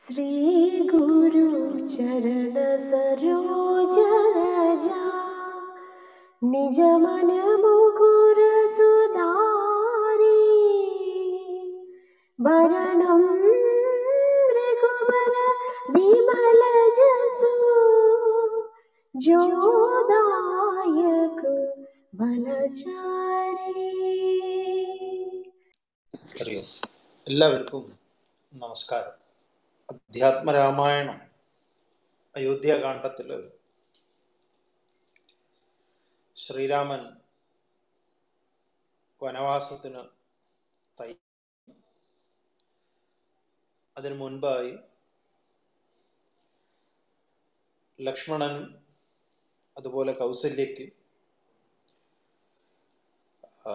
श्री गुरु चरण सरोज रजा निज मन मुकुर सुधारी वरणं रघुबर विमल जसु जो दायक बलचारी അറിയാം എല്ലാവർക്കും നമസ്കാരം അധ്യാത്മരാമായണം അയോധ്യാകാന്ഡത്തിൽ ശ്രീരാമൻ വനവാസത്തിന് തൈ അതിനു മുൻപായി ലക്ഷ്മണനും അതുപോലെ കൗസല്യയ്ക്ക് ആ,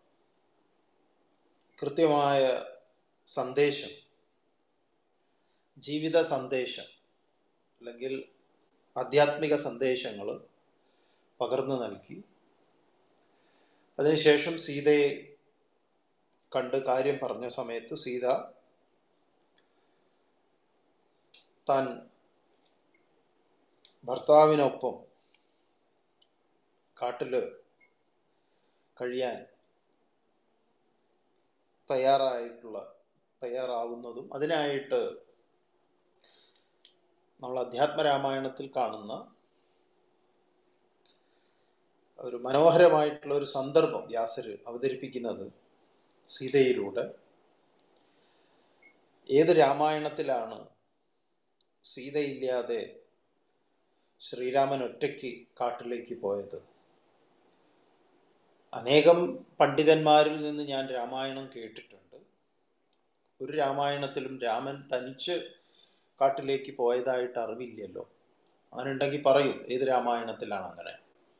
കൃത്യമായ സന്ദേശം ജീവിത സന്ദേശം അല്ലെങ്കിൽ ആധ്യാത്മിക സന്ദേശങ്ങൾ പകർന്നു നൽകി അതിനുശേഷം സീതയെ കണ്ട് കാര്യം പറഞ്ഞ സമയത്ത് സീത താൻ ഭർത്താവിനൊപ്പം കാട്ടിൽ കഴിയാൻ തയ്യാറായിട്ടുള്ള തയ്യാറാവുന്നതും അതിനായിട്ട് നമ്മൾ അധ്യാത്മരാമായണത്തിൽ കാണുന്ന ഒരു മനോഹരമായിട്ടുള്ള ഒരു സന്ദർഭം വ്യാസര് അവതരിപ്പിക്കുന്നത് സീതയിലൂടെ ഏത് രാമായണത്തിലാണ് സീതയില്ലാതെ ശ്രീരാമൻ ഒറ്റയ്ക്ക് കാട്ടിലേക്ക് പോയത് അനേകം പണ്ഡിതന്മാരിൽ നിന്ന് ഞാൻ രാമായണം കേട്ടിട്ടുണ്ട് ഒരു രാമായണത്തിലും രാമൻ തനിച്ച് കാട്ടിലേക്ക് പോയതായിട്ട് അറിവില്ലല്ലോ അങ്ങനെയുണ്ടെങ്കിൽ പറയും ഏത് രാമായണത്തിലാണ് അങ്ങനെ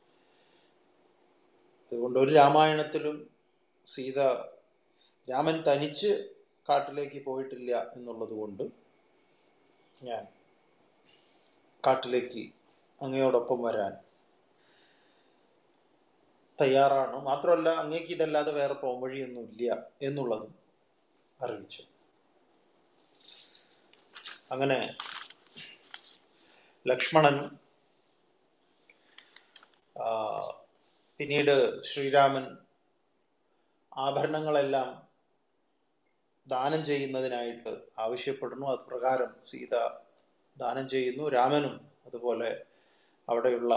അതുകൊണ്ട് ഒരു രാമായണത്തിലും സീത രാമൻ തനിച്ച് കാട്ടിലേക്ക് പോയിട്ടില്ല എന്നുള്ളത് കൊണ്ട് ഞാൻ കാട്ടിലേക്ക് അങ്ങയോടൊപ്പം വരാൻ തയ്യാറാണ് മാത്രമല്ല അങ്ങേക്ക് ഇതല്ലാതെ വേറെ പോംവഴിയൊന്നും ഇല്ല എന്നുള്ളതും അറിയിച്ചു അങ്ങനെ ലക്ഷ്മണൻ ആ, പിന്നീട് ശ്രീരാമൻ ആഭരണങ്ങളെല്ലാം ദാനം ചെയ്യുന്നതിനായിട്ട് ആവശ്യപ്പെടുന്നു അത് പ്രകാരം സീത ദാനം ചെയ്യുന്നു രാമനും അതുപോലെ അവിടെയുള്ള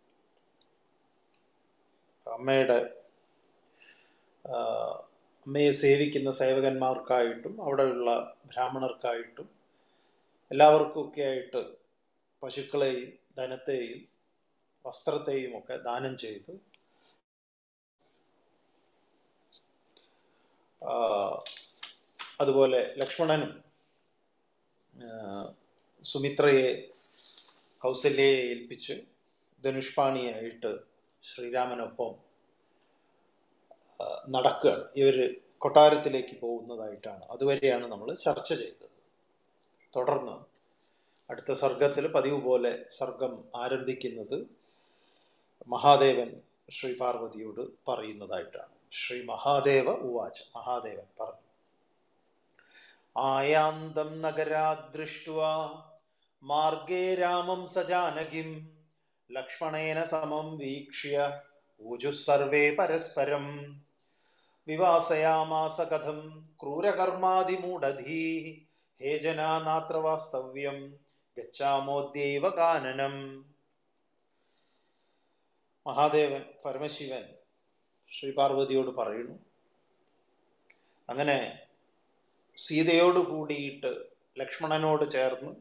അമ്മയുടെ ആ, അമ്മയെ സേവിക്കുന്ന സേവകന്മാർക്കായിട്ടും അവിടെയുള്ള ബ്രാഹ്മണർക്കായിട്ടും എല്ലാവർക്കും ഒക്കെ ആയിട്ട് പശുക്കളെയും ധനത്തെയും വസ്ത്രത്തെയും ഒക്കെ ദാനം ചെയ്ത് ആ, അതുപോലെ ലക്ഷ്മണനും ആ, സുമിത്രയെ കൗസല്യയെ ഏൽപ്പിച്ച് ധനുഷ്പാണിയായിട്ട് ശ്രീരാമനൊപ്പം ആ, നടക്കുകയാണ് ഇവർ കൊട്ടാരത്തിലേക്ക് പോകുന്നതായിട്ടാണ് അതുവരെയാണ് നമ്മൾ ചർച്ച ചെയ്തത് തുടർന്ന് അടുത്ത സർഗത്തിൽ പതിവ് പോലെ സർഗം ആരംഭിക്കുന്നത് മഹാദേവൻ ശ്രീ പാർവതിയോട് പറയുന്നതായിട്ടാണ് ശ്രീ മഹാദേവ ഉവാച മഹാദേവൻ പറഞ്ഞു ആയാന്തം നഗരാദൃഷ്ട്വാ മാർഗേ രാമം സജാനകിം ലക്ഷ്മണേന സമം വീക്ഷ്യ ഊജുഃ സർവേ പരസ്പരം വിവാസയാമാസ കഥം ക്രൂരകർമാതിമൂഢധീ ഹേ ജനാ നാത്ര വാസ്തവ്യം ഗച്ഛാമോദ്യൈവ കാനനം മഹാദേവൻ പരമശിവൻ ശ്രീ പാർവതിയോട് പറയുന്നു അങ്ങനെ സീതയോട് കൂടിയിട്ട് ലക്ഷ്മണനോട് ചേർന്ന്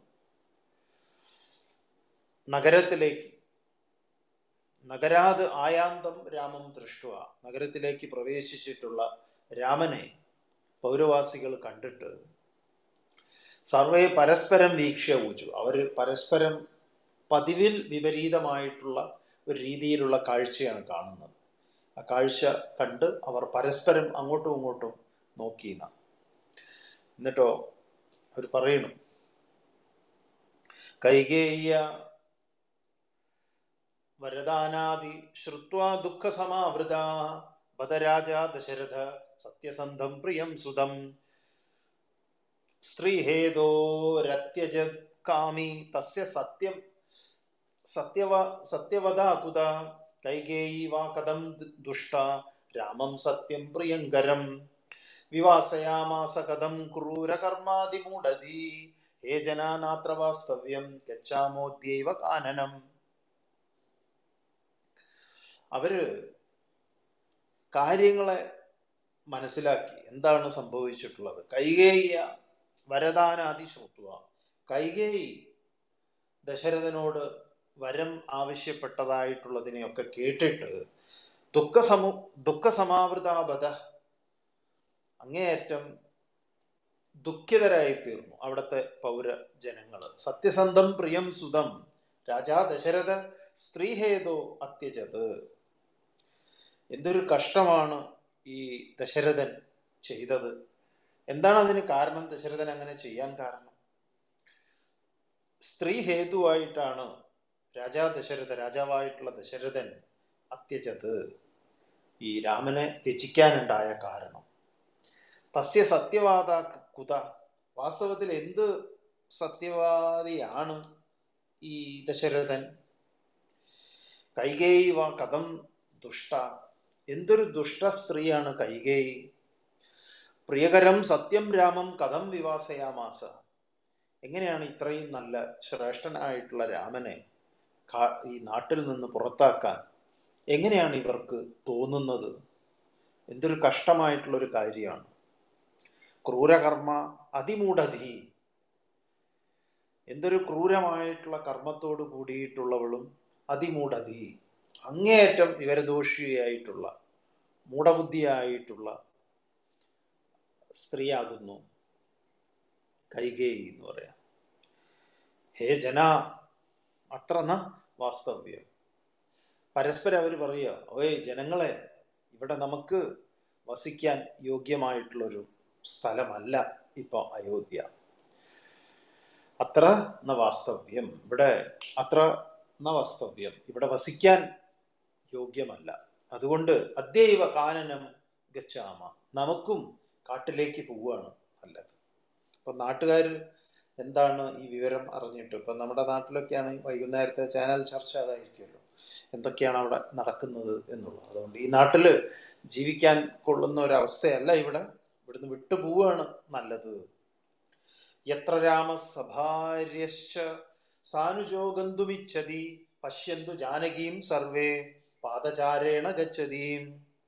നഗരത്തിലേക്ക് നഗരാത് ആയാന്തം രാമം ദൃഷ്ടുവ നഗരത്തിലേക്ക് പ്രവേശിച്ചിട്ടുള്ള രാമനെ പൗരവാസികൾ കണ്ടിട്ട് സർവേ പരസ്പരം വീക്ഷ്യ ഊച്ചു അവർ പരസ്പരം പതിവിൽ വിപരീതമായിട്ടുള്ള ഒരു രീതിയിലുള്ള കാഴ്ചയാണ് കാണുന്നത് ആ കാഴ്ച കണ്ട് അവർ പരസ്പരം അങ്ങോട്ടും ഇങ്ങോട്ടും നോക്കിയെന്ന എന്നിട്ടോ അവർ പറയുന്നു കൈകേയ വരദാനാദി ശ്രുത്വാ ദുഃഖസമാവൃത ബദരാജ ദശരഥ സത്യസന്ധം പ്രിയം സുതം സ്ത്രീഹേതോരത്യജത് കാമി തസ്യ സത്യം സത്യവ സത്യവദാ കുത കൈകേയി വാ കഥം ദുഷ്ട രാമം സത്യം പ്രിയങ്കരം വിവാസയാമാസ കഥം ക്രൂരകർമാതിമൂഢധീ ഹേ ജനാനാത്ര വാസ്തവ്യം ഗച്ഛാമോദ്യൈവ കാനനം അവര് കാര്യങ്ങളെ മനസ്സിലാക്കി എന്താണ് സംഭവിച്ചിട്ടുള്ളത് കൈകേയ വരദാനാദി ശ്രുത്വ കൈകേയി ദശരഥനോട് വരം ആവശ്യപ്പെട്ടതായിട്ടുള്ളതിനെയൊക്കെ കേട്ടിട്ട് ദുഃഖസമു ദുഃഖസമാവൃതാബധ അങ്ങേയറ്റം ദുഃഖിതരായി തീർന്നു അവിടുത്തെ പൗരജനങ്ങൾ സത്യസന്ധം പ്രിയം സുതം രാജാ ദശരഥ സ്ത്രീഹേതോ അത്യജത് എന്തൊരു കഷ്ടമാണ് ഈ ദശരഥൻ ചെയ്തത് എന്താണ് അതിന് കാരണം ദശരഥൻ അങ്ങനെ ചെയ്യാൻ കാരണം സ്ത്രീ ഹേതുവായിട്ടാണ് രാജാ ദശരഥ രാജാവായിട്ടുള്ള ദശരഥൻ അത്യജത് ഈ രാമനെ ത്യജിക്കാനുണ്ടായ കാരണം തസ്യ സത്യവാദ കുത വാസ്തവത്തിൽ എന്ത് സത്യവാദിയാണ് ഈ ദശരഥൻ കൈകേയി വാ കഥം ദുഷ്ട എന്തൊരു ദുഷ്ട സ്ത്രീയാണ് കൈകേയി പ്രിയകരം സത്യം രാമം കഥം വിവാസയാമാസ എങ്ങനെയാണ് ഇത്രയും നല്ല ശ്രേഷ്ഠനായിട്ടുള്ള രാമനെ കാ- ഈ നാട്ടിൽ നിന്ന് പുറത്താക്കാൻ എങ്ങനെയാണ് ഇവർക്ക് തോന്നുന്നത് എന്തൊരു കഷ്ടമായിട്ടുള്ളൊരു കാര്യമാണ് ക്രൂരകർമ്മ അതിമൂഢധി എന്തൊരു ക്രൂരമായിട്ടുള്ള കർമ്മത്തോട് കൂടിയിട്ടുള്ളവളും അതിമൂഢധി അങ്ങേയറ്റം വിവരദോഷിയായിട്ടുള്ള മൂഢബുദ്ധിയായിട്ടുള്ള സ്ത്രീയാകുന്നു കൈകേയി എന്ന് പറയാം ഹേ ജന അത്ര ന വാസ്തവ്യം പരസ്പരം അവർ പറയുക ഓയ് ജനങ്ങളെ ഇവിടെ നമുക്ക് വസിക്കാൻ യോഗ്യമായിട്ടുള്ളൊരു സ്ഥലമല്ല ഇപ്പൊ അയോധ്യ അത്ര ന വാസ്തവ്യം ഇവിടെ അത്ര ന വാസ്തവ്യം ഇവിടെ വസിക്കാൻ യോഗ്യമല്ല അതുകൊണ്ട് അദ്യൈവ കാനനം ഗച്ഛാമ നമുക്കും കാട്ടിലേക്ക് പോവുകയാണ് നല്ലത് അപ്പൊ നാട്ടുകാർ എന്താണ് ഈ വിവരം അറിഞ്ഞിട്ട് ഇപ്പൊ നമ്മുടെ നാട്ടിലൊക്കെയാണ് വൈകുന്നേരത്തെ ചാനൽ ചർച്ച അതായിരിക്കുമല്ലോ എന്തൊക്കെയാണ് അവിടെ നടക്കുന്നത് എന്നുള്ളത് അതുകൊണ്ട് ഈ നാട്ടില് ജീവിക്കാൻ കൊള്ളുന്ന ഒരു അവസ്ഥയല്ല ഇവിടെ ഇവിടുന്ന് വിട്ടുപോവാണ് നല്ലത് എത്ര രാമസഭാര്യശ്ച സാനുജോ ഗന്തുമിച്ഛതി പശ്യന്തു ജാനകീം സർവേ പാദചാരേണ ഗച്ഛതീം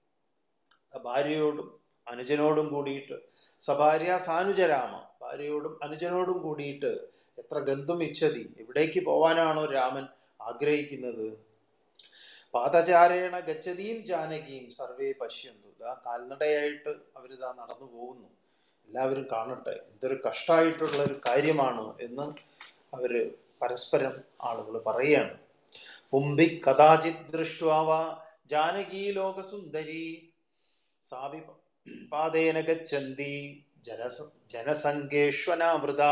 ഭാര്യയോടും അനുജനോടും കൂടിയിട്ട് സഭാര്യ സാനുജരാമ ഭാര്യയോടും അനുജനോടും കൂടിയിട്ട് എത്ര ഗന്ധും ഇച്ഛതി എവിടേക്ക് പോവാനാണോ രാമൻ ആഗ്രഹിക്കുന്നത് പാദചാരേണ ഗച്ഛതീം ജാനകീം സർവേ പശ്യന്തു ഇതാ കാൽനടയായിട്ട് അവരിതാ നടന്നു പോകുന്നു എല്ലാവരും കാണട്ടെ എന്തൊരു കഷ്ടമായിട്ടുള്ള ഒരു കാര്യമാണ് എന്ന് അവര് പരസ്പരം ആളുകൾ പറയുകയാണ് പുംബി കഥാചിത് ദൃഷ്ട്വാവ ജാനകീ ലോകസുന്ദരി സാവി പാദേന ഗച്ഛന്തി ജനസ ജനസംഖ്യേഷ്വനാമൃത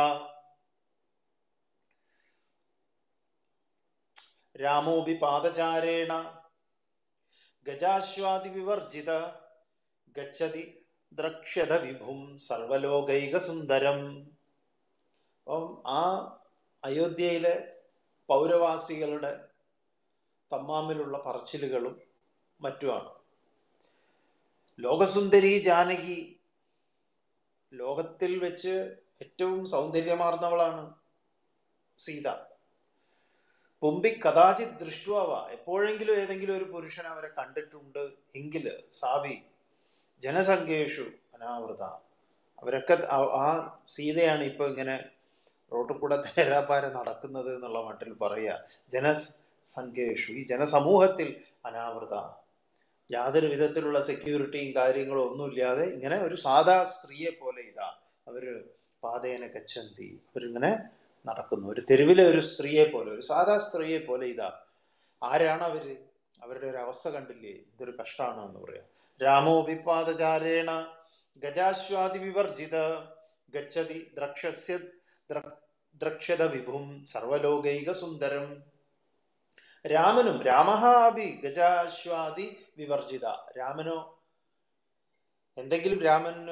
രാമോപി പാദചാരേണ ഗജാശ്വാദി വിവർജിത ഗച്ഛതി ദ്രക്ഷ്യത വിഭും സർവലോകൈക സുന്ദരം അപ്പം ആ അയോധ്യയിലെ പൗരവാസികളുടെ തമ്മാമിലുള്ള പറച്ചിലുകളും മറ്റുമാണ് ലോകസുന്ദരി ജാനകി ലോകത്തിൽ വെച്ച് ഏറ്റവും സൗന്ദര്യമാർന്നവളാണ് സീത പുമ്പി കഥാചിത് ദൃഷ്ടുവാവ എപ്പോഴെങ്കിലും ഏതെങ്കിലും ഒരു പുരുഷൻ അവരെ കണ്ടിട്ടുണ്ട് എങ്കിൽ സാവി ജനസംഖ്യേഷു അനാവൃത അവരൊക്കെ ആ- ആ സീതയാണ് ഇപ്പൊ ഇങ്ങനെ റോട്ടിൽ കൂടെ തേരാപ്പാര നടക്കുന്നത് എന്നുള്ള മട്ടിൽ പറയുക ജനസംഖ്യേഷു ഈ ജനസമൂഹത്തിൽ അനാവൃത യാതൊരു വിധത്തിലുള്ള സെക്യൂരിറ്റിയും കാര്യങ്ങളും ഒന്നുമില്ലാതെ ഇങ്ങനെ ഒരു സാധാ സ്ത്രീയെ പോലെ ഇതാ അവര് പാതേന ഗച്ഛന്തി അവരിങ്ങനെ നടക്കുന്നു ഒരു തെരുവിലെ ഒരു സ്ത്രീയെ പോലെ ഒരു സാധാ സ്ത്രീയെ പോലെ ഇതാ ആരാണ് അവര് അവരുടെ ഒരു അവസ്ഥ കണ്ടില്ലേ ഇതൊരു കഷ്ടമാണ് എന്ന് പറയാം രാമോപിപാദചാരേണ ഗജാശ്വാദി വിവർജിത ഗച്ഛതി ദ്രക്ഷസ്യ ദ്ര- ദ്രക്ഷത വിഭും സർവലോകൈക സുന്ദരം രാമനും രാമഹ അഭി ഗജാശ്വാദി വിവർജിത രാമനോ എന്തെങ്കിലും രാമന്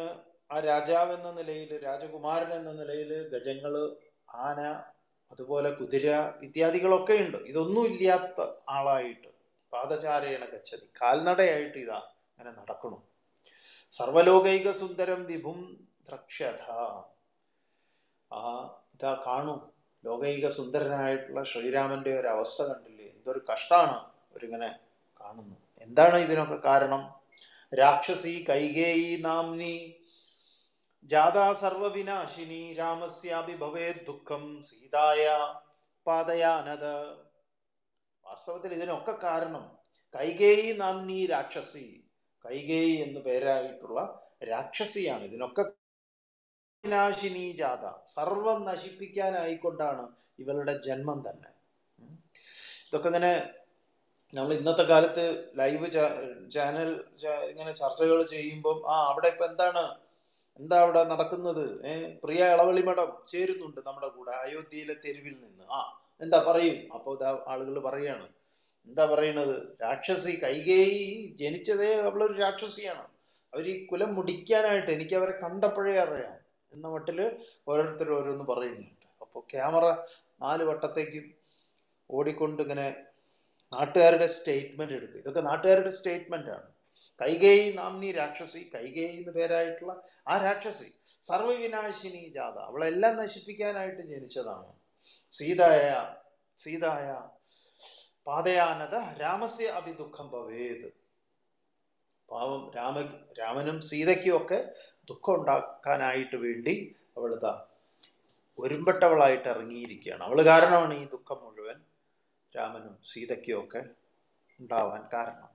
ആ രാജാവ് എന്ന നിലയിൽ രാജകുമാരൻ എന്ന നിലയിൽ ഗജങ്ങള് ആന അതുപോലെ കുതിര ഇത്യാദികളൊക്കെ ഉണ്ട് ഇതൊന്നും ഇല്ലാത്ത ആളായിട്ട് പാദചാരേണ ഗച്ഛതി കാൽനടയായിട്ട് ഇതാ അങ്ങനെ നടക്കണം സർവലോകൈക സുന്ദരം വിഭും ദ്രക്ഷ്യഥ ആ ഇതാ കാണൂ ലോകൈക സുന്ദരനായിട്ടുള്ള ശ്രീരാമന്റെ ഒരു അവസ്ഥ കണ്ടില്ലേ എന്തൊരു കഷ്ടാണ് അവരിങ്ങനെ കാണുന്നു എന്താണ് ഇതിനൊക്കെ കാരണം രാക്ഷസി കൈകേയി നാംനി ജാതാ സർവവിനാശിനി രാമസ്യാപി ഭവേത് ദുഃഖം സീതായ പാതയാനത് വാസ്തവത്തിൽ ഇതിനൊക്കെ കാരണം കൈകേയി നാംനി രാക്ഷസി കൈകേയി എന്നു പേരായിട്ടുള്ള രാക്ഷസിയാണ് ഇതിനൊക്കെ വിനാശിനി ജാത സർവം നശിപ്പിക്കാനായിക്കൊണ്ടാണ് ഇവളുടെ ജന്മം തന്നെ ഉം. ഇതൊക്കെ ഇങ്ങനെ നമ്മൾ ഇന്നത്തെ കാലത്ത് ലൈവ് ചാനൽ ഇങ്ങനെ ചർച്ചകൾ ചെയ്യുമ്പം ആ അവിടെ ഇപ്പൊ എന്താണ് എന്താ അവിടെ നടക്കുന്നത് ഏ പ്രിയ ഇളവളി മഠം ചേരുന്നുണ്ട് നമ്മുടെ കൂടെ അയോധ്യയിലെ തെരുവിൽ നിന്ന് ആ എന്താ പറയും അപ്പോൾ ഇതാ ആളുകൾ പറയാണ് എന്താ പറയണത് രാക്ഷസി കൈകേയി ജനിച്ചതേ അവളൊരു രാക്ഷസിയാണ് അവർ ഈ കുലം മുടിക്കാനായിട്ട് എനിക്ക് അവരെ കണ്ടപ്പോഴേ അറിയാം എന്ന മട്ടില് ഓരോരുത്തർ ഓരോന്ന് പറയുന്നുണ്ട് അപ്പോൾ ക്യാമറ നാല് വട്ടത്തേക്കും ഓടിക്കൊണ്ട് ഇങ്ങനെ നാട്ടുകാരുടെ സ്റ്റേറ്റ്മെന്റ് എടുക്കുക ഇതൊക്കെ നാട്ടുകാരുടെ സ്റ്റേറ്റ്മെന്റ് ആണ് കൈകേയി നാംനി രാക്ഷസി കൈകേയി എന്ന് പേരായിട്ടുള്ള ആ രാക്ഷസി സർവവിനാശിനി ജാത അവളെല്ലാം നശിപ്പിക്കാനായിട്ട് ജനിച്ചതാണ് സീതായ സീതായ പാതയാനത രാമസ്യ അഭി ദുഃഖം ഭവേത് പാവം രാമ രാമനും സീതയ്ക്കും ഒക്കെ ദുഃഖം ഉണ്ടാക്കാനായിട്ട് വേണ്ടി അവളിതാ ഒരുമ്പെട്ടവളായിട്ട് ഇറങ്ങിയിരിക്കുകയാണ് അവൾ കാരണമാണ് ഈ ദുഃഖം മുഴുവൻ രാമനും സീതയ്ക്കും ഒക്കെ ഉണ്ടാവാൻ കാരണം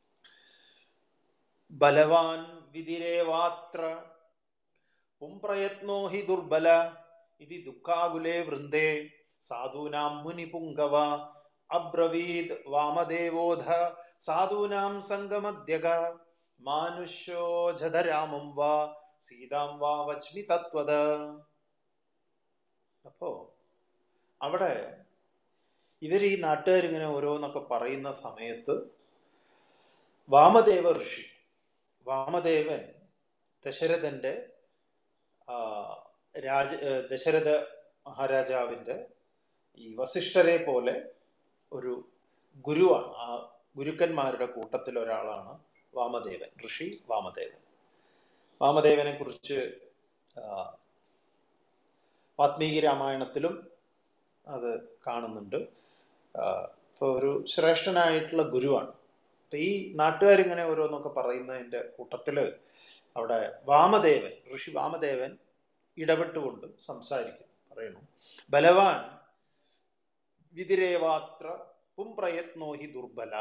ബലവാൻ വിതിരേവാത്ര പുംപ്രയത്നോ ഹി ദുർബല ഇതി ദുഃഖാകുലേ വൃന്ദേ സാധൂനാം മുനിപുങ്കവ അബ്രവീത് വാമദേവോധ സാധൂനാം സംഗമദ്യക മാനുഷ്യോജധ രാമം വാ സീതാം വാ വച്മി തത്വത അപ്പോ അവിടെ ഇവർ ഈ നാട്ടുകാരിങ്ങനെ ഓരോന്നൊക്കെ പറയുന്ന സമയത്ത് വാമദേവ ഋഷി വാമദേവൻ ദശരഥന്റെ ആ, രാജ ഏ, ദശരഥ മഹാരാജാവിൻ്റെ ഈ വസിഷ്ഠരെ പോലെ ഒരു ഗുരുവാണ് ആ ഗുരുക്കന്മാരുടെ കൂട്ടത്തിൽ ഒരാളാണ് വാമദേവൻ ഋഷി വാമദേവൻ വാമദേവനെ കുറിച്ച് ആ, വാത്മീകി രാമായണത്തിലും അത് കാണുന്നുണ്ട് ഇപ്പോൾ ഒരു ശ്രേഷ്ഠനായിട്ടുള്ള ഗുരുവാണ് അപ്പം ഈ നാട്ടുകാരിങ്ങനെ ഓരോന്നൊക്കെ പറയുന്നതിൻ്റെ കൂട്ടത്തിൽ അവിടെ വാമദേവൻ ഋഷി വാമദേവൻ ഇടപെട്ടുകൊണ്ട് സംസാരിക്കുന്നു പറയുന്നു ബലവാൻ വിതിരേവാത്ര പുംപ്രയത്നോ ഹി ദുർബല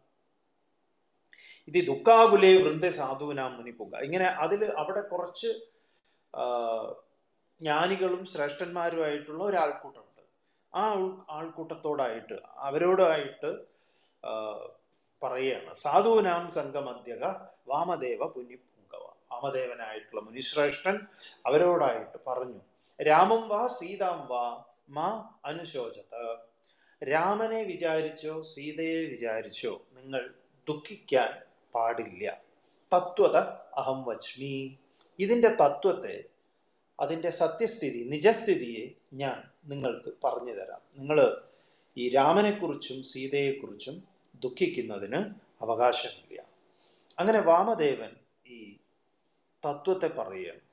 ഇത് ദുഃഖാകുലേ വൃന്ദ സാധുവിനാം മുനിപ്പുക ഇങ്ങനെ അതിൽ അവിടെ കുറച്ച് ആ, ജ്ഞാനികളും ശ്രേഷ്ഠന്മാരുമായിട്ടുള്ള ഒരാൾക്കൂട്ടമുണ്ട് ആ ആൾ- ആൾക്കൂട്ടത്തോടായിട്ട് അവരോടായിട്ട് ആ, പറയുകയാണ് സാധുവിനാം സംഗമധ്യക വാമദേവ പുനിപുങ്കവ വാമദേവനായിട്ടുള്ള മുനിശ്രേഷ്ഠൻ അവരോടായിട്ട് പറഞ്ഞു രാമം വാ സീതാം വാ മാ അനുശോചത രാമനെ വിചാരിച്ചോ സീതയെ വിചാരിച്ചോ നിങ്ങൾ ദുഃഖിക്കാൻ പാടില്ല തത്വത അഹം വച്മി ഇതിൻ്റെ തത്വത്തെ അതിൻ്റെ സത്യസ്ഥിതി നിജസ്ഥിതിയെ ഞാൻ നിങ്ങൾക്ക് പറഞ്ഞു തരാം നിങ്ങൾ ഈ രാമനെക്കുറിച്ചും സീതയെക്കുറിച്ചും ദുഃഖിക്കുന്നതിന് അവകാശമില്ല അങ്ങനെ വാമദേവൻ ഈ തത്വത്തെ പറയുകയാണ്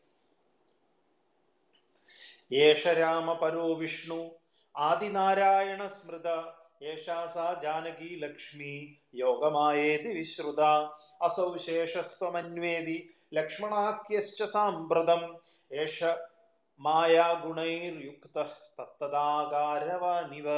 യേഷ രാമ പരോ വിഷ്ണു ആദിനാരായണ സ്മൃത യേഷാ സാ ജാനകി ലക്ഷ്മി യോഗമായേതി വിശ്രുത അസൗ ശേഷസ്ത്വമന്വേതി ലക്ഷ്മണാക്യശ്ച സാമ്പ്രതം ഏഷ മായാഗുണൈർയുക്ത തത്തദാകാരവാനിവ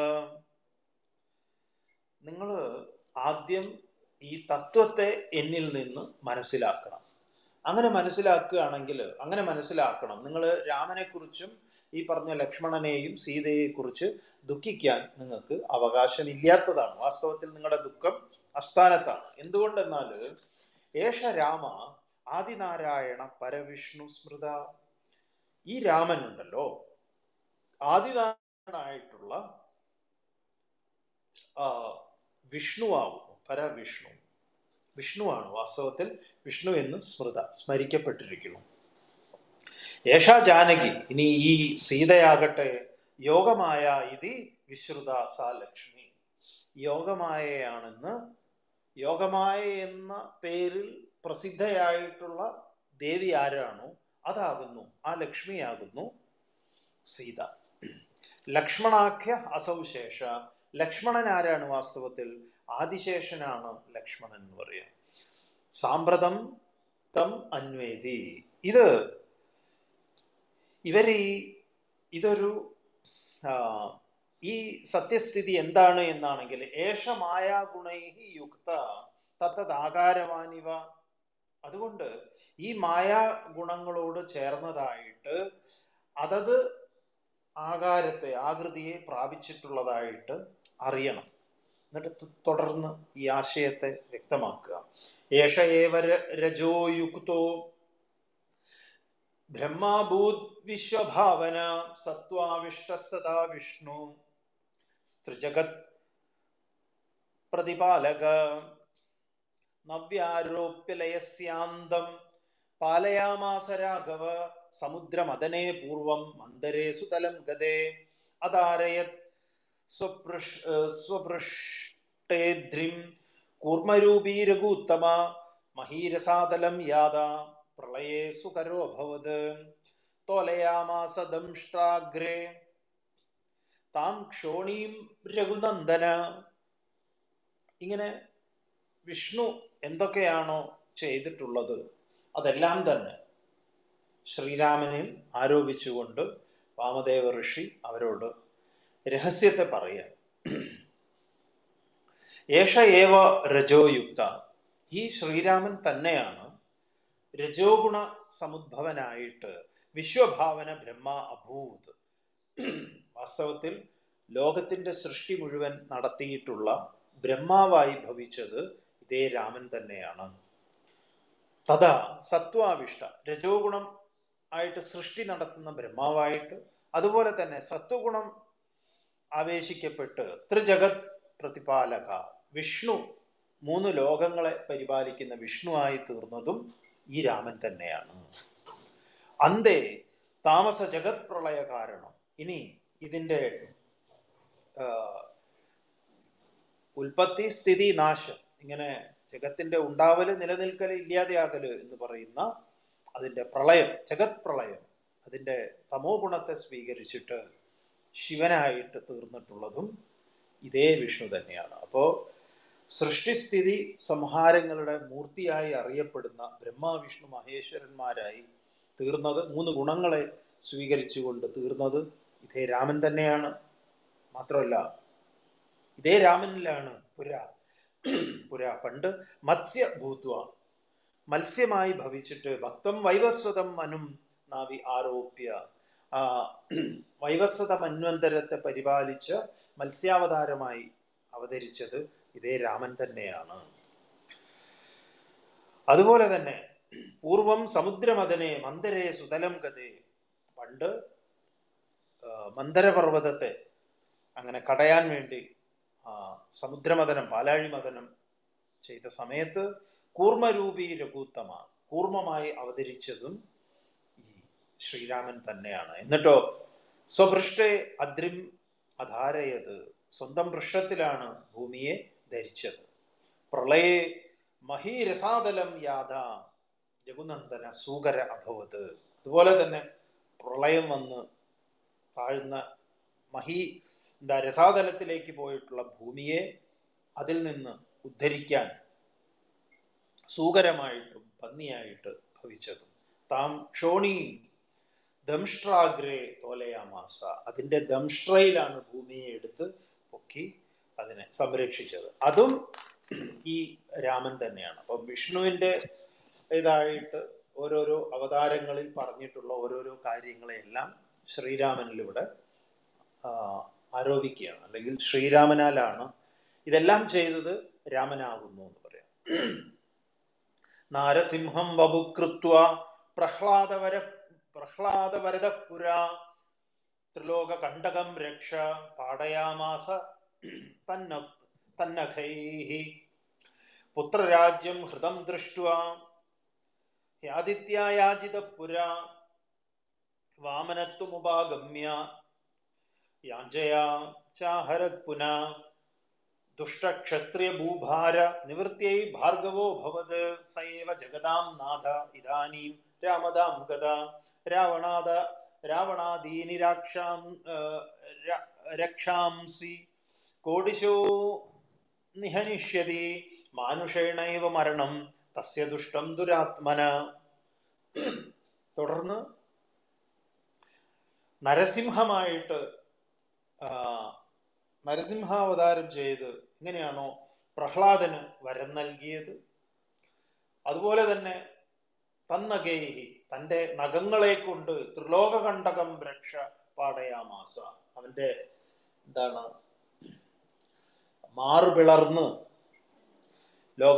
നിങ്ങൾ ആദ്യം ഈ തത്വത്തെ എന്നിൽ നിന്ന് മനസ്സിലാക്കണം അങ്ങനെ മനസ്സിലാക്കുകയാണെങ്കിൽ അങ്ങനെ മനസ്സിലാക്കണം നിങ്ങൾ രാമനെക്കുറിച്ചും ഈ പറഞ്ഞ ലക്ഷ്മണനെയും സീതയെക്കുറിച്ച് ദുഃഖിക്കാൻ നിങ്ങൾക്ക് അവകാശമില്ലാത്തതാണ് വാസ്തവത്തിൽ നിങ്ങളുടെ ദുഃഖം അസ്ഥാനത്താണ് എന്തുകൊണ്ടെന്നാൽ ഏഷ രാമ ആദിനാരായണ പരവിഷ്ണു സ്മൃത ഈ രാമൻ ഉണ്ടല്ലോ ആദിനാരായണായിട്ടുള്ള ആ, വിഷ്ണുവാകും പരവിഷ്ണു വിഷ്ണുവാണ് വാസ്തവത്തിൽ വിഷ്ണു എന്ന് സ്മൃത സ്മരിക്കപ്പെട്ടിരിക്കുന്നു ഏഷാ ജാനകി ഇനി ഈ സീതയാകട്ടെ യോഗമായ ഇതി വിശ്രുത സാ ലക്ഷ്മി യോഗമായയാണെന്ന് യോഗമായ എന്ന പേരിൽ പ്രസിദ്ധയായിട്ടുള്ള ദേവി ആരാണോ അതാകുന്നു ആ ലക്ഷ്മിയാകുന്നു സീത ലക്ഷ്മണാഖ്യ അസൗശേഷ ലക്ഷ്മണൻ ആരാണ് വാസ്തവത്തിൽ ആദിശേഷനാണ് ലക്ഷ്മണൻ എന്ന് പറയാം സാമ്പ്രതം തം അന്വേതി ഇത് ഇവര് ഈ ഇതൊരു ആ, ഈ സത്യസ്ഥിതി എന്താണ് എന്നാണെങ്കിൽ ഏഷ മായാഗുണൈഹി യുക്ത തത്തദാകാരമാനിവ അതുകൊണ്ട് ഈ മായാ ഗുണങ്ങളോട് ചേർന്നതായിട്ട് അതത് ആകാരത്തെ ആകൃതിയെ പ്രാപിച്ചിട്ടുള്ളതായിട്ട് അറിയണം എന്നിട്ട് തു- തുടർന്ന് ഈ ആശയത്തെ വ്യക്തമാക്കുക ഏഷ ഏവ ര- രജോയുക്തോ ബ്രഹ്മാഭൂത് വിശ്വഭാവന സത്വാവിഷ്ടസ്തഥാ വിഷ്ണു സ്ത്രിജഗത് പ്രതിപാലക നവ്യാരോപ്യലയസ്യാന്തം പാലയാമാസ രാഘവ സമുദ്രമദനേ പൂർവം മന്ദരേ സുതലം ഗതേ അതാരയത് സ്വപൃഷ് സ്വപൃഷ്ടേദ്രിം കൂർമ്മരൂപീ രഘൂത്തമ മഹീരസാതലം യാത പ്രളയേ സുകരോഭവത് തോലയാമാസ ദംഷ്ട്രാഗ്രേ താം ക്ഷോണീം രഘുനന്ദന ഇങ്ങനെ വിഷ്ണു എന്തൊക്കെയാണോ ചെയ്തിട്ടുള്ളത് അതെല്ലാം തന്നെ ശ്രീരാമനിൽ ആരോപിച്ചുകൊണ്ട് വാമദേവ ഋഷി അവരോട് രഹസ്യത്തെ പറയുക ഏഷ ഏവ രജോയുക്ത ഈ ശ്രീരാമൻ തന്നെയാണ് രജോഗുണ സമുദ്ഭവനായിട്ട് വിശ്വഭാവന ബ്രഹ്മ അഭൂത് വാസ്തവത്തിൽ ലോകത്തിന്റെ സൃഷ്ടി മുഴുവൻ നടത്തിയിട്ടുള്ള ബ്രഹ്മാവായി ഭവിച്ചത് ഇതേ രാമൻ തന്നെയാണ് തഥാ സത്വാവിഷ്ട രജോഗുണം ആയിട്ട് സൃഷ്ടി നടത്തുന്ന ബ്രഹ്മാവായിട്ട് അതുപോലെ തന്നെ സത്വഗുണം ആവേശിക്കപ്പെട്ട് ത്രിജഗത് പ്രതിപാലക വിഷ്ണു മൂന്ന് ലോകങ്ങളെ പരിപാലിക്കുന്ന വിഷ്ണുവായി തീർന്നതും ഈ രാമൻ തന്നെയാണ് അന്തേ താമസ ജഗത് പ്രളയ കാരണം ഇനി ഇതിൻ്റെ ആ, ഉൽപ്പത്തി സ്ഥിതി നാശം ഇങ്ങനെ ജഗത്തിന്റെ ഉണ്ടാവല് നിലനിൽക്കല് ഇല്ലാതെയാകല് എന്ന് പറയുന്ന അതിൻ്റെ പ്രളയം ജഗത് പ്രളയം അതിൻ്റെ തമോ ഗുണത്തെ സ്വീകരിച്ചിട്ട് ശിവനായിട്ട് തീർന്നിട്ടുള്ളതും ഇതേ വിഷ്ണു തന്നെയാണ് അപ്പോൾ സൃഷ്ടിസ്ഥിതി സംഹാരങ്ങളുടെ മൂർത്തിയായി അറിയപ്പെടുന്ന ബ്രഹ്മ വിഷ്ണു മഹേശ്വരന്മാരായി തീർന്നത് മൂന്ന് ഗുണങ്ങളെ സ്വീകരിച്ചുകൊണ്ട് തീർന്നത് ഇതേ രാമൻ തന്നെയാണ് മാത്രമല്ല ഇതേ രാമനിലാണ് പുര പുര പണ്ട് മത്സ്യ ഭൂത്വ മത്സ്യമായി ഭവിച്ചിട്ട് ഭക്തം വൈവസ്വതം മനും നാവി ആരോപ്യ ആ വൈവസ്വത മന്വന്തരത്തെ പരിപാലിച്ച് മത്സ്യാവതാരമായി അവതരിച്ചത് ഇതേ രാമൻ തന്നെയാണ് അതുപോലെ തന്നെ പൂർവം സമുദ്രമദനെ മന്ദരേ സുതലം ഗതേ പണ്ട് ആ, മന്ദരപർവ്വതത്തെ അങ്ങനെ കടയാൻ വേണ്ടി ആ, സമുദ്രമദനം പാലാഴി മദനം ചെയ്ത സമയത്ത് കൂർമ്മരൂപി രഘുത്തമ കൂർമ്മമായി അവതരിച്ചതും ഈ ശ്രീരാമൻ തന്നെയാണ് എന്നിട്ടോ സ്വപൃഷ്ടെ അദ്രിം അധാരയത് സ്വന്തം പൃഷ്ഠത്തിലാണ് ഭൂമിയെ ധരിച്ചത് പ്രളയെ മഹീരസാതലം യാത രഘുനന്ദന സൂകര അഭവത് അതുപോലെ തന്നെ പ്രളയം വന്ന് താഴ്ന്ന മഹി എന്താ രസാതലത്തിലേക്ക് പോയിട്ടുള്ള ഭൂമിയെ അതിൽ നിന്ന് ഉദ്ധരിക്കാൻ സൂകരമായിട്ടും പന്നിയായിട്ട് ഭവിച്ചതും താം ക്ഷോണിയും ദംഷ്ട്രാഗ്രേ തോലയാമാസ അതിൻ്റെ ദംഷ്ട്രയിലാണ് ഭൂമിയെ എടുത്ത് പൊക്കി അതിനെ സംരക്ഷിച്ചത് അതും ഈ രാമൻ തന്നെയാണ് അപ്പം വിഷ്ണുവിൻ്റെ ഇതായിട്ട് ഓരോരോ അവതാരങ്ങളിൽ പറഞ്ഞിട്ടുള്ള ഓരോരോ കാര്യങ്ങളെയെല്ലാം ശ്രീരാമനിലൂടെ ആ, ആരോപിക്കുകയാണ് അല്ലെങ്കിൽ ശ്രീരാമനാലാണ് ഇതെല്ലാം ചെയ്തത് രാമനാകുന്നു എന്ന് പറയാം നാരസിംഹം വപുകൃത്വ പ്രഹ്ലാദവര പ്രഹ്ലാദവരദപുര ത്രിലോക കണ്ടകം രക്ഷ പാടയാമാസ തന്ന തന്നഖൈः പുത്രരാജ്യം ഹൃദം ദൃഷ്ട്വാ യാദിത്യായാജിതപുര വാമനത്വമുപാഗമ്യ യാഞ്ചയാ ചാഹരത് പുന ദുഷ്ടക്ഷത്രിയഭൂഭാര നിവൃത്യൈ ഭാർഗവോ ഭവത് സ ഏവ ജഗതാം നാഥ ഇദാനീം രാമതാം ഗത രാവണാദ രാവണാദീനി രാക്ഷാം ആ, ര- രക്ഷാംസി കോടിശോ നിഹനിഷ്യതി മാനുഷേണൈവ മരണം തസ്യ ദുഷ്ടം ദുരാത്മന തുടർന്ന് നരസിംഹമായിട്ട് ആ, നരസിംഹാവതാരം ചെയ്ത് എങ്ങനെയാണോ പ്രഹ്ലാദന് വരം നൽകിയത് അതുപോലെ തന്നെ തന്നകേഹി തൻ്റെ നഖങ്ങളെ കൊണ്ട് ത്രിലോകകണ്ടകം രക്ഷ പാടയാമാസ അവന്റെ എന്താണ് മാറുപിളർന്ന് ലോക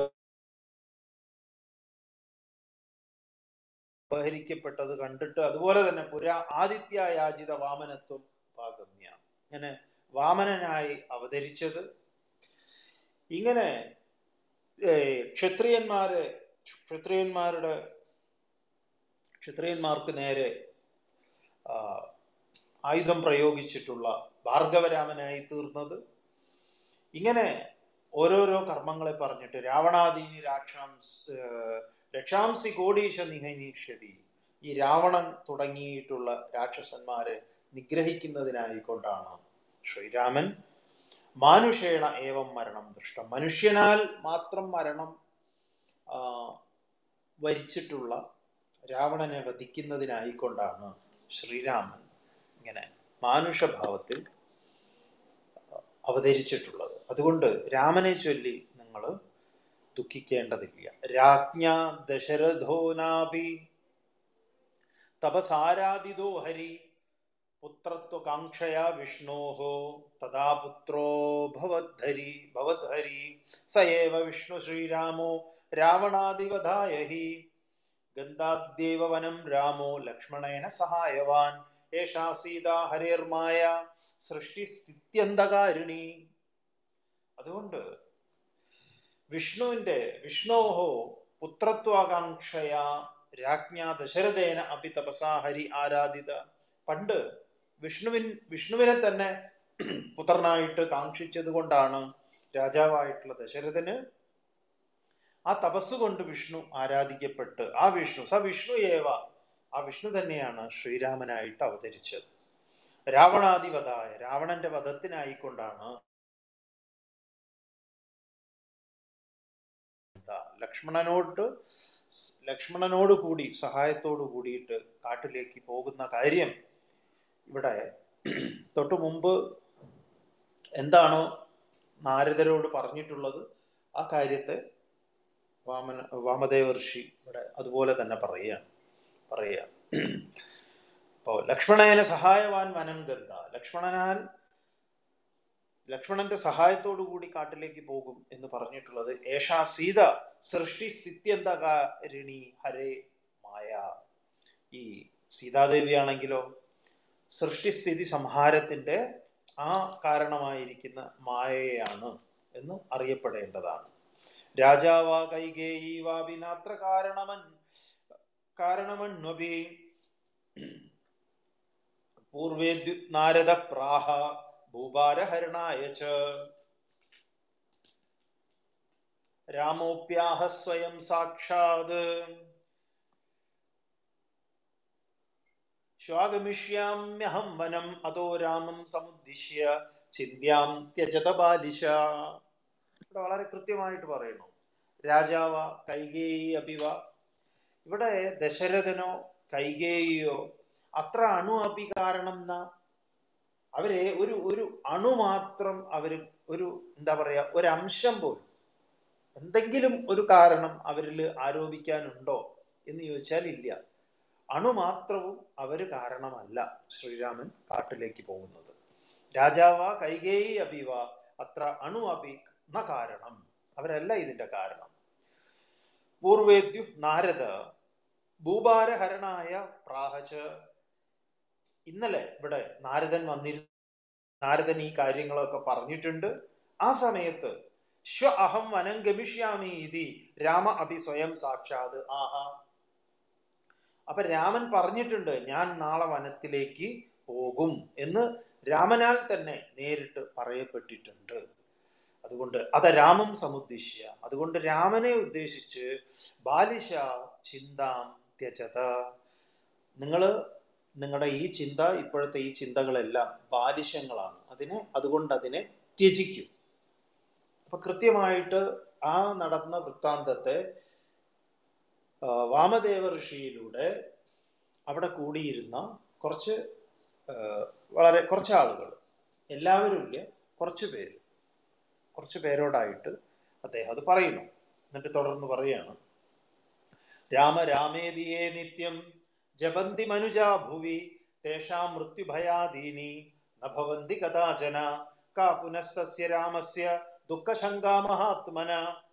ഉപഹരിക്കപ്പെട്ടത് കണ്ടിട്ട് അതുപോലെ തന്നെ പുരാ ആദിത്യ യാചിത വാമനത്വം പാഗമ്യ ഇങ്ങനെ വാമനനായി അവതരിച്ചത് ഇങ്ങനെ ഏർ, ക്ഷത്രിയന്മാര് ക്ഷത്രിയന്മാരുടെ ക്ഷത്രിയന്മാർക്ക് നേരെ ആ, ആയുധം പ്രയോഗിച്ചിട്ടുള്ള ഭാർഗവരാമനായി തീർന്നത് ഇങ്ങനെ ഓരോരോ കർമ്മങ്ങളെ പറഞ്ഞിട്ട് രാവണാദീനി രാക്ഷാംസ് ഏർ, രക്ഷാംസി കോടീശ നിഹനീഷ്യതി ഈ രാവണൻ തുടങ്ങിയിട്ടുള്ള രാക്ഷസന്മാരെ നിഗ്രഹിക്കുന്നതിനായിക്കൊണ്ടാണ് ശ്രീരാമൻ മാനുഷേണ ഏവം മരണം ദൃഷ്ടം മനുഷ്യനാൽ മാത്രം മരണം ആ, വരിച്ചിട്ടുള്ള രാവണനെ വധിക്കുന്നതിനായിക്കൊണ്ടാണ് ശ്രീരാമൻ ഇങ്ങനെ മാനുഷഭാവത്തിൽ അവതരിച്ചിട്ടുള്ളത് അതുകൊണ്ട് രാമനെ ചൊല്ലി നിങ്ങൾ ദുഃഖിക്കേണ്ടതില്ല രാജ്ഞ ദശരഥോനാഭി തപസാരാധിതോ ഹരി പുത്രത്വകാംക്ഷയാ വിഷ്ണോഹോ തഥാ പുത്രോ ഭവദ്ധരി ഭവദ്ഹരി സ ഏവ വിഷ്ണു ശ്രീരാമോ രാവണാദിവധായ ഹി ഗന്ധാദ്യേവ വനം രാമോ ലക്ഷ്മണേന സഹായവാൻ ഏഷാ സീതാ ഹരിർമായ സൃഷ്ടിസ്ഥിത്യന്തകാരിണി അതുകൊണ്ട് വിഷ്ണുവിന്റെ വിഷ്ണോഹോ പുത്രത്വാകാംക്ഷയാ രാജ്ഞാ ദശരഥേന അപി തപസാ ഹരി ആരാധിത പണ്ട് വിഷ്ണുവിൻ വിഷ്ണുവിനെ തന്നെ പുത്രനായിട്ട് കാക്ഷിച്ചത് കൊണ്ടാണ് രാജാവായിട്ടുള്ള ദശരഥന് ആ തപസ് കൊണ്ട് വിഷ്ണു ആരാധിക്കപ്പെട്ട് ആ വിഷ്ണു സ വിഷ്ണു ഏവ ആ വിഷ്ണു തന്നെയാണ് ശ്രീരാമനായിട്ട് അവതരിച്ചത് രാവണാധിപതായ രാവണന്റെ വധത്തിനായിക്കൊണ്ടാണ് ലക്ഷ്മണനോട് ലക്ഷ്മണനോട് കൂടി സഹായത്തോടു കൂടിയിട്ട് കാട്ടിലേക്ക് പോകുന്ന കാര്യം ഇവിടെ തൊട്ടു മുമ്പ് എന്താണോ നാരദരോട് പറഞ്ഞിട്ടുള്ളത് ആ കാര്യത്തെ വാമന വാമദേവ ഋഷി ഇവിടെ അതുപോലെ തന്നെ പറയുകയാണ് പറയുക അപ്പോൾ ലക്ഷ്മണനെ സഹായവാൻ വനം ഗന്ധ ലക്ഷ്മണനാൽ ലക്ഷ്മണന്റെ സഹായത്തോടു കൂടി കാട്ടിലേക്ക് പോകും എന്ന് പറഞ്ഞിട്ടുള്ളത് ഏഷാ സീത സൃഷ്ടി സ്ഥിത്യന്തകാരിണി ഹരേ മായ ഈ സീതാദേവിയാണെങ്കിലോ സൃഷ്ടിസ്ഥിതി സംഹാരത്തിന്റെ ആ കാരണമായിരിക്കുന്ന മായയാണ് എന്ന് അറിയപ്പെടേണ്ടതാണ് രാജാവാ കൈകേയി വാവിനാത്ര കാരണമൻ കാരണമന്വപി പൂർവേദ്യു നാരദ പ്രാഹ ഭൂഭാരഹരണായ ച രാമോപ്യാഹ സ്വയം സാക്ഷാത് ശ്വാഗമിഷ്യാമ്യഹം വനം അതോ രാമം സമുദ്ദിശ്യ ചിന്യാം ത്യജത ബാലിശ ഇവിടെ വളരെ കൃത്യമായിട്ട് പറയുന്നു രാജാവ കൈകേയി അഭിവ ഇവിടെ ദശരഥനോ കൈകേയിയോ അത്ര അണു അപി കാരണം ന അവരെ ഒരു ഒരു അണു മാത്രം അവർ ഒരു എന്താ പറയാ ഒരു അംശം പോലും എന്തെങ്കിലും ഒരു കാരണം അവരിൽ ആരോപിക്കാനുണ്ടോ എന്ന് ചോദിച്ചാൽ ഇല്ല അണു മാത്രവും അവര് കാരണമല്ല ശ്രീരാമൻ കാട്ടിലേക്ക് പോകുന്നത് രാജാവ കൈകേയി അഭിവ അത്ര അണു അഭി ന കാരണം അവരല്ല ഇതിന്റെ കാരണം പൂർവേദ്യു നാരദ ഭൂഭാരഹരണായ പ്രാഹച ഇന്നലെ ഇവിടെ നാരദൻ വന്നിരുന്നു നാരദൻ ഈ കാര്യങ്ങളൊക്കെ പറഞ്ഞിട്ടുണ്ട് ആ സമയത്ത് ശ്വ അഹം വനം ഗമിഷ്യാമി ഇതി രാമ അഭി സ്വയം സാക്ഷാത് ആഹാ അപ്പൊ രാമൻ പറഞ്ഞിട്ടുണ്ട് ഞാൻ നാളെ വനത്തിലേക്ക് പോകും എന്ന് രാമനാൽ തന്നെ നേരിട്ട് പറയപ്പെട്ടിട്ടുണ്ട് അതുകൊണ്ട് അത രാമം സമുദ്ദിശ്യ അതുകൊണ്ട് രാമനെ ഉദ്ദേശിച്ച് ബാലിശ ചിന്താം ത്യജത നിങ്ങൾ നിങ്ങളുടെ ഈ ചിന്ത ഇപ്പോഴത്തെ ഈ ചിന്തകളെല്ലാം ബാലിശങ്ങളാണ് അതിനെ അതുകൊണ്ട് അതിനെ ത്യജിക്കും അപ്പൊ കൃത്യമായിട്ട് ആ നടന്ന വൃത്താന്തത്തെ ആ, വാമദേവ ഋഷിയിലൂടെ അവിടെ കൂടിയിരുന്ന കുറച്ച് ആ, വളരെ കുറച്ച് ആളുകൾ എല്ലാവരും ഇല്ല കുറച്ച് പേര് കുറച്ച് പേരോടായിട്ട് അദ്ദേഹം അത് പറയുന്നു എന്നിട്ട് തുടർന്ന് പറയാണ് രാമ രാമേതിയേ നിത്യം ജപന്തി മനുജാ ഭുവി തേഷാം മൃത്യുഭയാദീനി ന ഭവന്തി കഥാചന കാ പുനസ്തസ്യ രാമസ്യ ദുഃഖശങ്കാ മഹാത്മന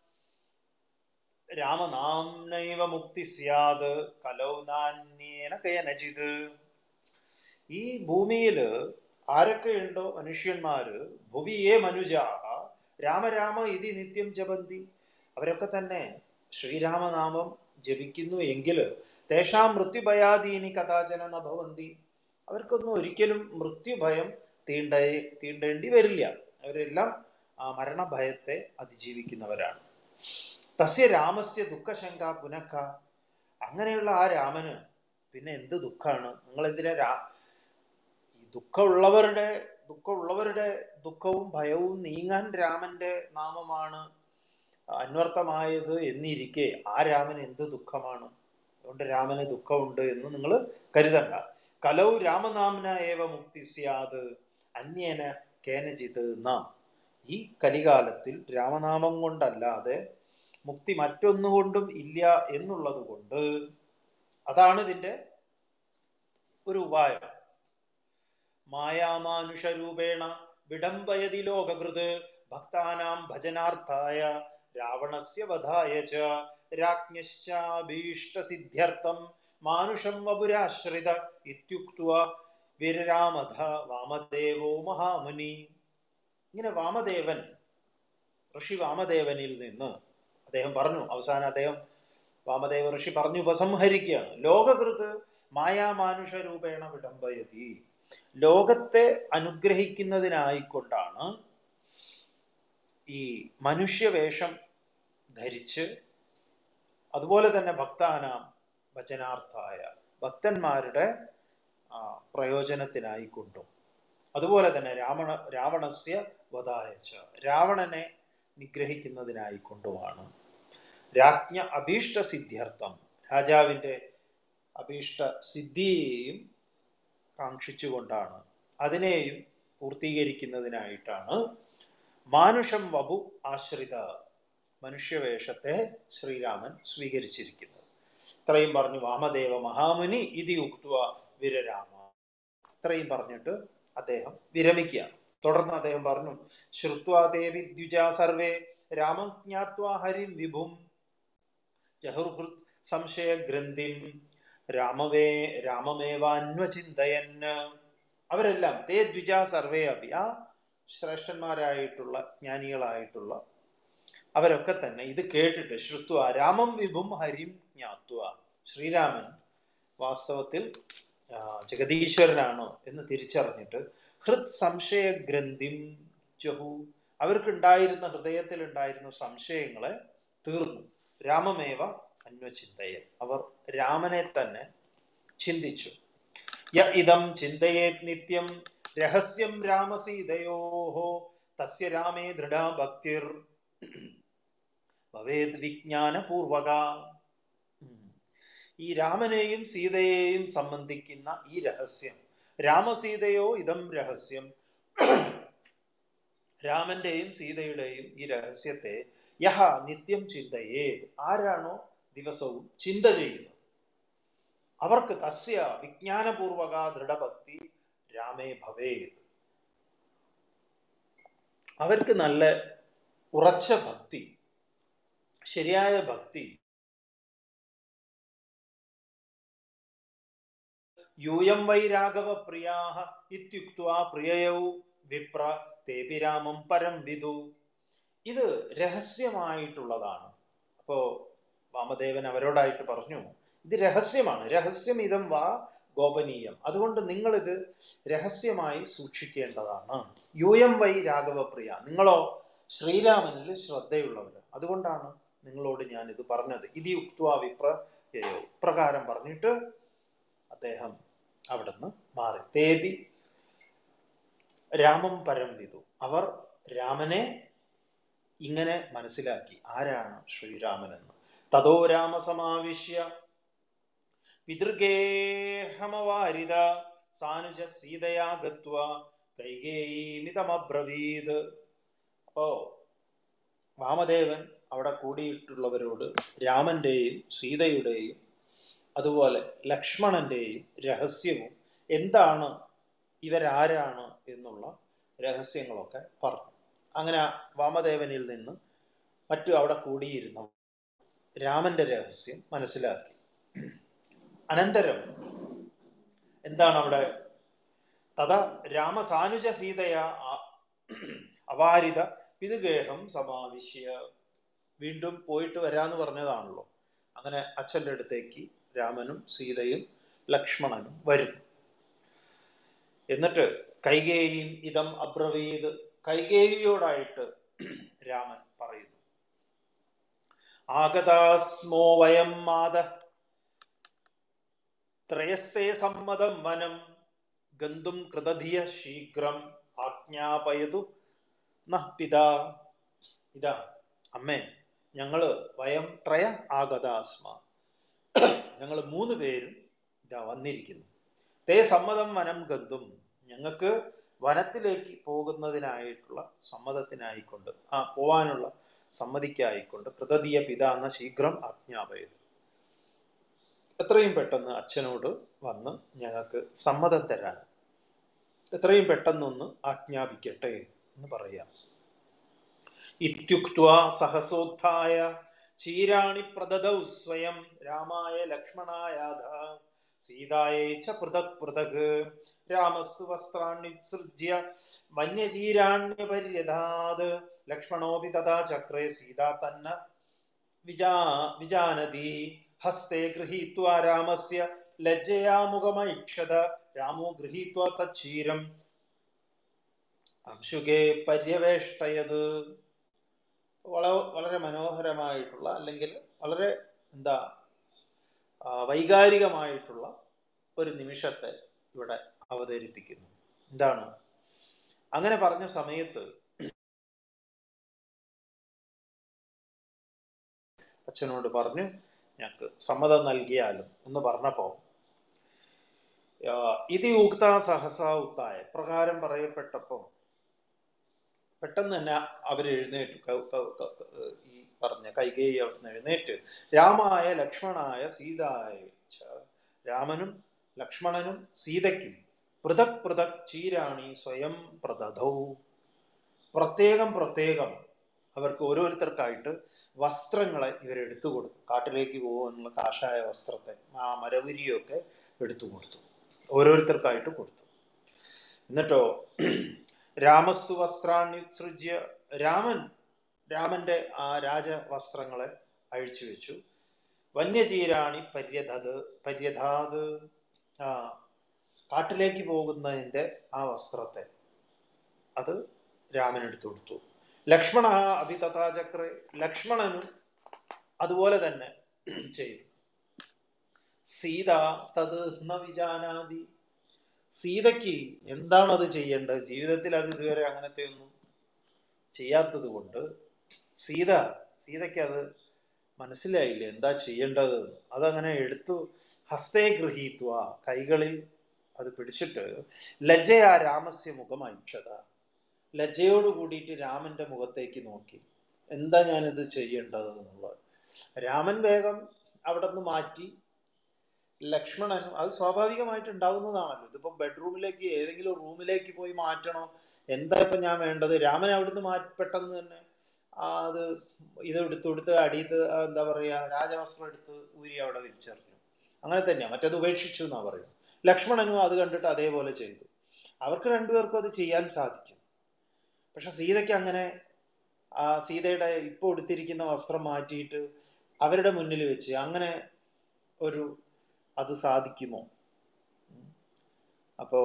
രാമനാംനൈവ മുക്തി സ്യാത് കലൗ നാന്യേന കയനചിത് ഈ ഭൂമിയിൽ ആരൊക്കെയുണ്ടോ മനുഷ്യന്മാര് ഭുവിയേ മനുജാഹ രാമരാമ ഇതി നിത്യം ജപന്തി അവരൊക്കെ തന്നെ ശ്രീരാമനാമം ജപിക്കുന്നു എങ്കിൽ തേഷാം മൃത്യുഭയാദീനി കഥാചന നഭവന്തി അവർക്കൊന്നും ഒരിക്കലും മൃത്യുഭയം തീണ്ട തീണ്ടേണ്ടി വരില്ല അവരെല്ലാം ആ മരണഭയത്തെ അതിജീവിക്കുന്നവരാണ് തസ്യ രാമസ്യ ദുഃഖശങ്ക പുനഃ അങ്ങനെയുള്ള ആ രാമന് പിന്നെ എന്ത് ദുഃഖമാണ് നിങ്ങൾ എന്തിനാ രാ ഈ ദുഃഖമുള്ളവരുടെ ദുഃഖമുള്ളവരുടെ ദുഃഖവും ഭയവും നീങ്ങാൻ രാമന്റെ നാമമാണ് അന്വർത്ഥമായത് എന്നിരിക്കെ ആ രാമന് എന്ത് ദുഃഖമാണ് അതുകൊണ്ട് രാമന് ദുഃഖമുണ്ട് എന്ന് നിങ്ങൾ കരുതണ്ട കലൗ രാമനാമന ഏവ മുക്തി സ്യാത് അന്യേന കേനചിത് ന ഈ കലികാലത്തിൽ രാമനാമം കൊണ്ടല്ലാതെ മുക്തി മറ്റൊന്നുകൊണ്ടും ഇല്ല എന്നുള്ളത് കൊണ്ട് അതാണ് ഇതിന്റെ ഒരു ഉപായം മായാമാനുഷരൂപേണ വിടംബയതി ലോകകൃത് ഭക്താനാം ഭജനാർത്ഥായ രാവണസ്യ വധായ ച രാജ്ഞശ്ചാഭീഷ്ടസിദ്ധ്യർത്ഥം മാനുഷം വപുരാശ്രിത ഇത്യുക്ത്വ വിരരാമധ വാമദേവോ മഹാമുനി ഇങ്ങനെ വാമദേവൻ ഋഷി വാമദേവനിൽ നിന്ന് അദ്ദേഹം പറഞ്ഞു അവസാനം അദ്ദേഹം വാമദേവ ഋഷി പറഞ്ഞു ഉപസംഹരിക്കുകയാണ് ലോകകൃത് മായാമാനുഷ രൂപേണ വിടംബയതി ലോകത്തെ അനുഗ്രഹിക്കുന്നതിനായിക്കൊണ്ടാണ് ഈ മനുഷ്യവേഷം ധരിച്ച് അതുപോലെ തന്നെ ഭക്താനാം വചനാർത്ഥായ ഭക്തന്മാരുടെ ആ, പ്രയോജനത്തിനായിക്കൊണ്ടും അതുപോലെ തന്നെ രാവണ രാവണസ്യ വധായച്ച രാവണനെ നിഗ്രഹിക്കുന്നതിനായിക്കൊണ്ടുമാണ് രാജ്ഞ അഭീഷ്ട സിദ്ധ്യർത്ഥം രാജാവിൻ്റെ അഭീഷ്ട സിദ്ധിയെയും കാക്ഷിച്ചുകൊണ്ടാണ് അതിനെയും പൂർത്തീകരിക്കുന്നതിനായിട്ടാണ് മാനുഷം വപു ആശ്രിത മനുഷ്യവേഷത്തെ ശ്രീരാമൻ സ്വീകരിച്ചിരിക്കുന്നത് ഇത്രയും പറഞ്ഞു വാമദേവ മഹാമുനി ഇതി ഉക്തുവ വിരരാമ ഇത്രയും പറഞ്ഞിട്ട് അദ്ദേഹം വിരമിക്കുകയാണ് തുടർന്ന് അദ്ദേഹം പറഞ്ഞു ശ്രുത്വാ ദേവി ദ്വിജാ സർവേ രാമം ജ്ഞാത്വാ ഹരിം വിഭും ജഹുർഹൃത് സംശയഗ്രന്ഥിം രാമവേ രാമമേവാന്വചിന്തയൻ അവരെല്ലാം തേ ദ്വിജ സർവേ അപി ആ ശ്രേഷ്ഠന്മാരായിട്ടുള്ള ജ്ഞാനികളായിട്ടുള്ള അവരൊക്കെ തന്നെ ഇത് കേട്ടിട്ട് ശ്രുത്വ രാമം വിഭും ഹരിം ജ്ഞാത്വ ശ്രീരാമൻ വാസ്തവത്തിൽ ആ, ജഗദീശ്വരനാണോ എന്ന് തിരിച്ചറിഞ്ഞിട്ട് ഹൃത് സംശയഗ്രന്ഥിം ജഹു അവർക്കുണ്ടായിരുന്ന ഹൃദയത്തിൽ ഉണ്ടായിരുന്ന സംശയങ്ങളെ തീർന്നു രാമമേവ അന്വചിന്തയൻ അവർ രാമനെ തന്നെ ചിന്തിച്ചു യ ഇതം ചിന്തയേത് നിത്യം രഹസ്യം രാമസീതയോ തസ്യ രാമേ ദൃഢാ ഭക്തിർ ഭവേത് വിജ്ഞാനപൂർവക ഉം. ഈ രാമനെയും സീതയെയും സംബന്ധിക്കുന്ന ഈ രഹസ്യം രാമസീതയോ ഇതം രഹസ്യം രാമന്റെയും സീതയുടെയും ഈ രഹസ്യത്തെ യഹ നിത്യം ചിന്തയേ ആരാണോ ദിവസവും ചിന്ത ചെയ്യുന്നത് അവർക്ക് തസ്യ വിജ്ഞാനപൂർവക ദൃഢഭക്തി രാമേ ഭവേത് അവർക്ക് നല്ല ഉറച്ച ഭക്തി ശരിയായ ഭക്തി യൂയം വൈ രാഘവ പ്രിയാഹ ഇത്യുക്ത്വാ പ്രിയയൗ വിപ്ര തേപി രാമം പരം വിദു ഇത് രഹസ്യമായിട്ടുള്ളതാണ് അപ്പോ വാമദേവൻ അവരോടായിട്ട് പറഞ്ഞു ഇത് രഹസ്യമാണ് രഹസ്യം ഇതം വാ ഗോപനീയം അതുകൊണ്ട് നിങ്ങളിത് രഹസ്യമായി സൂക്ഷിക്കേണ്ടതാണ് യൂയം വൈ രാഘവപ്രിയ നിങ്ങളോ ശ്രീരാമനിൽ ശ്രദ്ധയുള്ളവർ അതുകൊണ്ടാണ് നിങ്ങളോട് ഞാൻ ഇത് പറഞ്ഞത് ഇതി ഉക്ത്വ വിപ്ര പ്രകാരം പറഞ്ഞിട്ട് അദ്ദേഹം അവിടുന്ന് മാറി തേബി രാമം പരം വിതു അവർ രാമനെ ഇങ്ങനെ മനസ്സിലാക്കി ആരാണ് ശ്രീരാമനെന്ന് തതോ രാമസമാവിശ്യ പിതൃഗേഹമവാരിത സാനുജ സീതയാ ഗത്വ കൈകേയിമിതമബ്രവീത് അപ്പോ വാമദേവൻ അവിടെ കൂടിയിട്ടുള്ളവരോട് രാമന്റെയും സീതയുടെയും അതുപോലെ ലക്ഷ്മണന്റെയും രഹസ്യവും എന്താണ് ഇവരാരാണ് എന്നുള്ള രഹസ്യങ്ങളൊക്കെ പറഞ്ഞു അങ്ങനെ വാമദേവനിൽ നിന്ന് മറ്റു അവിടെ കൂടിയിരുന്ന രാമന്റെ രഹസ്യം മനസ്സിലാക്കി അനന്തരം എന്താണ് അവിടെ തഥ രാമസാനുജ സീതയ അവാരിത പിതൃഗേഹം സമാവിശ്യ വീണ്ടും പോയിട്ട് വരാന്ന് പറഞ്ഞതാണല്ലോ അങ്ങനെ അച്ഛൻ്റെ അടുത്തേക്ക് രാമനും സീതയും ലക്ഷ്മണനും വരുന്നു എന്നിട്ട് കൈകേയും ഇതം അബ്രവീത് കൈകേയിയോടായിട്ട് രാമൻ പറയുന്നു ആഗതാസ്മോ വയം മാത ത്രയസ്തേ സമ്മതം വനം ഗന്തും കൃതധിയ ശീഘ്രം ആജ്ഞാപയതു നഃ പിതാ ഇതാ അമ്മേ ഞങ്ങള് വയം ത്രയ ആഗതാസ്മ ഞങ്ങൾ മൂന്ന് പേരും ഇതാ വന്നിരിക്കുന്നു തേ സമ്മതം വനം ഗന്തും ഞങ്ങൾക്ക് വനത്തിലേക്ക് പോകുന്നതിനായിട്ടുള്ള സമ്മതത്തിനായിക്കൊണ്ട് ആ പോവാനുള്ള സമ്മതിക്കായിക്കൊണ്ട് കൃതതീയ പിത എന്ന ശീഘ്രം ആജ്ഞാപയത് എത്രയും പെട്ടെന്ന് അച്ഛനോട് വന്ന് ഞങ്ങൾക്ക് സമ്മതം തരാൻ എത്രയും പെട്ടെന്നൊന്ന് ആജ്ഞാപിക്കട്ടെ എന്ന് പറയാം ഇത്യുക്വാ സഹസോത്ഥായ ചീരാണി പ്രദദൗ സ്വയം രാമായ ലക്ഷ്മണായാധ സീതായേ ച പൃഥക് പൃഥക് രാമസ്തു വസ്ത്രാണ്യുത്സൃജ്യ വന്യചീരാണ്യപര്യധാത് ലക്ഷ്മണോപി തഥാ ചക്രേ സീതാ തന്ന വിജാ വിജാനതി ഹസ്തേ ഗൃഹീത്വാ രാമസ്യ ലജ്ജയാ മുഖമൈക്ഷത രാമോ ഗൃഹീത്വാ തച്ചീരം അംശുകെ പര്യവേഷ്ടയത് വളരെ വളരെ മനോഹരമായിട്ടുള്ള അല്ലെങ്കിൽ വളരെ എന്താ വൈകാരികമായിട്ടുള്ള ഒരു നിമിഷത്തെ ഇവിടെ അവതരിപ്പിക്കുന്നു എന്താണ് അങ്ങനെ പറഞ്ഞ സമയത്ത് അച്ഛനോട് പറഞ്ഞു ഞങ്ങൾക്ക് സമ്മതം നൽകിയാലും എന്ന് പറഞ്ഞപ്പോൾ ഇത് യുക്ത സഹസ ഉത്തായ പ്രകാരം പറയപ്പെട്ടപ്പോൾ പെട്ടെന്ന് തന്നെ അവരെഴുന്നേറ്റു ഈ പറഞ്ഞ കൈകേയി അവിടുന്ന് എഴുന്നേറ്റ് രാമായ ലക്ഷ്മണായ സീതായ രാമനും ലക്ഷ്മണനും സീതയ്ക്കും പൃഥക് പൃഥക് ചീരാണി സ്വയം പ്രദധൗ പ്രത്യേകം പ്രത്യേകം അവർക്ക് ഓരോരുത്തർക്കായിട്ട് വസ്ത്രങ്ങളെ ഇവരെടുത്തു കൊടുത്തു കാട്ടിലേക്ക് പോകുന്നുള്ള കാഷായ വസ്ത്രത്തെ ആ മരവുരിയൊക്കെ എടുത്തു കൊടുത്തു ഓരോരുത്തർക്കായിട്ട് കൊടുത്തു എന്നിട്ടോ രാമസ്തു വസ്ത്രാണ്യുത്സൃജ്യ രാമൻ രാമന്റെ ആ രാജവസ്ത്രങ്ങളെ അഴിച്ചു വെച്ചു വന്യചീരാണി പര്യധത് പര്യധാത് ആ കാട്ടിലേക്ക് പോകുന്നതിൻ്റെ ആ വസ്ത്രത്തെ അത് രാമൻ എടുത്തു കൊടുത്തു ലക്ഷ്മണ അഭിതഥാചക്ര ലക്ഷ്മണനും അതുപോലെ തന്നെ ചെയ്തു സീത തത് ന വിജാനാതി സീതയ്ക്ക് എന്താണ് അത് ചെയ്യേണ്ടത് ജീവിതത്തിൽ അത് ഇതുവരെ അങ്ങനത്തെ ഒന്നും ചെയ്യാത്തത് കൊണ്ട് സീത സീതയ്ക്ക് അത് മനസ്സിലായില്ല എന്താ ചെയ്യേണ്ടത് അതങ്ങനെ എടുത്തു ഹസ്തേ ഗൃഹീത്വ കൈകളിൽ അത് പിടിച്ചിട്ട് ലജ്ജയാ രാമസ്യ മുഖം അക്ഷത ലജ്ജയോട് കൂടിയിട്ട് രാമന്റെ മുഖത്തേക്ക് നോക്കി എന്താ ഞാനിത് ചെയ്യേണ്ടത് എന്നുള്ളത് രാമൻ വേഗം അവിടെ നിന്ന് മാറ്റി ലക്ഷ്മണനും അത് സ്വാഭാവികമായിട്ട് ഉണ്ടാവുന്നതാണല്ലോ ഇതിപ്പോൾ ബെഡ്റൂമിലേക്ക് ഏതെങ്കിലും റൂമിലേക്ക് പോയി മാറ്റണോ എന്താ ഇപ്പം ഞാൻ വേണ്ടത് രാമൻ അവിടുന്ന് മാറ്റി പെട്ടെന്ന് തന്നെ ആ അത് ഇത് എടുത്ത് കൊടുത്ത് അടിയത്ത് എന്താ പറയുക രാജവസ്ത്രം എടുത്ത് ഊരി അവിടെ വിരിച്ചറിഞ്ഞു അങ്ങനെ തന്നെയാണ് മറ്റത് ഉപേക്ഷിച്ചു എന്നാ പറയും ലക്ഷ്മണനും അത് കണ്ടിട്ട് അതേപോലെ ചെയ്തു അവർക്ക് രണ്ടുപേർക്കും അത് ചെയ്യാൻ സാധിക്കും പക്ഷെ സീതയ്ക്ക് അങ്ങനെ ആ സീതയുടെ ഇപ്പോൾ എടുത്തിരിക്കുന്ന വസ്ത്രം മാറ്റിയിട്ട് അവരുടെ മുന്നിൽ വെച്ച് അങ്ങനെ ഒരു അത് സാധിക്കുമോ അപ്പോൾ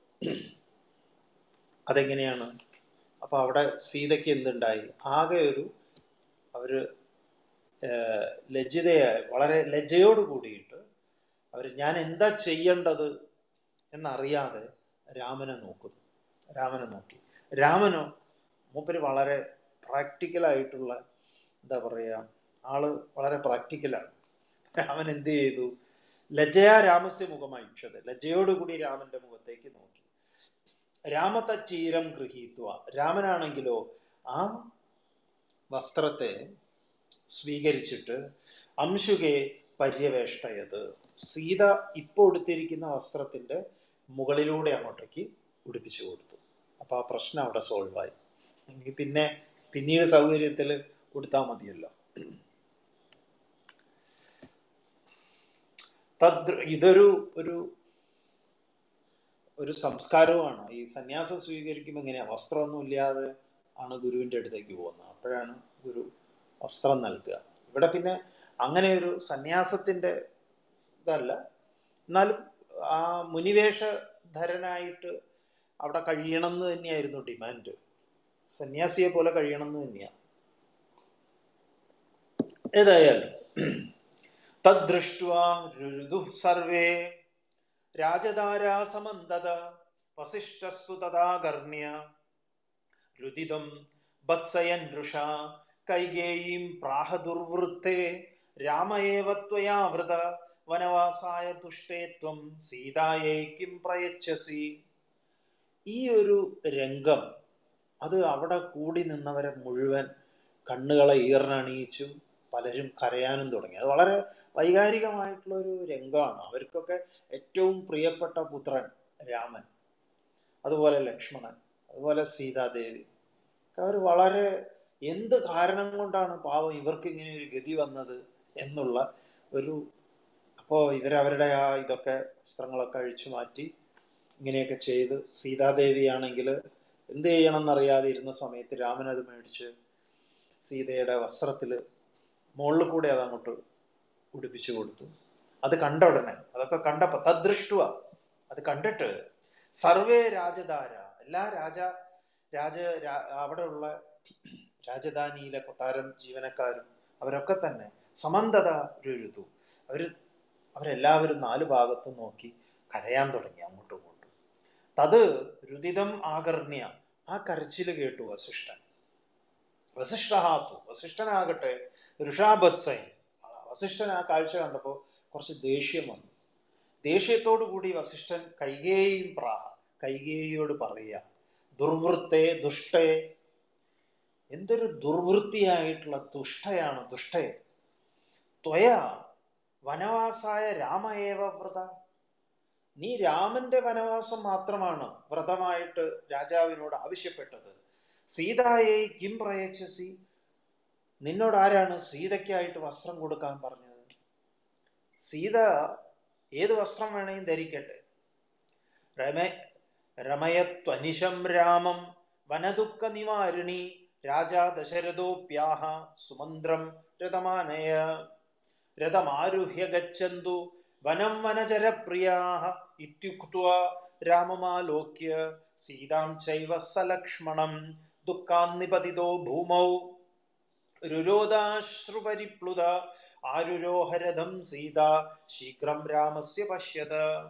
അതെങ്ങനെയാണ് അപ്പോൾ അവിടെ സീതയ്ക്ക് എന്തുണ്ടായി ആകെ ഒരു അവർ ലജ്ജിതയായി വളരെ ലജ്ജയോട് കൂടിയിട്ട് അവർ ഞാൻ എന്താ ചെയ്യേണ്ടത് എന്നറിയാതെ രാമനെ നോക്കുന്നു രാമനെ നോക്കി രാമനോ മൂപ്പര് വളരെ പ്രാക്ടിക്കലായിട്ടുള്ള എന്താ പറയുക ആള് വളരെ പ്രാക്ടിക്കലാണ് രാമൻ എന്ത് ചെയ്തു ലജ്ജയാ രാമസ്യ മുഖമൈക്ഷത് ലജ്ജയോടുകൂടി രാമന്റെ മുഖത്തേക്ക് നോക്കി രാമതച്ചീരം ഗൃഹീത്വ രാമനാണെങ്കിലോ ആ വസ്ത്രത്തെ സ്വീകരിച്ചിട്ട് അംശുകെ പര്യവേഷ്ടയത് സീത ഇപ്പോൾ ഉടുത്തിരിക്കുന്ന വസ്ത്രത്തിന്റെ മുകളിലൂടെ അങ്ങോട്ടേക്ക് ഉടുപ്പിച്ചു കൊടുത്തു അപ്പൊ ആ പ്രശ്നം അവിടെ സോൾവ് ആയി എങ്കിൽ പിന്നെ പിന്നീട് സൗകര്യത്തിൽ കൊടുത്താൽ മതിയല്ലോ തദ് ഇതൊരു ഒരു ഒരു സംസ്കാരവുമാണ് ഈ സന്യാസം സ്വീകരിക്കുമ്പോൾ എങ്ങനെയാ വസ്ത്രമൊന്നും ഇല്ലാതെ ആണ് ഗുരുവിൻ്റെ അടുത്തേക്ക് പോകുന്നത് അപ്പോഴാണ് ഗുരു വസ്ത്രം നൽകുക ഇവിടെ പിന്നെ അങ്ങനെ ഒരു സന്യാസത്തിൻ്റെ ഇതല്ല എന്നാലും ആ മുനിവേഷധരനായിട്ട് അവിടെ കഴിയണം എന്ന് തന്നെയായിരുന്നു ഡിമാൻഡ് സന്യാസിയെ പോലെ കഴിയണം എന്ന് തന്നെയാണ് ഏതായാലും തദ്ദൃഷ്ട്വാ രുരുദു സർവേ രാജധാരാസമന്തത വസിഷ്ഠസ്തു തഥാകർണ്യ രുദിതം വത്സയൻ ഋഷ കൈകേയീം പ്രാഹദുർവൃത്തെ രാമയേവ ത്വയാവൃത വനവാസായ തുഷ്ടേ ത്വം സീതായേക്കും പ്രയച്ഛസി ഈ ഒരു രംഗം അത് അവിടെ കൂടി നിന്നവരെ മുഴുവൻ കണ്ണുകളെ ഈർണണിയിച്ചു പലരും കരയാനും തുടങ്ങി അത് വളരെ വൈകാരികമായിട്ടുള്ള ഒരു രംഗമാണ് അവർക്കൊക്കെ ഏറ്റവും പ്രിയപ്പെട്ട പുത്രൻ രാമൻ അതുപോലെ ലക്ഷ്മണൻ അതുപോലെ സീതാദേവി അവർ വളരെ എന്ത് കാരണം കൊണ്ടാണ് പാവം ഇവർക്ക് ഇങ്ങനെ ഒരു ഗതി വന്നത് എന്നുള്ള ഒരു അപ്പോൾ ഇവരവരുടെ ആ ഇതൊക്കെ വസ്ത്രങ്ങളൊക്കെ അഴിച്ചു മാറ്റി ഇങ്ങനെയൊക്കെ ചെയ്ത് സീതാദേവിയാണെങ്കിൽ എന്ത് ചെയ്യണം എന്നറിയാതെ ഇരുന്ന സമയത്ത് രാമൻ അത് മേടിച്ച് സീതയുടെ വസ്ത്രത്തിൽ മുകളിൽ കൂടെ അത് അങ്ങോട്ട് ഉടുപ്പിച്ചു കൊടുത്തു അത് കണ്ട ഉടനെ അതൊക്കെ കണ്ടപ്പോൾ തദ്ദൃഷ്ടുവ അത് കണ്ടിട്ട് സർവേ രാജധാര എല്ലാ രാജ രാജ അവിടെയുള്ള രാജധാനിയിലെ കൊട്ടാരം ജീവനക്കാരും അവരൊക്കെ തന്നെ സമന്തത രുരുതു അവർ അവരെല്ലാവരും നാല് ഭാഗത്തും നോക്കി കരയാൻ തുടങ്ങി അങ്ങോട്ടും ഇങ്ങോട്ടും തത് രുദിതം ആകർണ്യ ആ കരച്ചിൽ കേട്ടു വസിഷ്ഠൻ വസിഷ്ഠഹാത്തു വസിഷ്ഠനാകട്ടെ ഋഷാബത്സൈൻ വസിഷ്ഠൻ ആ കാഴ്ച കണ്ടപ്പോൾ കുറച്ച് ദേഷ്യം വന്നു ദേഷ്യത്തോടു കൂടി വസിഷ്ഠൻ കൈകേയും പ്രാഹ കൈകേയിയോട് പറയുക ദുർവൃത്തെ ദുഷ്ടേ എന്തൊരു ദുർവൃത്തിയായിട്ടുള്ള ദുഷ്ടയാണ് ദുഷ്ടയെ ത്വയ വനവാസായ രാമയേവ വ്രത നീ രാമന്റെ വനവാസം മാത്രമാണ് വ്രതമായിട്ട് രാജാവിനോട് ആവശ്യപ്പെട്ടത് സീതായെ കിം പ്രയച്ചസി നിന്നോട് ആരാണ് സീതയ്ക്കായിട്ട് വസ്ത്രം കൊടുക്കാൻ പറഞ്ഞത് സീത ഏത് വസ്ത്രം വേണമെങ്കിലും ധരിക്കട്ടെ രമ രമയത്വനിശം രാമം വനദുഃഖ നിവാരിണി രാജാ ദശരഥോപ്യാഹ സുമന്ത്രം രഥമാനയ രഥമാരുഹ്യ ഗച്ഛന്തു വനം വനചരപ്രിയാഹ ഇത്യുക്ത്വ രാമമാലോക്യ സീതാം ചൈവ സലക്ഷ്മണം ദുഃഖാന്നിപതിതോ ഭൂമൗ രുരോധാശ്രുപരിപ്ലുത ആരുരോഹരഥം സീത ശീഘ്രം രാമസ്യ പശ്യത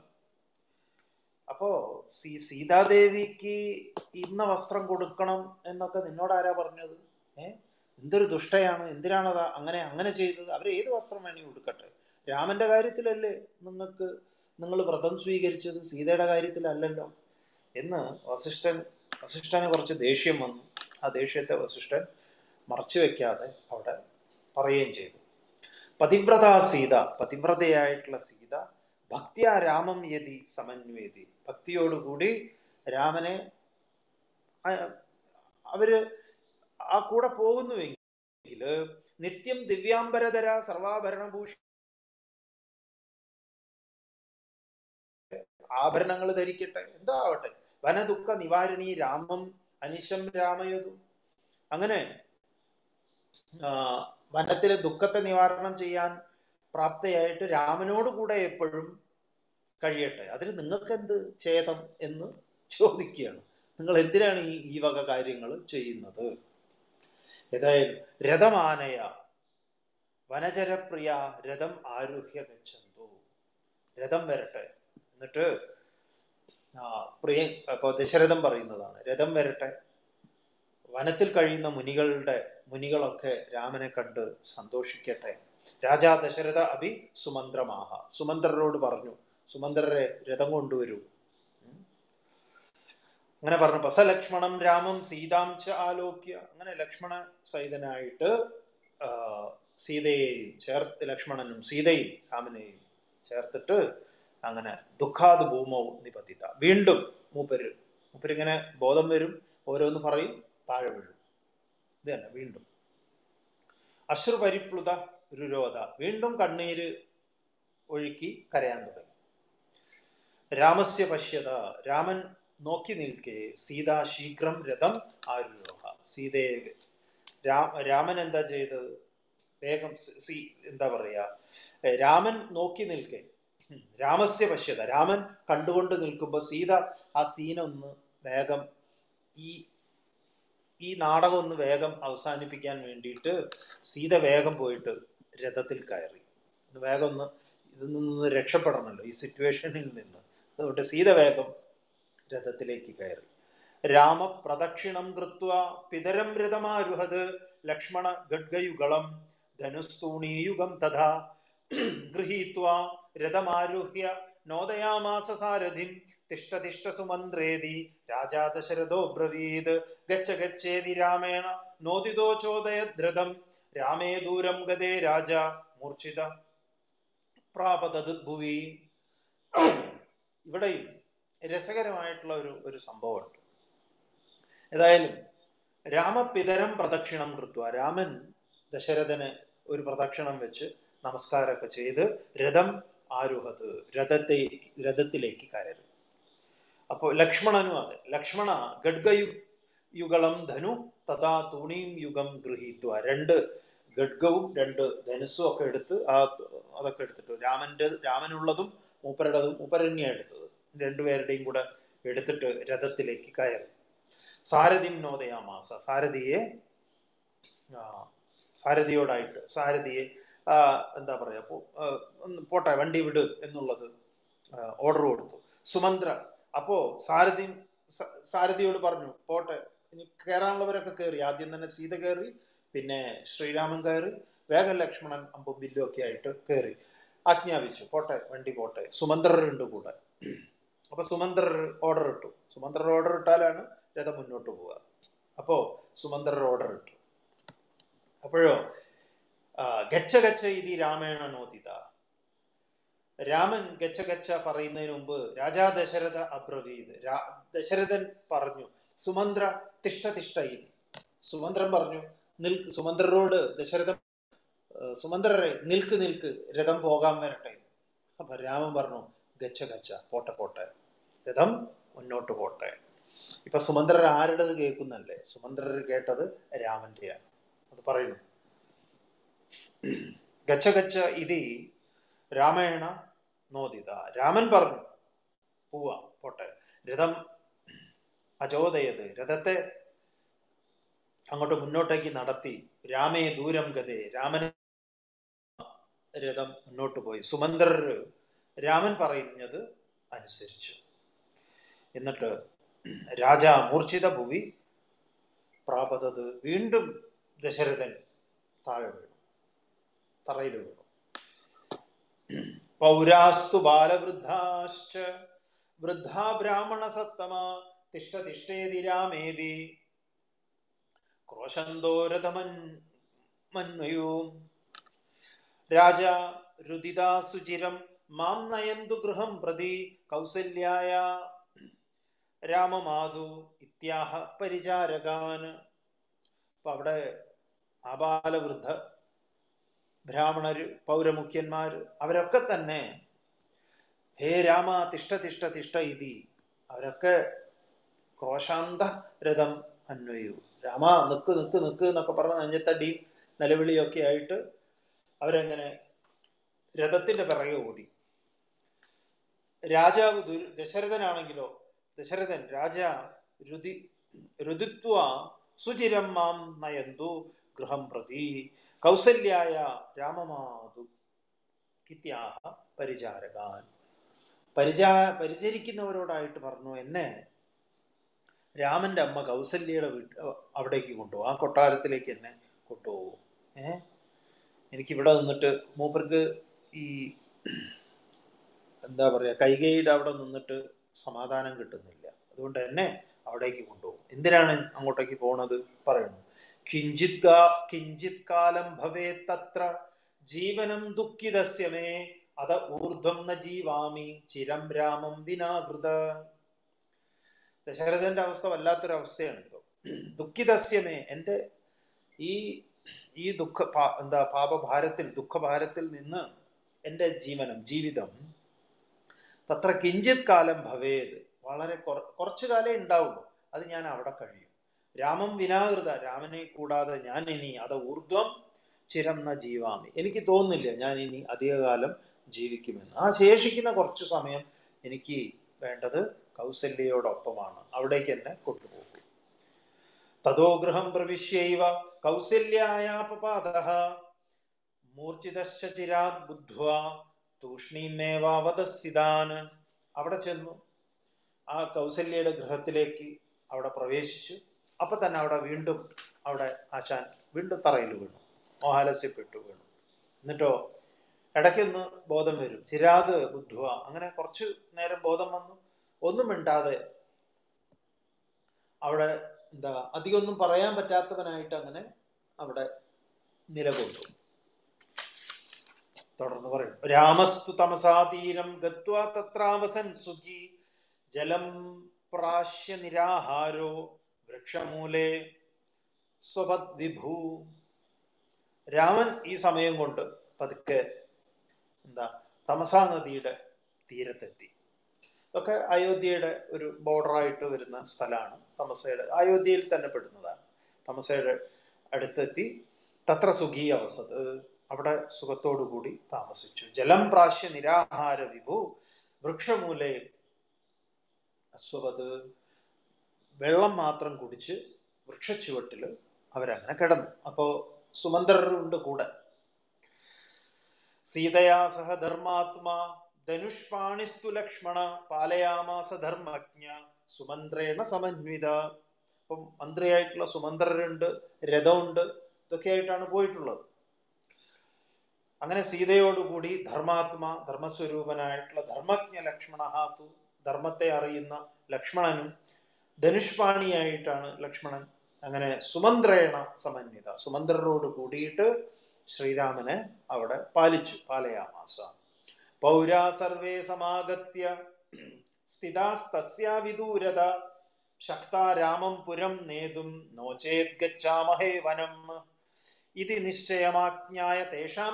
അപ്പോ സീ സീതാദേവിക്ക് ഇന്ന വസ്ത്രം കൊടുക്കണം എന്നൊക്കെ നിന്നോട് ആരാ പറഞ്ഞത് ഏ എന്തൊരു ദുഷ്ടയാണ് എന്തിനാണത് അങ്ങനെ അങ്ങനെ ചെയ്തത് അവർ ഏത് വസ്ത്രം വേണമെങ്കിൽ കൊടുക്കട്ടെ രാമന്റെ കാര്യത്തിലല്ലേ നിങ്ങൾക്ക് നിങ്ങൾ വ്രതം സ്വീകരിച്ചത് സീതയുടെ കാര്യത്തിലല്ലല്ലോ എന്ന് വസിഷ്ഠൻ വസിഷ്ഠന് കുറച്ച് ദേഷ്യം വന്നു ആ ദേഷ്യത്തെ വസിഷ്ഠൻ മറച്ചു വെക്കാതെ അവിടെ പറയുകയും ചെയ്തു പതിവ്രത സീത പതിവ്രതയായിട്ടുള്ള സീത ഭക്തിയ രാമം യതി സമന്വേതി ഭക്തിയോടുകൂടി രാമനെ അവര് ആ കൂടെ പോകുന്നുവെങ്കിൽ നിത്യം ദിവ്യാംബരധര സർവാഭരണഭൂഷ ആഭരണങ്ങൾ ധരിക്കട്ടെ എന്തോ ആവട്ടെ വനദുഃഖ നിവാരണി രാമം അനിശം രാമയതു അങ്ങനെ വനത്തിലെ ദുഃഖത്തെ നിവാരണം ചെയ്യാൻ പ്രാപ്തയായിട്ട് രാമനോട് കൂടെ എപ്പോഴും കഴിയട്ടെ അതിന് നിങ്ങൾക്ക് എന്ത് ഛേദം എന്ന് ചോദിക്കുകയാണ് നിങ്ങൾ എന്തിനാണ് ഈ ഈ വക കാര്യങ്ങൾ ചെയ്യുന്നത് ഏതായാലും രഥമാനയ വനചരപ്രിയ രഥം ആരുഹ്യ ഗച്ഛന്തു രഥം വരട്ടെ എന്നിട്ട് ആ പ്രിയ അപ്പോൾ ദശരഥം പറയുന്നതാണ് രഥം വരട്ടെ വനത്തിൽ കഴിയുന്ന മുനികളുടെ മുനികളൊക്കെ രാമനെ കണ്ട് സന്തോഷിക്കട്ടെ രാജാ ദശരഥ അഭി സുമന്ത്രമാഹ സുമന്ത്രരോട് പറഞ്ഞു സുമന്ത്രരെ രഥം കൊണ്ടുവരൂ ഉം. അങ്ങനെ പറഞ്ഞു പസ ലക്ഷ്മണം രാമം സീതാം ച ആലോക്യ അങ്ങനെ ലക്ഷ്മണ സഹിതനായിട്ട് ആ, സീതയെയും ചേർത്ത് ലക്ഷ്മണനും സീതയും രാമനെയും ചേർത്തിട്ട് അങ്ങനെ ദുഃഖാത് ഭൂമോ നിപതിത വീണ്ടും മൂപ്പര് മൂപ്പരിങ്ങനെ ബോധം വരും ഓരോന്ന് പറയും താഴെ വീഴും ഇത് തന്നെ വീണ്ടും അശ്രുപരിപ്ലുത രുരോധ വീണ്ടും കണ്ണീര് ഒഴുക്കി കരയാൻ തുടങ്ങി രാമസ്യ പശ്യത രാമൻ നോക്കി നിൽക്കെ സീത ശീഘ്രം രഥം ആരുരോഹ സീതയെ രാ രാമൻ എന്താ ചെയ്തത് വേഗം സി- സീ എന്താ പറയാ ഏ, രാമൻ നോക്കി നിൽക്കെ ഉം, രാമസ്യ പശ്യത രാമൻ കണ്ടുകൊണ്ട് നിൽക്കുമ്പോൾ സീത ആ സീന ഒന്ന് വേഗം ഈ ഈ നാടകം ഒന്ന് വേഗം അവസാനിപ്പിക്കാൻ വേണ്ടിയിട്ട് സീത വേഗം പോയിട്ട് രഥത്തിൽ കയറി ഒന്ന് വേഗം ഒന്ന് ഇതിൽ നിന്ന് രക്ഷപ്പെടണമല്ലോ ഈ സിറ്റുവേഷനിൽ നിന്ന് അതുകൊണ്ട് സീത വേഗം രഥത്തിലേക്ക് കയറി രാമ പ്രദക്ഷിണം കൃത്വ പിതരം രഥമാരുഹത് ലക്ഷ്മണ ഗഡ്ഗയുഗളം ധനുസ്തൂണീയുഗം തഥാ ഗൃഹീത്വാ രഥമാരുഹ്യ നോദയാമാസ സാരഥിം തിഷ്ട തിഷ്ട സുമന്ത്രേതി രാജാ ദശരഥോ ബ്രവീത് ഗച്ഛ ഗച്ഛേതി രാമേണ നോദിതോ ചോദയദ്രഥം രാമേ ദൂരം ഗതേ രാജ മൂർച്ഛിത പ്രാപതത് ഭുവി ഇവിടെയും രസകരമായിട്ടുള്ള ഒരു ഒരു സംഭവമുണ്ട് ഏതായാലും രാമപിതരം പ്രദക്ഷിണം കൃത്വ രാമൻ ദശരഥന് ഒരു പ്രദക്ഷിണം വെച്ച് നമസ്കാരമൊക്കെ ചെയ്ത് രഥം ആരുഹത് രഥത്തെ രഥത്തിലേക്ക് കയറി അപ്പോൾ ലക്ഷ്മണനും അതെ ലക്ഷ്മണ ഗഡ്ഗയു യുഗളം ധനു തഥാ തൂണീം യുഗം ഗൃഹീത്വ രണ്ട് ഗഡ്ഗവും രണ്ട് ധനുസ്സും ഒക്കെ എടുത്ത് ആ അതൊക്കെ എടുത്തിട്ട് രാമന്റെ രാമനുള്ളതും മൂപ്പരുടേതും മൂപ്പരന്യ എടുത്തത് രണ്ടുപേരുടെയും കൂടെ എടുത്തിട്ട് രഥത്തിലേക്ക് കയറി സാരഥിം നോദയാമാസ സാരഥിയെ ആ, സാരഥിയോടായിട്ട് സാരഥിയെ ആ, എന്താ പറയാ പോ- ആ, ഒന്ന് പോട്ടെ വണ്ടി വിട് എന്നുള്ളത് ഓർഡർ കൊടുത്തു സുമന്ത്ര അപ്പോ സാരഥി സ- സാരഥിയോട് പറഞ്ഞു പോട്ടെ ഇനി കയറാനുള്ളവരൊക്കെ കയറി ആദ്യം തന്നെ സീത കയറി പിന്നെ ശ്രീരാമൻ കയറി വേഗം ലക്ഷ്മണൻ അമ്പും വില്ലും ഒക്കെ ആയിട്ട് കയറി ആജ്ഞാപിച്ചു പോട്ടെ വണ്ടി പോട്ടെ സുമന്ത്രരുണ്ട് കൂടെ അപ്പൊ സുമന്ത്രർ ഓർഡർ ഇട്ടു സുമന്ത്രർ ഓർഡർ ഇട്ടാലാണ് രഥം മുന്നോട്ട് പോവുക അപ്പോ സുമന്ത്രർ ഓർഡർ ഇട്ടു അപ്പോഴോ ആ, ഗച്ഛ ഗച്ഛ ഇതി രാമേണ നോദിത രാമൻ ഗച്ഛ ഗച്ഛ പറയുന്നതിന് മുമ്പ് രാജാ ദശരഥ അബ്രവീത് രാ ദശരഥൻ പറഞ്ഞു സുമന്ത്ര തിഷ്ട തിഷ്ട ഇതി സുമന്ത്രൻ പറഞ്ഞു നിൽക്ക് സുമന്ത്രരോട് ദശരഥൻ ഏർ, സുമന്ത്രരെ നിൽക്ക് നിൽക്ക് രഥം പോകാൻ വരട്ടെ അപ്പൊ രാമൻ പറഞ്ഞു ഗച്ഛ ഗച്ഛ പോട്ടെ പോട്ടെ രഥം മുന്നോട്ട് പോട്ടെ ഇപ്പൊ സുമന്ത്രർ ആരുടേത് കേൾക്കുന്നല്ലേ സുമന്ത്രർ കേട്ടത് രാമന്റെയാണ് അത് പറയുന്നു ഗച്ഛ ഗച്ഛ ഇതി രാമേണ നോദിത രാമൻ പറഞ്ഞു പോവാ പോട്ടെ രഥം അചോദയത് രഥത്തെ അങ്ങോട്ട് മുന്നോട്ടേക്ക് നടത്തി രാമേ ദൂരം ഗതേ രാമൻ രഥം മുന്നോട്ട് പോയി സുമന്ത്രർ രാമൻ പറയുന്നത് അനുസരിച്ചു എന്നിട്ട് രാജ മൂർച്ഛിത ഭുവി പ്രാപതത് വീണ്ടും ദശരഥൻ താഴെ വീണു തറയിൽ വീണു പൗരാസ്തു ബാലവൃദ്ധാശ്ച വൃദ്ധാ ബ്രാഹ്മണ സത്തമ തിഷ്ട തിഷ്ടേതി രാമേതി ക്രോശന്തോ രഥമൻ മന്മയോ രാജ രുദിതാ സുചിരം മാം നയന്തു ഗൃഹം പ്രതി കൗസല്യായ രാമമാതു ഇത്യാഹ പരിചാരകാൻ അപ്പൊ അവിടെ ആബാലവൃദ്ധ ബ്രാഹ്മണര് പൗരമുഖ്യന്മാര് അവരൊക്കെ തന്നെ ഹേ രാമ തിഷ്ട തിഷ്ട തിഷ്ട ഇതി അവരൊക്കെ ക്രോശാന്ത രഥം അന്വയു രാമ നിക്ക് നിക്ക് നിക്ക് എന്നൊക്കെ പറഞ്ഞ് നെഞ്ഞത്തടിയും നിലവിളിയൊക്കെ ആയിട്ട് അവരങ്ങനെ രഥത്തിന്റെ പിറകെ ഓടി രാജാവ് ദുരു ദശരഥനാണെങ്കിലോ ദശരഥൻ രാജ രുതി രുദിത്വ സുചിരം മാം നയന്തു ഗൃഹം പ്രതി കൗസല്യായ രാമമാതു ഇത്യാഹ പരിചാരകാൻ പരിചാ പരിചരിക്കുന്നവരോടായിട്ട് പറഞ്ഞു എന്നെ രാമന്റെ അമ്മ കൗസല്യയുടെ വീട്ട് അവിടേക്ക് കൊണ്ടുപോകും ആ കൊട്ടാരത്തിലേക്ക് എന്നെ കൊണ്ടുപോകും ഏ എനിക്കിവിടെ നിന്നിട്ട് മൂപ്പർക്ക് ഈ എന്താ പറയുക കൈകൈയുടെ അവിടെ നിന്നിട്ട് സമാധാനം കിട്ടുന്നില്ല അതുകൊണ്ട് എന്നെ അവിടേക്ക് കൊണ്ടുപോകും എന്തിനാണ് അങ്ങോട്ടേക്ക് പോണത് പറയണം കിഞ്ചിത് കാ കിഞ്ചിത് കാലം ഭവേ തത്ര ജീവനം ദുഃഖിതസ്യമേ അത ഊർധ്വം ന ജീവാമി ചിരം രാമം വിനാകൃത ദശരഥന്റെ അവസ്ഥ വല്ലാത്തൊരവസ്ഥയാണ് ഇപ്പോൾ ദുഃഖിതസ്യമേ എൻ്റെ ഈ ഈ ദുഃഖ പാ- എന്താ പാപഭാരത്തിൽ ദുഃഖഭാരത്തിൽ നിന്ന് എൻ്റെ ജീവനം ജീവിതം തത്ര കിഞ്ചിത് കാലം ഭവേത് വളരെ കുറ- കുറച്ചു കാലേ ഉണ്ടാവുള്ളൂ അത് ഞാൻ അവിടെ കഴിയും രാമം വിനാകൃത രാമനെ കൂടാതെ ഞാൻ ഇനി അത് ഊർധ്വം ചിരം ന ജീവാമി എനിക്ക് തോന്നുന്നില്ല ഞാൻ ഇനി അധികകാലം ജീവിക്കുമെന്ന് ആ ശേഷിക്കുന്ന കുറച്ചു സമയം എനിക്ക് വേണ്ടത് കൗസല്യയോടൊപ്പമാണ് അവിടേക്ക് എന്നെ കൊണ്ടുപോകും തതോ ഗൃഹം പ്രവിശ്യൈവ കൗസല്യായാപപാദ മൂർച്ഛിതശ്ച ചിരാത് ബുദ്ധ്വ തൂഷ്ണീമേവാവതസ്ഥിതാൻ അവിടെ ചെന്നു ആ കൗസല്യയുടെ ഗൃഹത്തിലേക്ക് അവിടെ പ്രവേശിച്ചു അപ്പൊ തന്നെ അവിടെ വീണ്ടും അവിടെ ആശാൻ വീണ്ടും തറയിൽ വീണു മോഹാലസ്യപ്പെട്ടു വീണു എന്നിട്ടോ ഇടയ്ക്കൊന്ന് ബോധം വരും ചിരാത് ബുദ്ധുവ അങ്ങനെ കുറച്ച് നേരം ബോധം വന്നു ഒന്നും മിണ്ടാതെ അവിടെ എന്താ അധികമൊന്നും പറയാൻ പറ്റാത്തവനായിട്ട് അങ്ങനെ അവിടെ നിലകൊണ്ടു തുടർന്ന് പറയും രാമസ്തു തമസാതീരം ഗത്വാ തത്രാവസൻ സുഖി ജലം പ്രാശ്യ നിരാഹാരോ വൃക്ഷമൂലേ സ്വപത് വിഭൂ രാമൻ ഈ സമയം കൊണ്ട് പതുക്കെ എന്താ തമസാ നദിയുടെ തീരത്തെത്തി ഇതൊക്കെ അയോധ്യയുടെ ഒരു ബോർഡറായിട്ട് വരുന്ന സ്ഥലമാണ് തമസയുടെ അയോധ്യയിൽ തന്നെ പെടുന്നതാണ് തമസയുടെ അടുത്തെത്തി തത്ര സുഖീ അവസത് അവിടെ സുഖത്തോടു കൂടി താമസിച്ചു ജലം പ്രാശ്യ നിരാഹാര വിഭു വൃക്ഷമൂലെ അസ്വപത് വെള്ളം മാത്രം കുടിച്ച് വൃക്ഷച്ചുവട്ടിൽ അവരങ്ങനെ കിടന്നു അപ്പോൾ സുമന്ത്രരുണ്ട് കൂടെ സീതയാ സഹ ധർമാത്മാ ധനുഷ്പാണിസ്തു ലക്ഷ്മണ പാലയാമാസ ധർമ്മജ്ഞ സുമന്ത്രേണ സമന്വിത അപ്പം മന്ത്രിയായിട്ടുള്ള സുമന്ത്രരുണ്ട് രഥമുണ്ട് ഇതൊക്കെ ആയിട്ടാണ് പോയിട്ടുള്ളത് അങ്ങനെ സീതയോടുകൂടി ധർമാത്മാ ധർമ്മസ്വരൂപനായിട്ടുള്ള ധർമ്മജ്ഞ ലക്ഷ്മണ ഹാത്തു ധർമ്മത്തെ അറിയുന്ന ലക്ഷ്മണനും ധനുഷ്പാണിയായിട്ടാണ് ലക്ഷ്മണൻ അങ്ങനെ സുമന്ത്രേണ സമന്വിത സുമന്ത്രരോട് കൂടിയിട്ട് ശ്രീരാമനെ അവിടെ പാലിച്ചു പാലയാമാസ പൗരാ സർവേ സമാഗത്യ സ്ഥിതാസ്തസ്യാ വിദൂരത ശക്താ രാമം പുരം നേതും നോചേത് ഗച്ഛാമഹേ വനം ഇതി നിശ്ചയമാജ്ഞായ തേഷാം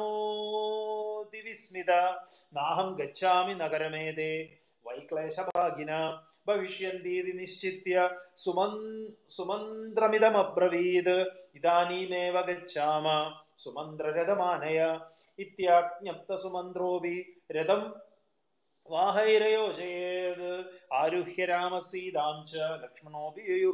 രാമോതിവിസ്മിത നാഹം ഗച്ഛാമി നഗരമേതേ വൈക്ലേശഭാഗിന ഭവിഷ്യന്തീതി നിശ്ചിത്യ സുമൻ സുമന്ത്രമിതമബ്രവീത് ഇതാനീമേവ ഗച്ഛാമ സുമന്ത്രരഥമാനയ ഇത്യാജ്ഞപ്ത സുമന്ത്രോപി രഥം വാഹൈരയോജയേത് ആരുഹ്യ രാമസീതാം ച ലക്ഷ്മണോപി യയുർ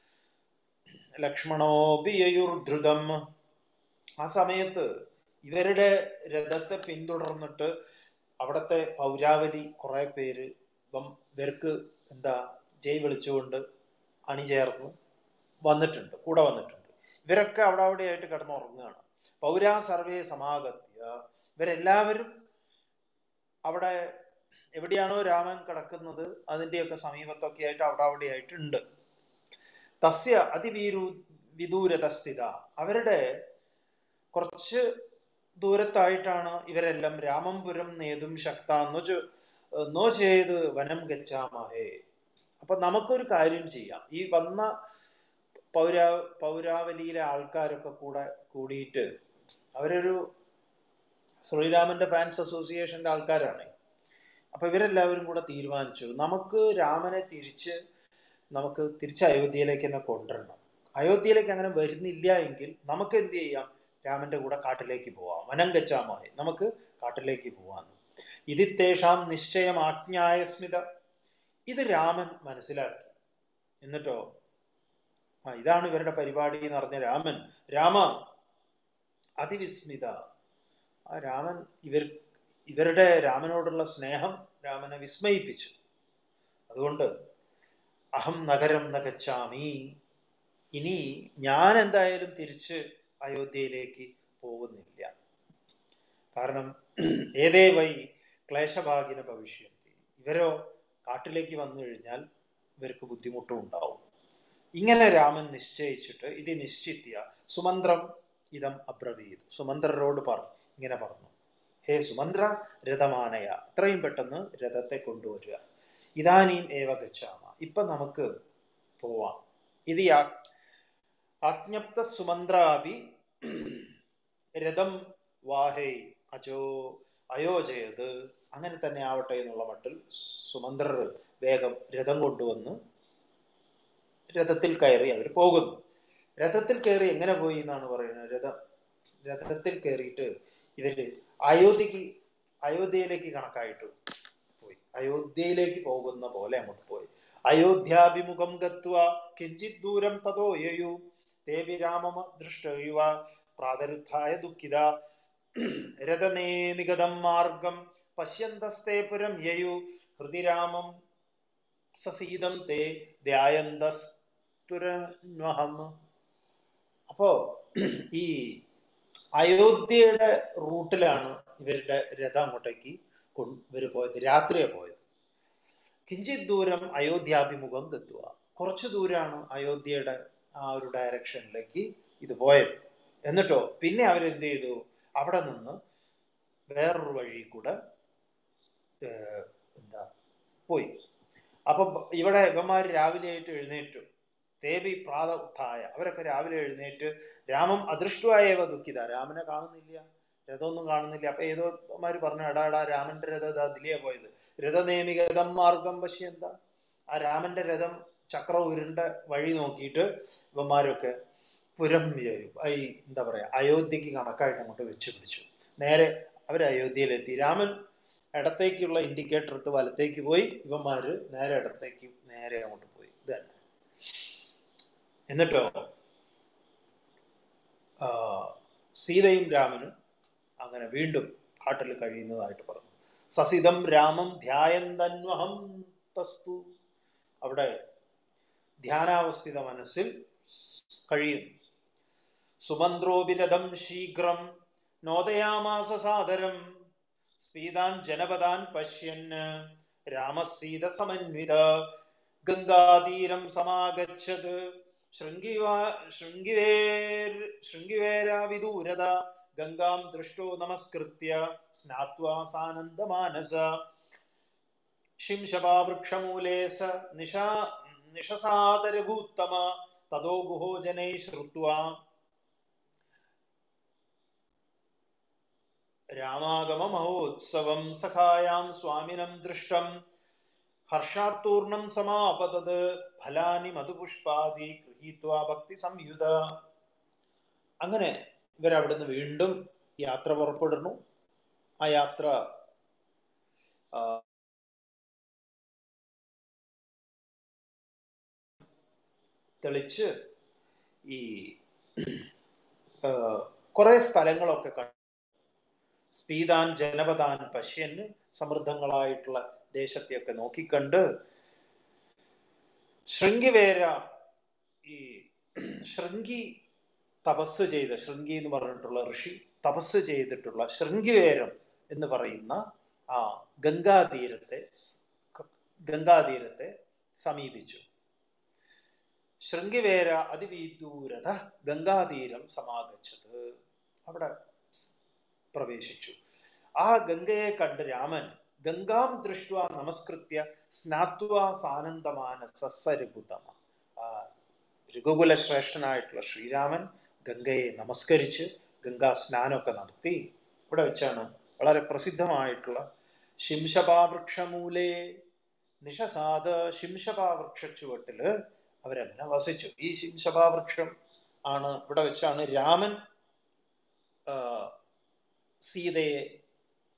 ലക്ഷ്മണോപി യയുർധൃതം ആ സമയത്ത് ഇവരുടെ രഥത്തെ പിന്തുടർന്നിട്ട് അവിടുത്തെ പൗരാവലി കുറെ പേര് ഇപ്പം ഇവർക്ക് എന്താ ജയ് വിളിച്ചുകൊണ്ട് അണിചേർന്നു വന്നിട്ടുണ്ട് കൂടെ വന്നിട്ടുണ്ട് ഇവരൊക്കെ അവിടെ അവിടെയായിട്ട് കിടന്നുറങ്ങുകയാണ് പൗരാ സർവേ സമാഗത്യ ഇവരെല്ലാവരും അവിടെ എവിടെയാണോ രാമൻ കിടക്കുന്നത് അതിൻ്റെയൊക്കെ സമീപത്തൊക്കെ ആയിട്ട് അവിടെ അവിടെയായിട്ടുണ്ട് തസ്യ അതിവീരു വിദൂരത സ്ഥിത അവരുടെ കുറച്ച് ദൂരത്തായിട്ടാണ് ഇവരെല്ലാം രാമംപുരം നേതും ശക്ത എന്നു നോ ചെയ്ത് വനം ഗച്ഛാമഹേ അപ്പൊ നമുക്കൊരു കാര്യം ചെയ്യാം ഈ വന്ന പൗരാ പൗരാവലിയിലെ ആൾക്കാരൊക്കെ കൂടെ കൂടിയിട്ട് അവരൊരു ശ്രീരാമന്റെ ഫാൻസ് അസോസിയേഷന്റെ ആൾക്കാരാണ് അപ്പൊ ഇവരെല്ലാവരും കൂടെ തീരുമാനിച്ചു നമുക്ക് രാമനെ തിരിച്ച് നമുക്ക് തിരിച്ച് അയോധ്യയിലേക്ക് തന്നെ കൊണ്ടുവരണം അയോധ്യയിലേക്ക് അങ്ങനെ വരുന്നില്ല എങ്കിൽ നമുക്ക് എന്ത് ചെയ്യാം രാമന്റെ കൂടെ കാട്ടിലേക്ക് പോവാം വനം ഗച്ഛാമഹേ നമുക്ക് കാട്ടിലേക്ക് പോവാന്ന് ഇതിത്തേഷാം നിശ്ചയം ആജ്ഞായ സ്മിത ഇത് രാമൻ മനസ്സിലാക്കി എന്നിട്ടോ ആ ഇതാണ് ഇവരുടെ പരിപാടി എന്ന് പറഞ്ഞ രാമൻ രാമ അതിവിസ്മിത ആ രാമൻ ഇവർ ഇവരുടെ രാമനോടുള്ള സ്നേഹം രാമനെ വിസ്മയിപ്പിച്ചു അതുകൊണ്ട് അഹം നഗരം നഗച്ചാമി ഇനി ഞാൻ എന്തായാലും തിരിച്ച് അയോധ്യയിലേക്ക് പോകുന്നില്ല കാരണം ഏതേ വൈ ക്ലേശഭാഗിന ഭവിഷ്യന്തി ഇവരോ കാട്ടിലേക്ക് വന്നു കഴിഞ്ഞാൽ ഇവർക്ക് ബുദ്ധിമുട്ടും ഉണ്ടാവും ഇങ്ങനെ രാമൻ നിശ്ചയിച്ചിട്ട് ഇത് നിശ്ചിത്യ സുമന്ത്രം ഇതം അബ്രവീത് സുമന്ത്രരോട് പറഞ്ഞു ഇങ്ങനെ പറഞ്ഞു ഹേ സുമന്ത്ര രഥമാനയ എത്രയും പെട്ടെന്ന് രഥത്തെ കൊണ്ടുവരിക ഇതാനീം ഏവ ഗച്ഛാമ ഇപ്പൊ നമുക്ക് പോവാം ഇത് യാ- ആജ്ഞപ്ത സുമന്ത്രാപി രഥം വാഹേ അജോ അയോജയത് അങ്ങനെ തന്നെ ആവട്ടെ എന്നുള്ള മട്ടിൽ സുമന്ത്രർ വേഗം രഥം കൊണ്ടുവന്ന് രഥത്തിൽ കയറി അവർ പോകുന്നു രഥത്തിൽ കയറി എങ്ങനെ പോയി എന്നാണ് പറയുന്നത് രഥം രഥത്തിൽ കയറിയിട്ട് ഇവര് അയോധ്യക്ക് അയോധ്യയിലേക്ക് കണക്കായിട്ട് പോയി അയോധ്യയിലേക്ക് പോകുന്ന പോലെ അങ്ങോട്ട് പോയി അയോധ്യാഭിമുഖം ഗത്വ കിഞ്ചിത് ദൂരം തതോ യയു തേവി രാമമ ദൃഷ്ടയുവ പ്രാതരുദ്ധായ ദുഃഖിത രഥനേമിഗതം മാർഗം പശ്യന്തസ്തേ പുരം യയു ഹൃദിരാമം സസീതം തേ ധ്യായന്തസ്തുരന്വഹം അപ്പോ ഈ അയോധ്യയുടെ റൂട്ടിലാണ് ഇവരുടെ രഥം അങ്ങോട്ടേക്ക് കൊണ്ട് ഇവർ പോയത് രാത്രിയാണ് പോയത് കിഞ്ചിത് ദൂരം അയോധ്യാഭിമുഖം ഗത്തുക കുറച്ച് ദൂരമാണ് അയോധ്യയുടെ ആ ഒരു ഡയറക്ഷനിലേക്ക് ഇത് പോയത് എന്നിട്ടോ പിന്നെ അവരെന്ത് ചെയ്തു അവിടെ നിന്ന് വേറൊരു വഴി കൂടെ ഏർ, എന്താ പോയി അപ്പൊ ഇവിടെ ഇവന്മാർ രാവിലെ ആയിട്ട് എഴുന്നേറ്റു തേബി പ്രാത ഉത്ഥായ അവരൊക്കെ രാവിലെ എഴുന്നേറ്റ് രാമം അദൃഷ്ടമായവ ദുഃഖിത രാമനെ കാണുന്നില്ല രഥമൊന്നും കാണുന്നില്ല അപ്പൊ ഏതോ മാര് പറഞ്ഞു എടാ എടാ രാമന്റെ രഥം ഇതാ ദിലിയാ പോയത് രഥനേമികതം മാർഗം പശ്യന്ത ആ രാമന്റെ രഥം ചക്ര ഉരുണ്ട വഴി നോക്കിയിട്ട് ഇവന്മാരൊക്കെ പുരം വിചാരിക്കും ഈ എന്താ പറയാ അയോധ്യക്ക് കണക്കായിട്ട് അങ്ങോട്ട് വെച്ച് പിടിച്ചു നേരെ അവർ അയോധ്യയിലെത്തി രാമൻ ഇടത്തേക്കുള്ള ഇൻഡിക്കേറ്റർ ഇട്ട് വലത്തേക്ക് പോയി ഇവന്മാര് നേരെ ഇടത്തേക്ക് നേരെ അങ്ങോട്ട് പോയി ഇത് തന്നെ എന്നിട്ടോ ആ, സീതയും രാമനും അങ്ങനെ വീണ്ടും കാട്ടിൽ കഴിയുന്നതായിട്ട് പറഞ്ഞു സസിതം രാമം ധ്യായന്തന്വഹം തസ്തു അവിടെ ധ്യാനാവസ്ഥിത മനസ്സിൽ കഴിയുന്നു സുമന്ത്രോപിരഥം ശീഘ്രം നോദയാമാസ സാദരം സ്പീതാൻ ജനപദാൻ പശ്യൻ രാമസീത സമന്വിത ഗംഗാതീരം സമാഗച്ഛത് ശൃംഗിവാ ശൃംഗിവേർ ശൃംഗിവേരാവിദൂരത ഗംഗാം ദൃഷ്ടോ നമസ്കൃത്യ സ്നാത്വാ സാനന്ദമാനസ ശിംശപാവൃക്ഷമൂലേ സ നിശാ നിശസാദരഭൂത്തമ തതോ ഗുഹോ ജനൈ ശ്രുത്വാ രാമാഗമ മഹോത്സവം സഖായാം സ്വാമിനം ദൃഷ്ടം ഹർഷാത്തൂർണം സമാപതത് ഫലാനി മധുപുഷ്പാദി ഗൃഹീത്വാ ഭക്തി സംയുത അങ്ങനെ ഇവരവിടുന്ന് വീണ്ടും യാത്ര പുറപ്പെടുന്നു ആ യാത്ര ആ, തെളിച്ച് ഈ ആ, കുറെ സ്ഥലങ്ങളൊക്കെ കണ്ടു സ്പീതാൻ ജനപദാൻ പശ്യന് സമൃദ്ധങ്ങളായിട്ടുള്ള ദേശത്തെയൊക്കെ നോക്കിക്കണ്ട് ശൃംഗിവേര ഈ ശൃംഗി തപസ് ചെയ്ത ശൃംഗി എന്ന് പറഞ്ഞിട്ടുള്ള ഋഷി തപസ് ചെയ്തിട്ടുള്ള ശൃംഗിവേരം എന്ന് പറയുന്ന ആ ഗംഗാതീരത്തെ ഗംഗാതീരത്തെ സമീപിച്ചു ശൃംഗിവേര അതിവിദൂരത ഗംഗാതീരം സമാഗച്ചത് അവിടെ പ്രവേശിച്ചു ആ ഗംഗയെ കണ്ട് രാമൻ ഗംഗാം ദൃഷ്ട നമസ്കൃത്യ സ്നാത്വ സാനന്ദമാനസ സരഘുതമ ആ രഘുകുല ശ്രേഷ്ഠനായിട്ടുള്ള ശ്രീരാമൻ ഗംഗയെ നമസ്കരിച്ച് ഗംഗാ സ്നാനമൊക്കെ നടത്തി ഇവിടെ വെച്ചാണ് വളരെ പ്രസിദ്ധമായിട്ടുള്ള ശിംശപാവൃക്ഷമൂലേ നിശസാദ ശിംശപാവൃക്ഷ ചുവട്ടില് അവരങ്ങനെ വസിച്ചു ഈ ശിംശപാവൃക്ഷം ആണ് ഇവിടെ വെച്ചാണ് രാമൻ ആ, സീതയെ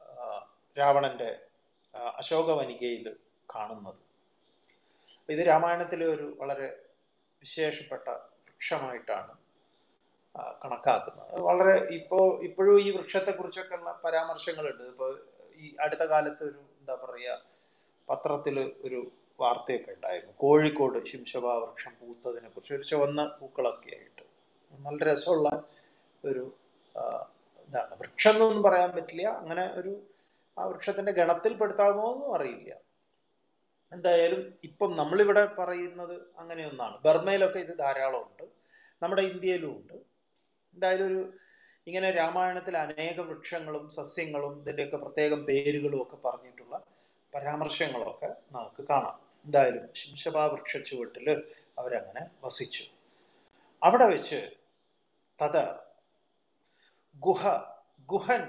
രാവണന്റെ ആ, അശോകവനികയിൽ കാണുന്നത് അപ്പൊ ഇത് രാമായണത്തിലെ ഒരു വളരെ വിശേഷപ്പെട്ട വൃക്ഷമായിട്ടാണ് ആ, കണക്കാക്കുന്നത് അത് വളരെ ഇപ്പോൾ ഇപ്പോഴും ഈ വൃക്ഷത്തെക്കുറിച്ചൊക്കെ ഉള്ള പരാമർശങ്ങളുണ്ട് ഇപ്പോൾ ഈ അടുത്ത കാലത്ത് ഒരു എന്താ പറയുക പത്രത്തിൽ ഒരു വാർത്തയൊക്കെ ഉണ്ടായിരുന്നു കോഴിക്കോട് ശിംശവ വൃക്ഷം പൂത്തതിനെ കുറിച്ച് ഒരു ചുവന്ന പൂക്കളൊക്കെ ആയിട്ട് നല്ല രസമുള്ള ഒരു ആ, ഇതാണ് വൃക്ഷം എന്നൊന്നും പറയാൻ പറ്റില്ല അങ്ങനെ ഒരു ആ വൃക്ഷത്തിന്റെ ഗണത്തിൽപ്പെടുത്താമോ എന്നും അറിയില്ല എന്തായാലും ഇപ്പം നമ്മളിവിടെ പറയുന്നത് അങ്ങനെയൊന്നാണ് ബർമയിലൊക്കെ ഇത് ധാരാളം ഉണ്ട് നമ്മുടെ ഇന്ത്യയിലും ഉണ്ട് എന്തായാലും ഒരു ഇങ്ങനെ രാമായണത്തിൽ അനേക വൃക്ഷങ്ങളും സസ്യങ്ങളും ഇതിൻ്റെയൊക്കെ പ്രത്യേകം പേരുകളും ഒക്കെ പറഞ്ഞിട്ടുള്ള പരാമർശങ്ങളൊക്കെ നമുക്ക് കാണാം എന്തായാലും ശിംശഭാ വൃക്ഷ ചുവട്ടിൽ അവരങ്ങനെ വസിച്ചു അവിടെ വെച്ച് തഥ ഗുഹ ഗുഹൻ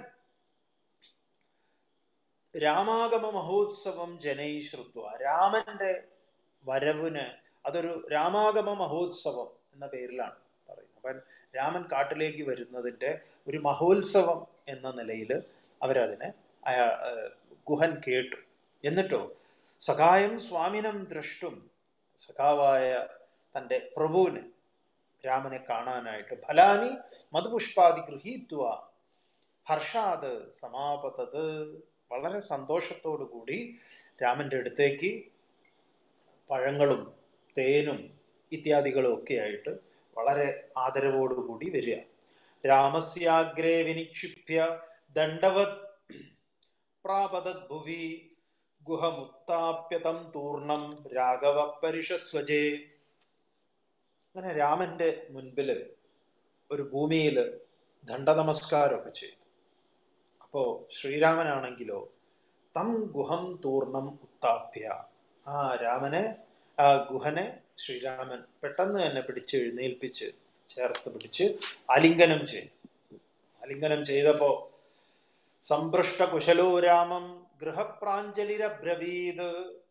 രാമാഗമ മഹോത്സവം ജനൈ ശ്രുത്വ രാമന്റെ വരവിന് അതൊരു രാമാഗമ മഹോത്സവം എന്ന പേരിലാണ് പറയുന്നത് അപ്പം രാമൻ കാട്ടിലേക്ക് വരുന്നതിൻ്റെ ഒരു മഹോത്സവം എന്ന നിലയിൽ അവരതിനെ അയാ ഏഹ് ഗുഹൻ കേട്ടു എന്നിട്ടോ സഖായം സ്വാമിനം ദ്രഷ്ടും സഖാവായ തൻ്റെ പ്രഭുവിനെ രാമനെ കാണാനായിട്ട് ഫലാനി മധുപുഷ്പാദി ഗൃഹീത്വ ഹർഷാത് സമാപതത് വളരെ സന്തോഷത്തോടു കൂടി രാമൻ്റെ അടുത്തേക്ക് പഴങ്ങളും തേനും ഇത്യാദികളും ഒക്കെ ആയിട്ട് വളരെ ആദരവോടുകൂടി വരിക രാമസ്യാഗ്രേ വിനിക്ഷിപ്യ ദണ്ഡവത് പ്രാപതത് ഭുവി ഗുഹമുത്താപ്യതം തൂർണം രാഘവ പരിഷസ്വജേ അങ്ങനെ രാമന്റെ മുൻപിൽ ഒരു ഭൂമിയിൽ ദണ്ഡ നമസ്കാരമൊക്കെ ചെയ്തു അപ്പോ ശ്രീരാമനാണെങ്കിലോ തം ഗുഹം തൂർണം ഉത്താപ്യ ആ രാമനെ ആ ഗുഹനെ ശ്രീരാമൻ പെട്ടെന്ന് തന്നെ പിടിച്ച് എഴുന്നേൽപ്പിച്ച് ചേർത്ത് പിടിച്ച് ആലിംഗനം ചെയ്തു ആലിംഗനം ചെയ്തപ്പോ സംപൃഷ്ട കുശലോ രാമം ഗൃഹപ്രാഞ്ജലിരബ്രവീത്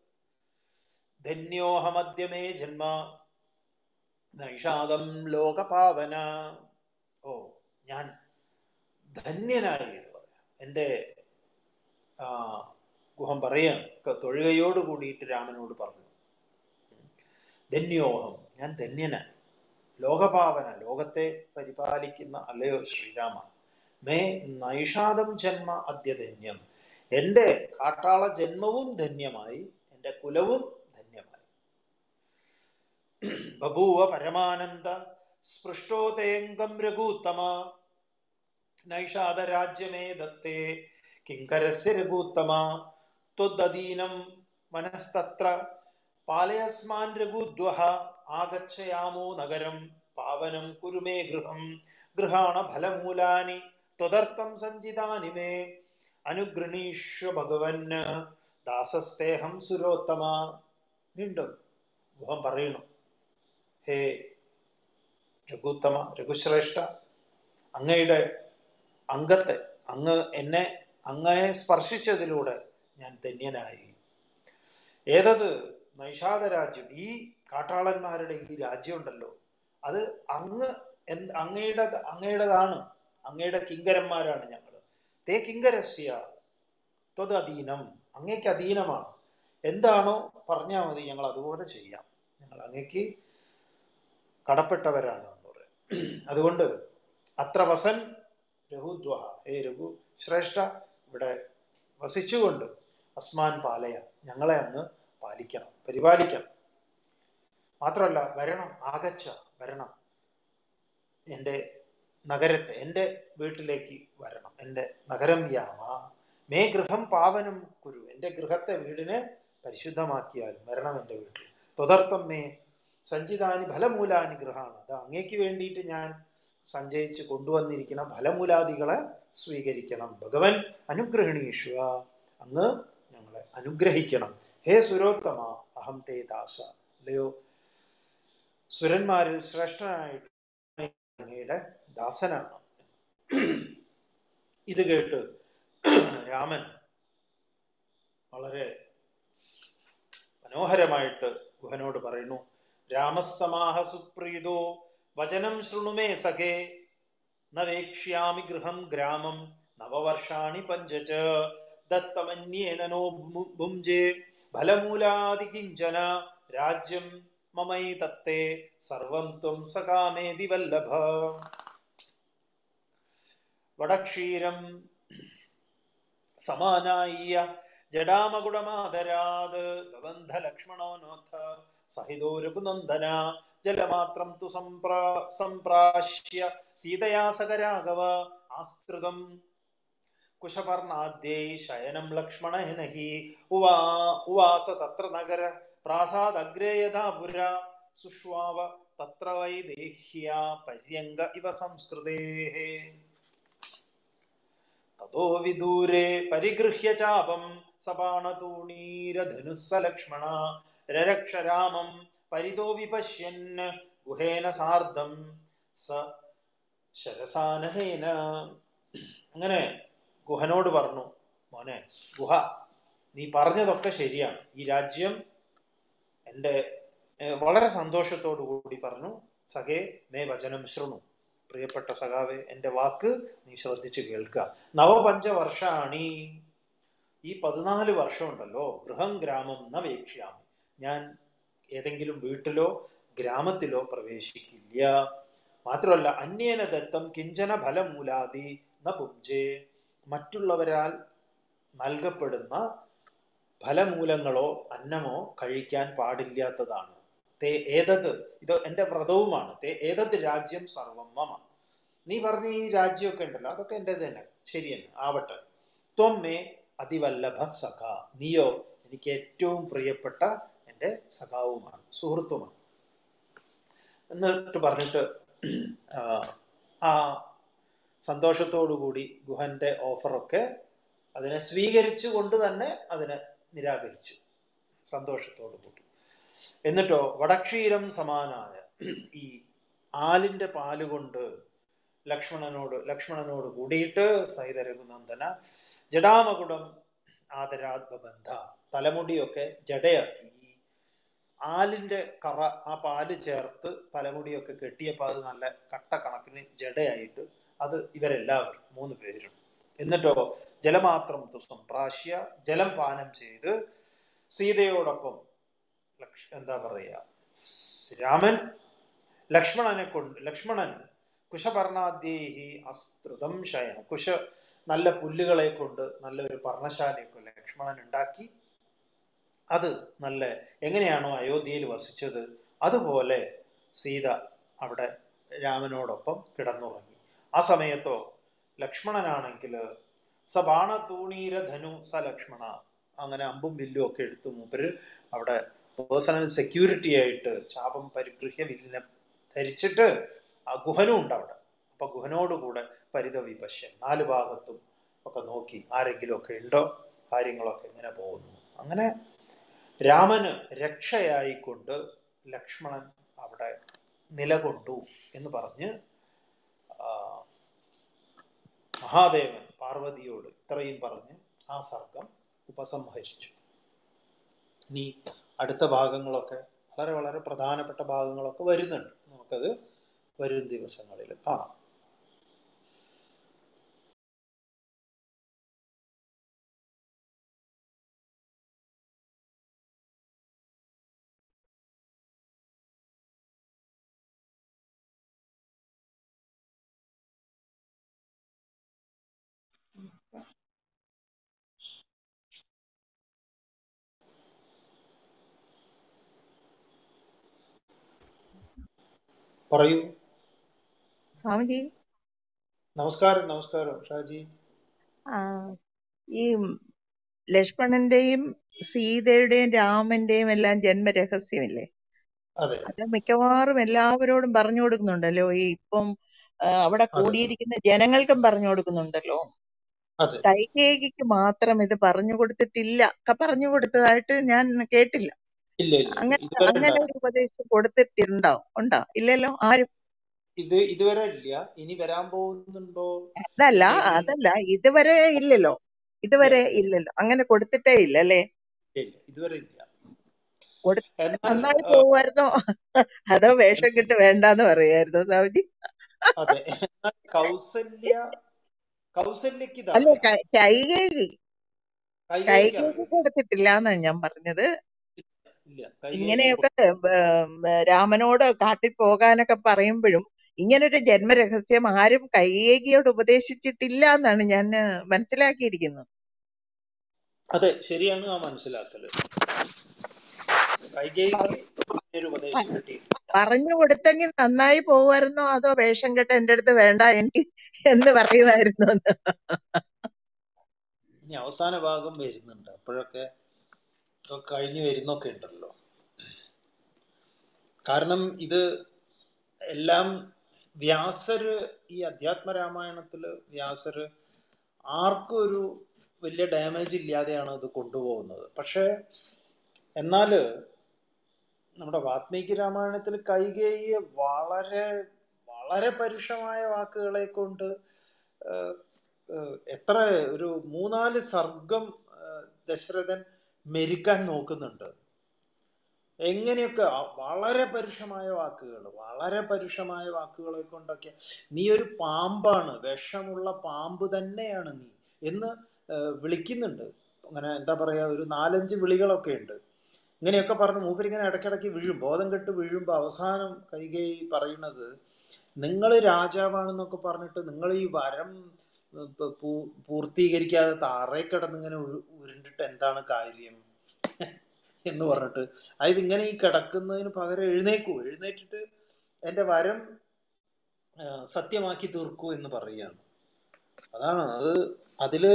ധന്യോഹമദ്യമേ ജന്മ നൈഷാദം ലോകപാവന ഓ ഞാൻ ധന്യനായി എന്ന് പറയാം എൻ്റെ ആ, ഗുഹം പറയാണ് ക- തൊഴുകയോട് കൂടിയിട്ട് രാമനോട് പറഞ്ഞു ധന്യോഹം ഞാൻ ധന്യനായി ലോകപാവന ലോകത്തെ പരിപാലിക്കുന്ന അല്ലയോ ശ്രീരാമ മേ നൈഷാദം ജന്മ അദ്യധന്യം എൻ്റെ കാട്ടാള ജന്മവും ധന്യമായി എൻ്റെ കുലവും ധന്യമായി ബഭൂവ പരമാനന്ദ സ്പൃഷ്ടോ തേങ്കം രഘൂത്തമ നൈഷാദരാജ്യമേ ദത്തേ കിങ്കരസ്യ രഘൂത്തമ ത്വദീനം മനസ്തത്ര പാലയസ്മാൻ രഘുദ്വഹ ആഗച്ഛയാമോ നഗരം പാവനം കുരു മേ ഗൃഹം ഗൃഹാണ ഫലമൂലാനി ത്വദർത്ഥം സഞ്ചിതാനി മേ അനുഗൃണീഷ്വ ഭഗവന് ദാസസ്തേഹം സുരോത്തമ വീണ്ടും ഗുഹം പറയണു ഹേ രഘുത്തമ രഘുശ്രേഷ്ഠ അങ്ങയുടെ അംഗത്തെ അങ്ങ് എന്നെ അങ്ങയെ സ്പർശിച്ചതിലൂടെ ഞാൻ ധന്യനായി ഏതത് നൈഷാദ രാജ്യം ഈ കാട്ടാളന്മാരുടെ ഈ രാജ്യം ഉണ്ടല്ലോ അത് അങ്ങ് എന്ത് അങ്ങയുടെ അങ്ങയുടേതാണ് അങ്ങയുടെ കിങ്കരന്മാരാണ് ഞങ്ങൾ തേ കിങ്കരസ്യ ത്വത് അധീനം അങ്ങയ്ക്ക് അധീനമാണ് എന്താണോ പറഞ്ഞാൽ മതി ഞങ്ങൾ അതുപോലെ ചെയ്യാം ഞങ്ങൾ അങ്ങയ്ക്ക് കടപ്പെട്ടവരാണ് എന്ന് പറയാം അതുകൊണ്ട് അത്ര വസൻ രഘുദ്വഹ ഹേ രഘു ശ്രേഷ്ഠ ഇവിടെ വസിച്ചുകൊണ്ട് അസ്മാൻ പാലയ ഞങ്ങളെ അങ്ങ് പാലിക്കണം പരിപാലിക്കണം മാത്രമല്ല വരണം ആകച്ച വരണം എൻ്റെ നഗരത്തെ എൻ്റെ വീട്ടിലേക്ക് വരണം എൻ്റെ നഗരം യാമ മേ ഗൃഹം പാവനം കുരു എൻ്റെ ഗൃഹത്തെ വീടിനെ പരിശുദ്ധമാക്കിയാലും വരണം എൻ്റെ വീട്ടിൽ തൊതർത്ഥം മേ സഞ്ചിതാനി ഫലമൂലാനി ഗൃഹാണ് അത് അങ്ങേക്ക് വേണ്ടിയിട്ട് ഞാൻ സഞ്ചയിച്ച് കൊണ്ടുവന്നിരിക്കുന്ന ഫലമൂലാദികളെ സ്വീകരിക്കണം ഭഗവൻ അനുഗ്രഹണീഷ്വ അങ്ങ് ഞങ്ങളെ അനുഗ്രഹിക്കണം ഹേ സുരോത്തമ അഹം തേ ദാസ അല്ലയോ സുരന്മാരിൽ ശ്രേഷ്ഠനായിട്ട് അങ്ങയുടെ ദാസനാണ് ഇത് കേട്ട് രാമൻ വളരെ മനോഹരമായിട്ട് ഗുഹനോട് പറയുന്നു രാമസ്തമാഹ സുപ്രീതോ വചനം ശൃണുമേ സഖേ ന വേക്ഷ്യാമി ഗൃഹം ഗ്രാമം നവവർഷാണി പഞ്ച ച ദത്തമന്യേന നോ ഭു- ഭുഞ്ജേ ഫലമൂലാദി കിഞ്ചന രാജ്യം മമൈ തത്തേ സർവം ത്വം സകാമേതി വല്ലഭ വടക്ഷീരം സമാനായ ജഡാമകുടമാദരാത് ബബന്ധ ലക്ഷ്മണോനോഥ സഹിതോരുപനന്ദന ജലമാത്രം തു സംപ്രാ സംപ്രാശ്യ സീതയാ സകരാഘവ ആസ്തൃതം കുശപർണാദ്യൈ ശയനം ലക്ഷ്മണേന ഹി ഉവാ ഉവാസ തത്ര നഗര പ്രാസാദഗ്രേ യഥാ പുര സുഷ്വാവ തത്ര വൈ ദേഹ്യ പര്യങ്ക ഇവ സംസ്കൃതേः തതോ വിദൂരെ പരിഗൃഹ്യ ചാപം സപാണതൂണീരധനുഃ സ ലക്ഷ്മണ രരക്ഷ രാമം പരിതോ വിപശ്യൻ ഗുഹേന സാർദ്ധം സ ശരസാനനേന അങ്ങനെ ഗുഹനോട് പറഞ്ഞു മോനെ ഗുഹ നീ പറഞ്ഞതൊക്കെ ശരിയാണ് ഈ രാജ്യം എൻ്റെ ഏഹ്, വളരെ സന്തോഷത്തോടു കൂടി പറഞ്ഞു സഖേ മേ വചനം ശൃണു പ്രിയപ്പെട്ട സഖാവെ എൻ്റെ വാക്ക് നീ ശ്രദ്ധിച്ച് കേൾക്കുക നവപഞ്ച വർഷാണി ഈ പതിനാല് വർഷമുണ്ടല്ലോ ഗൃഹം ഗ്രാമം ന വേക്ഷ്യാമി ഞാൻ ഏതെങ്കിലും വീട്ടിലോ ഗ്രാമത്തിലോ പ്രവേശിക്കില്ല മാത്രമല്ല അന്യേന ദത്തം കിഞ്ചന ഫലമൂലാദി ന പുഞ്ചേ മറ്റുള്ളവരാൽ നൽകപ്പെടുന്ന ഫലമൂലങ്ങളോ അന്നമോ കഴിക്കാൻ പാടില്ലാത്തതാണ് തേ ഏതത് ഇത് എൻ്റെ വ്രതവുമാണ് തേ ഏതത് രാജ്യം സർവം മമ നീ പറഞ്ഞ ഈ രാജ്യമൊക്കെ ഉണ്ടല്ലോ അതൊക്കെ എൻ്റെ തന്നെ ശരിയന്നെ ആവട്ടെ ത്വമ്മേ അതിവല്ലഭ സഖ നീയോ എനിക്ക് ഏറ്റവും പ്രിയപ്പെട്ട എൻ്റെ സഖാവുമാണ് സുഹൃത്തുമാണ് എന്നിട്ട് പറഞ്ഞിട്ട് ആ, ആ സന്തോഷത്തോടു കൂടി ഗുഹന്റെ ഓഫറൊക്കെ അതിനെ സ്വീകരിച്ചു കൊണ്ട് തന്നെ അതിനെ നിരാകരിച്ചു സന്തോഷത്തോടു കൂടി എന്നിട്ടോ വടക്ഷീരം സമാനായ ഈ ആലിന്റെ പാല് കൊണ്ട് ലക്ഷ്മണനോട് ലക്ഷ്മണനോട് കൂടിയിട്ട് സഹിത രഘുനന്ദന ജഡാമകുടം ആദരാത്മബന്ധ തലമുടിയൊക്കെ ജടയാക്കി ഈ ആലിന്റെ കറ ആ പാല് ചേർത്ത് തലമുടിയൊക്കെ കെട്ടിയപ്പോൾ അത് നല്ല കട്ട കണക്കിന് ജടയായിട്ട് അത് ഇവരെല്ലാവരും മൂന്ന് പേരും എന്നിട്ടോ ജലമാത്രം തു സംപ്രാശ്യ ജലം പാനം ചെയ്ത് സീതയോടൊപ്പം ലക്ഷ എന്താ പറയുക രാമൻ ലക്ഷ്മണനെ കൊണ്ട് ലക്ഷ്മണൻ കുശപർണാദ്യേഹി അസ്തൃതം ശയന കുശ നല്ല പുല്ലുകളെ കൊണ്ട് നല്ലൊരു പർണശാലയൊക്കെ ലക്ഷ്മണൻ ഉണ്ടാക്കി അത് നല്ല എങ്ങനെയാണോ അയോധ്യയിൽ വസിച്ചത് അതുപോലെ സീത അവിടെ രാമനോടൊപ്പം കിടന്നുറങ്ങി ആ സമയത്തോ ലക്ഷ്മണനാണെങ്കിൽ സ ബാണതൂണീര ധനു സ ലക്ഷ്മണ അങ്ങനെ അമ്പും വില്ലും ഒക്കെ എടുത്ത് മൂപ്പര് അവിടെ പേഴ്സണൽ സെക്യൂരിറ്റി ആയിട്ട് ചാപം പരിഗൃഹ്യ വില്ലിനെ ധരിച്ചിട്ട് ആ ഗുഹനും ഉണ്ട് അവിടെ അപ്പൊ ഗുഹനോട് കൂടെ പരിതവിപശ്യൻ നാല് ഭാഗത്തും ഒക്കെ നോക്കി ആരെങ്കിലും ഒക്കെ ഉണ്ടോ കാര്യങ്ങളൊക്കെ എങ്ങനെ പോകുന്നു അങ്ങനെ രാമന് രക്ഷയായിക്കൊണ്ട് ലക്ഷ്മണൻ അവിടെ നിലകൊണ്ടു എന്ന് പറഞ്ഞ് ആ, മഹാദേവൻ പാർവതിയോട് ഇത്രയും പറഞ്ഞ് ആ സർഗം ഉപസംഹരിച്ചു ഇനി അടുത്ത ഭാഗങ്ങളൊക്കെ വളരെ വളരെ പ്രധാനപ്പെട്ട ഭാഗങ്ങളൊക്കെ വരുന്നുണ്ട് നമുക്കത് വരും ദിവസങ്ങളിൽ കാണാം പറയൂ സ്വാമിജി നമസ്കാരം നമസ്കാരം ഷാജി ആ, ഈ ലക്ഷ്മണന്റെയും സീതയുടെയും രാമന്റെയും എല്ലാം ജന്മരഹസ്യമില്ലേ അതെ അത് മിക്കവാറും എല്ലാവരോടും പറഞ്ഞു കൊടുക്കുന്നുണ്ടല്ലോ ഈ ഇപ്പം ആ, അവിടെ അതെ കൂടിയിരിക്കുന്ന ജനങ്ങൾക്കും പറഞ്ഞു കൊടുക്കുന്നുണ്ടല്ലോ അതെ കൈകേയിക്ക് മാത്രം ഇത് പറഞ്ഞു കൊടുത്തിട്ടില്ല ക- പറഞ്ഞു കൊടുത്തതായിട്ട് ഞാൻ കേട്ടില്ല ഇല്ല ഇല്ല ഇല്ല അങ്ങനെ ഇതുവരെ അങ്ങനെ ഉണ്ടായി ഒരു ഉപദേശം കൊടുത്തിട്ടുണ്ടോ ഉണ്ടോ ഇല്ലല്ലോ ആരും ഇത് ഇതുവരെ ഇല്ല ഇനി വരാൻ പോകുന്നുണ്ടോ അതല്ല എന്തെങ്കിലും അതല്ല ഇതുവരെ ഇല്ലല്ലോ ഇല്ല ഇതുവരെ ഇല്ലല്ലോ അങ്ങനെ കൊടുത്തിട്ടേ ഇല്ല അല്ലേ ഇല്ല ഇതുവരെ ഇല്ല കൊടുത്തിട്ട് എന്നാൽ നന്നായി ആ, പോവായിരുന്നോ അതോ വേഷം കിട്ട് വേണ്ടാന്ന് പറയായിരുന്നോ സ്വാമിജി അതെ എന്നാൽ കൗസല്യ കൗസല്യക്ക് അല്ല ഇതറിയാം ക- കൈകേയി കൈകേയിക്ക് കൈകേയിക്ക് അറിയോ കൊടുത്തിട്ടില്ല എന്നാണ് ഞാൻ പറഞ്ഞത് ഇല്ല കൈകേയിക്ക് ഇങ്ങനെയൊക്കെ ബ- ബ- രാമനോട് കാട്ടിൽ പോകാനൊക്കെ പറയുമ്പോഴും ഇങ്ങനൊരു ജന്മരഹസ്യം ആരും കൈകേയിയോട് ഉപദേശിച്ചിട്ടില്ല എന്നാണ് ഞാൻ മനസ്സിലാക്കിയിരിക്കുന്നത് അതെ ശരിയാണ് ആ മനസ്സിലാക്കല് കൈകേയിക്ക് ഇങ്ങനൊരു ഉപദേശം കിട്ടിയിട്ടില്ല പറഞ്ഞു കൊടുത്തെങ്കിൽ നന്നായി പോകുമായിരുന്നോ അതോ വേഷം കെട്ട് എന്റെ അടുത്ത് വേണ്ട എനിക്ക് എന്ന് പറയുമായിരുന്നു എന്ന് ഇനി അവസാന ഭാഗം വരുന്നുണ്ട് അപ്പോഴൊക്കെ ഒക്കെ കഴിഞ്ഞു വരുന്നൊക്കെ ഉണ്ടല്ലോ കാരണം ഇത് എല്ലാം വ്യാസര് ഈ അധ്യാത്മ രാമായണത്തില് വ്യാസര് ആർക്കും ഒരു വലിയ ഡാമേജ് ഇല്ലാതെയാണ് ഇത് കൊണ്ടുപോകുന്നത് പക്ഷേ എന്നാല് നമ്മുടെ വാത്മീകി രാമായണത്തിൽ കൈകേയിയെ വളരെ വളരെ പരുഷമായ വാക്കുകളെ കൊണ്ട് ഏഹ്, ഏഹ്, എത്ര ഒരു മൂന്നാല് സർഗം ഏഹ്, ദശരഥൻ മെരിക്കാൻ നോക്കുന്നുണ്ട് എങ്ങനെയൊക്കെ ആ വളരെ പരുഷമായ വാക്കുകൾ വളരെ പരുഷമായ വാക്കുകളെ കൊണ്ടൊക്കെ നീ ഒരു പാമ്പാണ് വിഷമുള്ള പാമ്പ് തന്നെയാണ് നീ എന്ന് ഏഹ്, വിളിക്കുന്നുണ്ട് അങ്ങനെ എന്താ പറയാ ഒരു നാലഞ്ച് വിളികളൊക്കെ ഉണ്ട് ഇങ്ങനെയൊക്കെ പറഞ്ഞ് മൂപ്പരിങ്ങനെ ഇടയ്ക്കിടയ്ക്ക് വീഴും ബോധം കെട്ട് വീഴുമ്പോൾ അവസാനം കൈകേയി പറയുന്നത് നിങ്ങൾ രാജാവാണെന്നൊക്കെ പറഞ്ഞിട്ട് നിങ്ങൾ ഈ വരം ഏർ, പ- പൂ- പൂർത്തീകരിക്കാതെ താറേ കിടന്നിങ്ങനെ ഉരു- ഉരുണ്ടിട്ട് എന്താണ് കാര്യം എന്ന് പറഞ്ഞിട്ട് അതായത് ഇങ്ങനെ ഈ കിടക്കുന്നതിന് പകരം എഴുന്നേക്കൂ എഴുന്നേറ്റിട്ട് എൻ്റെ വരം ആ, സത്യമാക്കി തീർക്കൂ എന്ന് പറയുകയാണ് അതാണ് അത് അതില്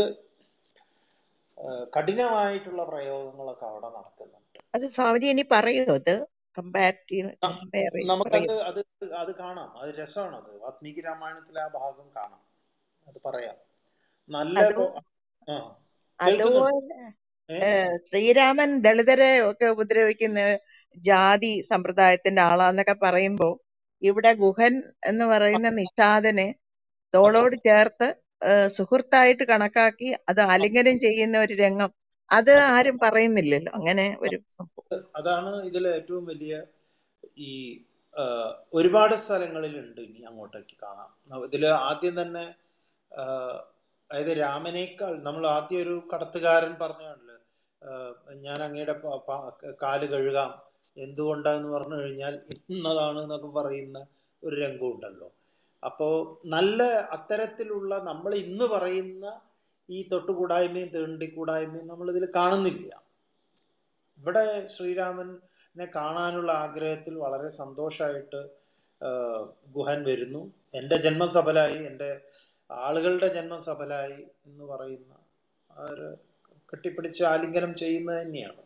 ആ, കഠിനമായിട്ടുള്ള പ്രയോഗങ്ങളൊക്കെ അവിടെ നടക്കുന്നുണ്ട് അത് സ്വാമിജി ഇനി പറയൂ അത് കമ്പാരിറ്റീവ് ആ, കമ്പയർ ചെയ്ത് നമുക്കത് പറയൂ അത് അത് കാണാം അത് രസമാണ് അത് വാത്മീകി രാമായണത്തിലെ ആ ഭാഗം കാണാം അത് പറയാം നല്ല അത് കൊ- ആ കേൾക്കുന്നുണ്ട് അതുപോലെ ഏ ഏഹ് ശ്രീരാമൻ ദളിതരെ ഒക്കെ ഉപദ്രവിക്കുന്ന ജാതി സമ്പ്രദായത്തിന്റെ ആളാന്നൊക്കെ പറയുമ്പോ ഇവിടെ ഗുഹൻ എന്ന് പറയുന്ന നിഷാദനെ അതെ തോളോട് ചേർത്ത് ഏഹ് സുഹൃത്തായിട്ട് കണക്കാക്കി അത് ആലിംഗനം ചെയ്യുന്ന ഒരു രംഗം അത് അതെ ആരും പറയുന്നില്ലല്ലോ അങ്ങനെ ഒരു സംഭവം അതാണ് ഇതിലെ ഏറ്റവും വലിയ ഈ ആ, ഒരുപാട് സ്ഥലങ്ങളിലുണ്ട് ഇനി അങ്ങോട്ടേക്ക് കാണാം ന- ഇതില് ആദ്യം തന്നെ ആ, അതായത് രാമനേക്കാൾ നമ്മൾ ആദ്യം ഒരു കടത്തുകാരൻ പറഞ്ഞാണല്ലോ ഞാൻ അങ്ങയുടെ പ- പ- കാല് കഴുകാം എന്തുകൊണ്ടാന്ന് പറഞ്ഞു കഴിഞ്ഞാൽ ഇന്നതാണ് എന്നൊക്കെ പറയുന്ന ഒരു രംഗം ഉണ്ടല്ലോ അപ്പോ നല്ല അത്തരത്തിലുള്ള നമ്മൾ ഇന്ന് പറയുന്ന ഈ തൊട്ടുകൂടായ്മയും തീണ്ടിക്കൂടായ്മയും നമ്മൾ ഇതിൽ കാണുന്നില്ല ഇവിടെ ശ്രീരാമനെ കാണാനുള്ള ആഗ്രഹത്തിൽ വളരെ സന്തോഷമായിട്ട് ഗുഹൻ വരുന്നു എൻ്റെ ജന്മം സഫലായി എൻ്റെ ആളുകളുടെ ജന്മം സഫലായി എന്ന് പറയുന്ന ആ ഒരു കെട്ടിപ്പിടിച്ച് ആലിംഗനം ചെയ്യുന്നത് തന്നെയാണ്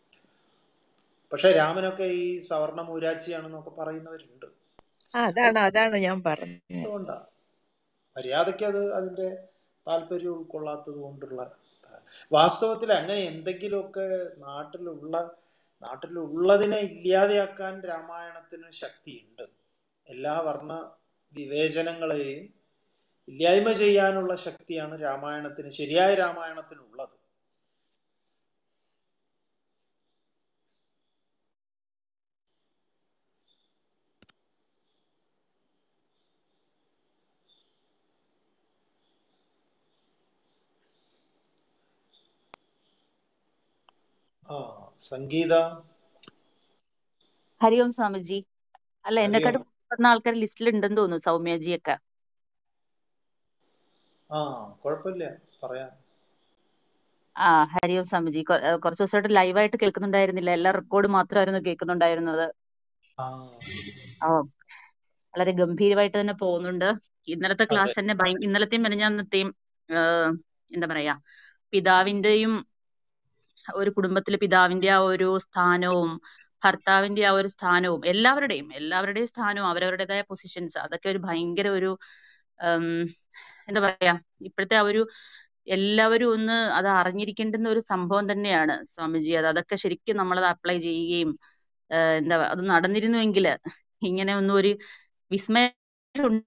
പക്ഷെ രാമനൊക്കെ ഈ സവർണ മൂരാച്ചിയാണെന്നൊക്കെ പറയുന്നവരുണ്ട് ആ അതാണ് അതാണ് ഞാൻ പറഞ്ഞത് അതുകൊണ്ടാണ് മര്യാദയ്ക്ക് അത് അതിൻ്റെ താല്പര്യം ഉൾക്കൊള്ളാത്തത് കൊണ്ടുള്ള വാസ്തവത്തിൽ അങ്ങനെ എന്തെങ്കിലുമൊക്കെ നാട്ടിലുള്ള നാട്ടിലുള്ളതിനെ ഇല്ലാതെയാക്കാൻ രാമായണത്തിന് ശക്തിയുണ്ട് എല്ലാ വർണ്ണ വിവേചനങ്ങളെയും ഇല്ലായ്മ ചെയ്യാനുള്ള ശക്തിയാണ് രാമായണത്തിന് ശരിയായ രാമായണത്തിനുള്ളത് ആ സംഗീത ഹരി ഓം സ്വാമിജി അല്ല ഹരിയോ എന്നെക്കാട്ട് പറഞ്ഞ ആൾക്കാർ ലിസ്റ്റിൽ ഉണ്ടെന്ന് തോന്നുന്നു സൗമ്യജിയൊക്കെ ആ കുഴപ്പമില്ല പറയാം ആ ഹരി ഓം സ്വാമിജി കൊ- ഏഹ് കുറച്ച് ദിവസമായിട്ട് ലൈവായിട്ട് കേൾക്കുന്നുണ്ടായിരുന്നില്ല എല്ലാ റെക്കോർഡ് മാത്രമായിരുന്നു കേൾക്കുന്നുണ്ടായിരുന്നത് ആ ആ വളരെ ഗംഭീരമായിട്ട് തന്നെ പോകുന്നുണ്ട് ഇന്നലത്തെ അതെ ക്ലാസ് തന്നെ ഭയ ഇന്നലത്തെയും മെനഞ്ഞാന്നത്തെയും ആഹ് എന്താ പറയാ പിതാവിന്റെയും ഒരു കുടുംബത്തിലെ പിതാവിന്റെ ആ ഒരു സ്ഥാനവും ഭർത്താവിന്റെ ആ ഒരു സ്ഥാനവും എല്ലാവരുടെയും എല്ലാവരുടെയും സ്ഥാനവും അവരവരുടേതായ പൊസിഷൻസ് അതൊക്കെ ഒരു ഭയങ്കര ഒരു ഉം, എന്താ പറയാ ഇപ്പോഴത്തെ ആ ഒരു എല്ലാവരും ഒന്ന് അത് അറിഞ്ഞിരിക്കേണ്ടുന്ന ഒരു സംഭവം തന്നെയാണ് സ്വാമിജി അത് അതൊക്കെ ശരിക്കും നമ്മളത് അപ്ലൈ ചെയ്യുകയും ആഹ് എന്താ അത് നടന്നിരുന്നുവെങ്കിൽ ഇങ്ങനെ ഒന്നും ഒരു വിസ്മയം ഉം,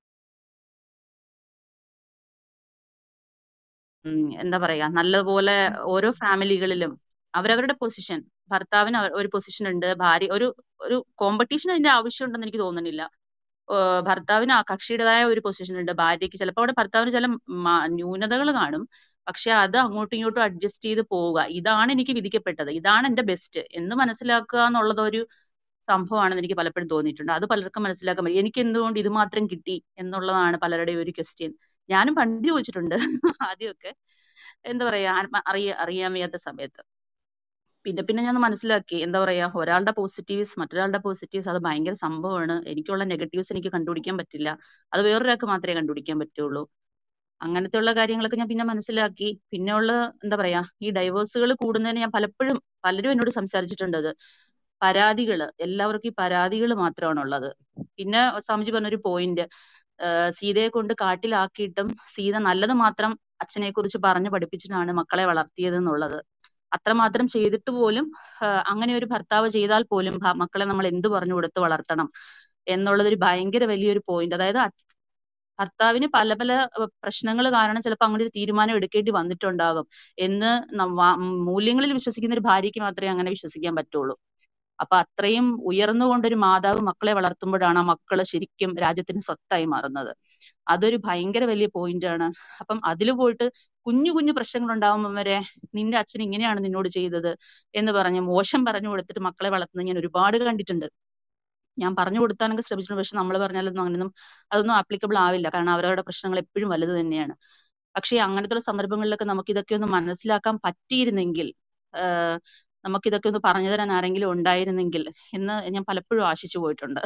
എന്താ പറയാ നല്ലതുപോലെ ഓരോ ഫാമിലികളിലും അവരവരുടെ പൊസിഷൻ ഭർത്താവിന് അവ- ഒരു പൊസിഷൻ ഉണ്ട് ഭാര്യ ഒരു ഒരു കോമ്പറ്റീഷൻ അതിന്റെ ആവശ്യമുണ്ടെന്ന് എനിക്ക് തോന്നുന്നില്ല ഏഹ് ഭർത്താവിന് ആ കക്ഷിയുടേതായ ഒരു പൊസിഷൻ ഉണ്ട് ഭാര്യയ്ക്ക് ചിലപ്പോൾ അവിടെ ഭർത്താവിന് ചില ന്യൂനതകൾ കാണും പക്ഷെ അത് അങ്ങോട്ടും ഇങ്ങോട്ടും അഡ്ജസ്റ്റ് ചെയ്ത് പോവുക ഇതാണ് എനിക്ക് വിധിക്കപ്പെട്ടത് ഇതാണ് എന്റെ ബെസ്റ്റ് എന്ന് മനസ്സിലാക്കുക എന്നുള്ളത് ഒരു സംഭവമാണെന്ന് എനിക്ക് പലപ്പോഴും തോന്നിയിട്ടുണ്ട് അത് പലർക്കും മനസ്സിലാക്കാൻ പറ്റും എനിക്ക് എന്തുകൊണ്ട് ഇത് മാത്രം കിട്ടി എന്നുള്ളതാണ് പലരുടെയും ഒരു ക്വസ്റ്റ്യൻ ഞാനും പണ്ട് ചോദിച്ചിട്ടുണ്ട് ആദ്യമൊക്കെ എന്താ പറയാ ആത്മ- അറിയ അറിയാൻ വയ്യാത്ത സമയത്ത് പിന്നെ പിന്നെ ഞാൻ മനസ്സിലാക്കി എന്താ പറയാ ഒരാളുടെ പോസിറ്റീവ്സ് മറ്റൊരാളുടെ പോസിറ്റീവ്സ് അത് ഭയങ്കര സംഭവമാണ് എനിക്കുള്ള നെഗറ്റീവ്സ് എനിക്ക് കണ്ടുപിടിക്കാൻ പറ്റില്ല അത് വേറൊരാൾക്ക് മാത്രമേ കണ്ടുപിടിക്കാൻ പറ്റുള്ളൂ അങ്ങനത്തെ ഉള്ള കാര്യങ്ങളൊക്കെ ഞാൻ പിന്നെ മനസ്സിലാക്കി പിന്നെ ഉള്ള എന്താ പറയാ ഈ ഡൈവേഴ്സുകൾ കൂടുന്നതിന് ഞാൻ പലപ്പോഴും പലരും എന്നോട് സംസാരിച്ചിട്ടുണ്ട് അത് പരാതികള് എല്ലാവർക്കും ഈ പരാതികൾ മാത്രമാണ് ഉള്ളത് പിന്നെ സ്വാമിജി പറഞ്ഞൊരു പോയിന്റ് സീതയെ കൊണ്ട് കാട്ടിലാക്കിയിട്ടും സീത നല്ലത് മാത്രം അച്ഛനെ കുറിച്ച് പറഞ്ഞു പഠിപ്പിച്ചിട്ടാണ് മക്കളെ വളർത്തിയത് എന്നുള്ളത് അത്രമാത്രം ചെയ്തിട്ട് പോലും ആഹ് അങ്ങനെ ഒരു ഭർത്താവ് ചെയ്താൽ പോലും ഭ- മക്കളെ നമ്മൾ എന്ത് പറഞ്ഞു കൊടുത്ത് വളർത്തണം എന്നുള്ളത് ഒരു ഭയങ്കര വലിയൊരു പോയിന്റ് അതായത് അച്ഛ- ഭർത്താവിന് പല പല പ്രശ്നങ്ങൾ കാരണം ചിലപ്പോൾ അങ്ങനെ ഒരു തീരുമാനം എടുക്കേണ്ടി വന്നിട്ടുണ്ടാകും എന്ന് നം- വാ- മൂല്യങ്ങളിൽ വിശ്വസിക്കുന്ന ഒരു ഭാര്യയ്ക്ക് മാത്രമേ അങ്ങനെ വിശ്വസിക്കാൻ പറ്റുള്ളൂ അപ്പൊ അത്രയും ഉയർന്നുകൊണ്ടൊരു മാതാവ് മക്കളെ വളർത്തുമ്പോഴാണ് ആ മക്കള് ശരിക്കും രാജ്യത്തിന് സ്വത്തായി മാറുന്നത് അതൊരു ഭയങ്കര വലിയ പോയിന്റ് ആണ് അപ്പം അതിൽ പോയിട്ട് കുഞ്ഞു കുഞ്ഞു പ്രശ്നങ്ങൾ ഉണ്ടാകുമ്പോൾ വരെ നിന്റെ അച്ഛൻ ഇങ്ങനെയാണ് നിന്നോട് ചെയ്തത് എന്ന് പറഞ്ഞ് മോശം പറഞ്ഞു കൊടുത്തിട്ട് മക്കളെ വളർത്തുന്നത് ഞാൻ ഒരുപാട് കണ്ടിട്ടുണ്ട് ഞാൻ പറഞ്ഞു കൊടുത്താണെങ്കിൽ ശ്രമിച്ചിട്ടുണ്ട് പക്ഷെ നമ്മൾ പറഞ്ഞാലൊന്നും അങ്ങനെയൊന്നും അതൊന്നും ആപ്ലിക്കബിൾ ആവില്ല കാരണം അവരവരുടെ പ്രശ്നങ്ങൾ എപ്പോഴും വലുത് തന്നെയാണ് പക്ഷേ അങ്ങനത്തെ ഉള്ള സന്ദർഭങ്ങളിലൊക്കെ നമുക്ക് ഇതൊക്കെ ഒന്ന് മനസ്സിലാക്കാൻ പറ്റിയിരുന്നെങ്കിൽ ആഹ് നമുക്ക് ഇതൊക്കെ ഒന്ന് പറഞ്ഞു തരാൻ ആരെങ്കിലും ഉണ്ടായിരുന്നെങ്കിൽ എന്ന് ഞാൻ പലപ്പോഴും ആശിച്ചു പോയിട്ടുണ്ട്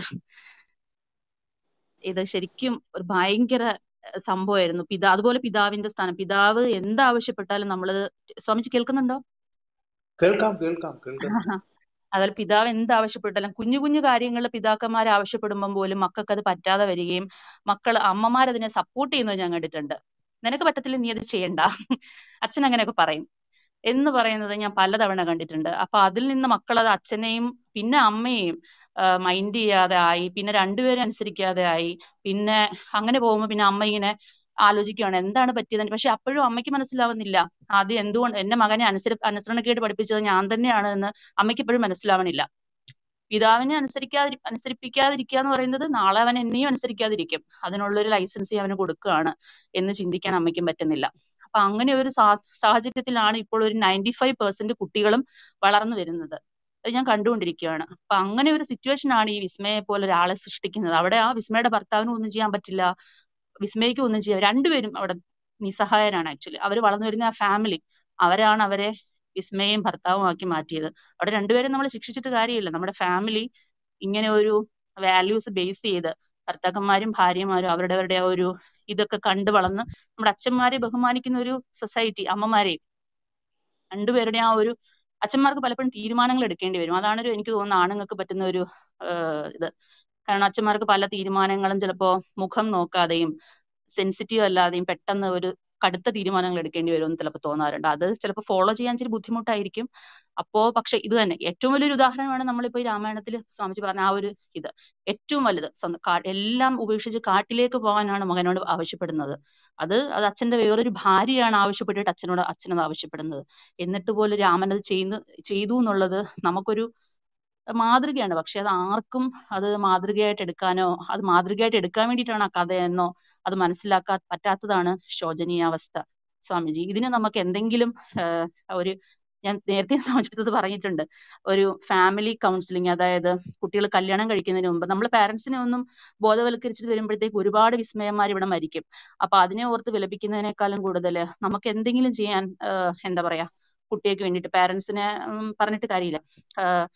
ഇത് ശരിക്കും ഒരു ഭയങ്കര അഹ് സംഭവമായിരുന്നു പിതാ അതുപോലെ പിതാവിന്റെ സ്ഥാനം പിതാവ് എന്താവശ്യപ്പെട്ടാലും നമ്മള് സ്വാമിജി കേൾക്കുന്നുണ്ടോ കേൾക്കാം കേൾക്കാം കേൾക്കുന്നുണ്ട് അതുപോലെ പിതാവ് എന്ത് ആവശ്യപ്പെട്ടാലും കുഞ്ഞു കുഞ്ഞു കാര്യങ്ങൾ പിതാക്കന്മാർ ആവശ്യപ്പെടുമ്പോൾ പോലും മക്കൾക്ക് അത് പറ്റാതെ വരികയും മക്കൾ അമ്മമാർ അതിനെ സപ്പോർട്ട് ചെയ്യുന്നത് ഞാൻ കണ്ടിട്ടുണ്ട് നിനക്ക് പറ്റത്തില്ല നീ അത് ചെയ്യണ്ട അച്ഛൻ അങ്ങനെയൊക്കെ പറയും എന്ന് പറയുന്നത് ഞാൻ പലതവണ കണ്ടിട്ടുണ്ട് അപ്പൊ അതിൽ നിന്ന് മക്കൾ അത് അച്ഛനെയും പിന്നെ അമ്മയെയും മൈൻഡ് ചെയ്യാതെ ആയി പിന്നെ രണ്ടുപേരും അനുസരിക്കാതെ ആയി പിന്നെ അങ്ങനെ പോകുമ്പോൾ പിന്നെ അമ്മ ഇങ്ങനെ ആലോചിക്കുകയാണ് എന്താണ് പറ്റിയത് പക്ഷെ അപ്പോഴും അമ്മയ്ക്ക് മനസ്സിലാവുന്നില്ല ആദ്യം എന്തുകൊണ്ട് എന്റെ മകനെ അനുസരി അനുസരണക്കേട് പഠിപ്പിച്ചത് ഞാൻ തന്നെയാണ് എന്ന് അമ്മയ്ക്ക് ഇപ്പോഴും മനസ്സിലാവണില്ല പിതാവിനെ അനുസരിക്കാതി അനുസരിപ്പിക്കാതിരിക്കുക എന്ന് പറയുന്നത് നാളെ അവൻ എന്നെയും അനുസരിക്കാതിരിക്കും അതിനുള്ളൊരു ലൈസൻസ് അവന് കൊടുക്കുകയാണ് എന്ന് ചിന്തിക്കാൻ അമ്മയ്ക്കും പറ്റുന്നില്ല അപ്പൊ അങ്ങനെ ഒരു സാ- സാഹചര്യത്തിലാണ് ഇപ്പോൾ ഒരു നയൻറ്റി ഫൈവ് പെർസെന്റ് കുട്ടികളും വളർന്നു വരുന്നത് അത് ഞാൻ കണ്ടുകൊണ്ടിരിക്കുകയാണ് അപ്പൊ അങ്ങനെ ഒരു സിറ്റുവേഷൻ ആണ് ഈ വിസ്മയെ പോലെ ഒരാളെ സൃഷ്ടിക്കുന്നത് അവിടെ ആ വിസ്മയുടെ ഭർത്താവിനും ഒന്നും ചെയ്യാൻ പറ്റില്ല വിസ്മയ്ക്കും ഒന്നും ചെയ്യാൻ രണ്ടുപേരും അവിടെ നിസ്സഹായരാണ് ആക്ച്വലി അവർ വളർന്നു വരുന്ന ആ ഫാമിലി അവരാണ് അവരെ വിസ്മയും ഭർത്താവും ആക്കി മാറ്റിയത് അവിടെ രണ്ടുപേരും നമ്മൾ ശിക്ഷിച്ചിട്ട് കാര്യമില്ല നമ്മുടെ ഫാമിലി ഇങ്ങനെ ഒരു വാല്യൂസ് ബേസ് ചെയ്ത് ഭർത്താക്കന്മാരും ഭാര്യമാരും അവരുടെ അവരുടെ ആ ഒരു ഇതൊക്കെ കണ്ടു വളർന്ന് നമ്മുടെ അച്ഛന്മാരെ ബഹുമാനിക്കുന്ന ഒരു സൊസൈറ്റി അമ്മമാരെയും രണ്ടുപേരുടെ ആ ഒരു അച്ഛന്മാർക്ക് പലപ്പോഴും തീരുമാനങ്ങൾ എടുക്കേണ്ടി വരും അതാണ് ഒരു എനിക്ക് തോന്നുന്ന ആണുങ്ങൾക്ക് പറ്റുന്ന ഒരു ആഹ് ഇത് കാരണം അച്ഛന്മാർക്ക് പല തീരുമാനങ്ങളും ചിലപ്പോ മുഖം നോക്കാതെയും സെൻസിറ്റീവ് അല്ലാതെയും പെട്ടെന്ന് ഒരു കടുത്ത തീരുമാനങ്ങൾ എടുക്കേണ്ടി വരും എന്ന് ചിലപ്പോൾ തോന്നാറുണ്ട് അത് ചിലപ്പോൾ ഫോളോ ചെയ്യാൻ ഇച്ചിരി ബുദ്ധിമുട്ടായിരിക്കും അപ്പോ പക്ഷെ ഇത് തന്നെ ഏറ്റവും വലിയൊരു ഉദാഹരണമാണ് നമ്മളിപ്പോ ഈ രാമായണത്തിൽ സ്വാമിജി പറഞ്ഞ ആ ഒരു ഇത് ഏറ്റവും വലുത് സ്വന്തം കാ- എല്ലാം ഉപേക്ഷിച്ച് കാട്ടിലേക്ക് പോകാനാണ് മകനോട് ആവശ്യപ്പെടുന്നത് അത് അത് അച്ഛന്റെ വേറൊരു ഭാര്യയാണ് ആവശ്യപ്പെട്ടിട്ട് അച്ഛനോട് അച്ഛനത് ആവശ്യപ്പെടുന്നത് എന്നിട്ട് പോലും രാമൻ അത് ചെയ്യുന്ന ചെയ്തു എന്നുള്ളത് നമുക്കൊരു മാതൃകയാണ് പക്ഷെ അത് ആർക്കും അത് മാതൃകയായിട്ട് എടുക്കാനോ അത് മാതൃകയായിട്ട് എടുക്കാൻ വേണ്ടിയിട്ടാണ് ആ കഥയെന്നോ അത് മനസ്സിലാക്കാൻ പറ്റാത്തതാണ് ശോചനീയാവസ്ഥ സ്വാമിജി ഇതിന് നമുക്ക് എന്തെങ്കിലും ആഹ് ഒരു ഞാൻ നേരത്തെ സ്വാമിജിത്തത് പറഞ്ഞിട്ടുണ്ട് ഒരു ഫാമിലി കൗൺസിലിംഗ് അതായത് കുട്ടികൾ കല്യാണം കഴിക്കുന്നതിന് മുമ്പ് നമ്മൾ പാരന്റ്സിനെ ഒന്നും ബോധവൽക്കരിച്ചിട്ട് വരുമ്പോഴത്തേക്ക് ഒരുപാട് വിസ്മയന്മാർ ഇവിടെ മരിക്കും അപ്പൊ അതിനെ ഓർത്ത് വിലപിക്കുന്നതിനേക്കാളും കൂടുതൽ നമുക്ക് എന്തെങ്കിലും ചെയ്യാൻ ആഹ് എന്താ പറയാ കുട്ടികൾക്ക് വേണ്ടിയിട്ട് പാരന്റ്സിനെ പറഞ്ഞിട്ട് കാര്യമില്ല ആഹ്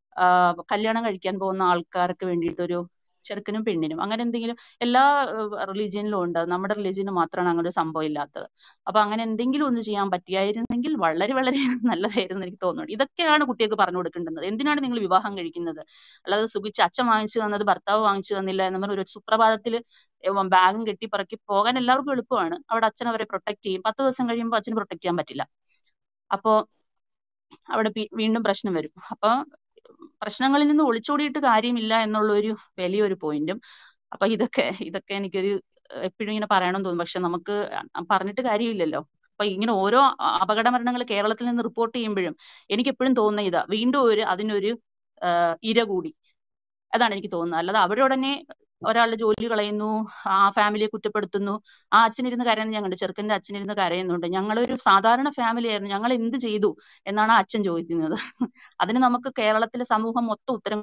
ആഹ് കല്യാണം കഴിക്കാൻ പോകുന്ന ആൾക്കാർക്ക് വേണ്ടിയിട്ട് ഒരു ചെറുക്കനും പെണ്ണിനും അങ്ങനെ എന്തെങ്കിലും എല്ലാ റിലീജിയനിലും ഉണ്ട് നമ്മുടെ റിലീജിയന് മാത്രമാണ് അങ്ങനെ ഒരു സംഭവം ഇല്ലാത്തത് അപ്പൊ അങ്ങനെ എന്തെങ്കിലും ഒന്ന് ചെയ്യാൻ പറ്റിയായിരുന്നെങ്കിൽ വളരെ വളരെ നല്ലതായിരുന്നു എനിക്ക് തോന്നുന്നു ഇതൊക്കെയാണ് കുട്ടികൾക്ക് പറഞ്ഞു കൊടുക്കേണ്ടത് എന്തിനാണ് നിങ്ങൾ വിവാഹം കഴിക്കുന്നത് അല്ലാതെ സുഖിച്ച് അച്ഛൻ വാങ്ങിച്ചു തന്നത് ഭർത്താവ് വാങ്ങിച്ചു തന്നില്ല എന്ന് പറഞ്ഞ ഒരു സുപ്രഭാതത്തിൽ ബാഗും കെട്ടി പറക്കി പോകാൻ എല്ലാവർക്കും എളുപ്പമാണ് അവിടെ അച്ഛൻ അവരെ പ്രൊട്ടക്ട് ചെയ്യും പത്ത് ദിവസം കഴിയുമ്പോൾ അച്ഛന് പ്രൊട്ടക്ട് ചെയ്യാൻ പറ്റില്ല അപ്പോ അവിടെ പി- വീണ്ടും പ്രശ്നം വരും അപ്പൊ പ്രശ്നങ്ങളിൽ നിന്ന് ഒളിച്ചോടിയിട്ട് കാര്യമില്ല എന്നുള്ള ഒരു വലിയൊരു പോയിന്റും അപ്പൊ ഇതൊക്കെ ഇതൊക്കെ എനിക്കൊരു എപ്പോഴും ഇങ്ങനെ പറയണം തോന്നും പക്ഷെ നമുക്ക് പറഞ്ഞിട്ട് കാര്യമില്ലല്ലോ അപ്പൊ ഇങ്ങനെ ഓരോ അപകട മരണങ്ങൾ കേരളത്തിൽ നിന്ന് റിപ്പോർട്ട് ചെയ്യുമ്പോഴും എനിക്ക് എപ്പോഴും തോന്നുന്ന ഇതാ വീണ്ടും ഒരു അതിനൊരു ആഹ് ഇര കൂടി അതാണ് എനിക്ക് തോന്നുന്നത് അല്ലാതെ അവിടെ ഉടനെ ഒരാളുടെ ജോലി കളയുന്നു ആ ഫാമിലിയെ കുറ്റപ്പെടുത്തുന്നു ആ അച്ഛനിരുന്ന് കരയുന്നത് ഞാൻ കണ്ടു ചെറുക്കന്റെ അച്ഛനിരുന്ന് കരയുന്നുണ്ട് ഞങ്ങളൊരു സാധാരണ ഫാമിലി ആയിരുന്നു ഞങ്ങൾ എന്ത് ചെയ്തു എന്നാണ് ആ അച്ഛൻ ചോദിക്കുന്നത് അതിന് നമുക്ക് കേരളത്തിലെ സമൂഹം മൊത്തം ഉത്തരം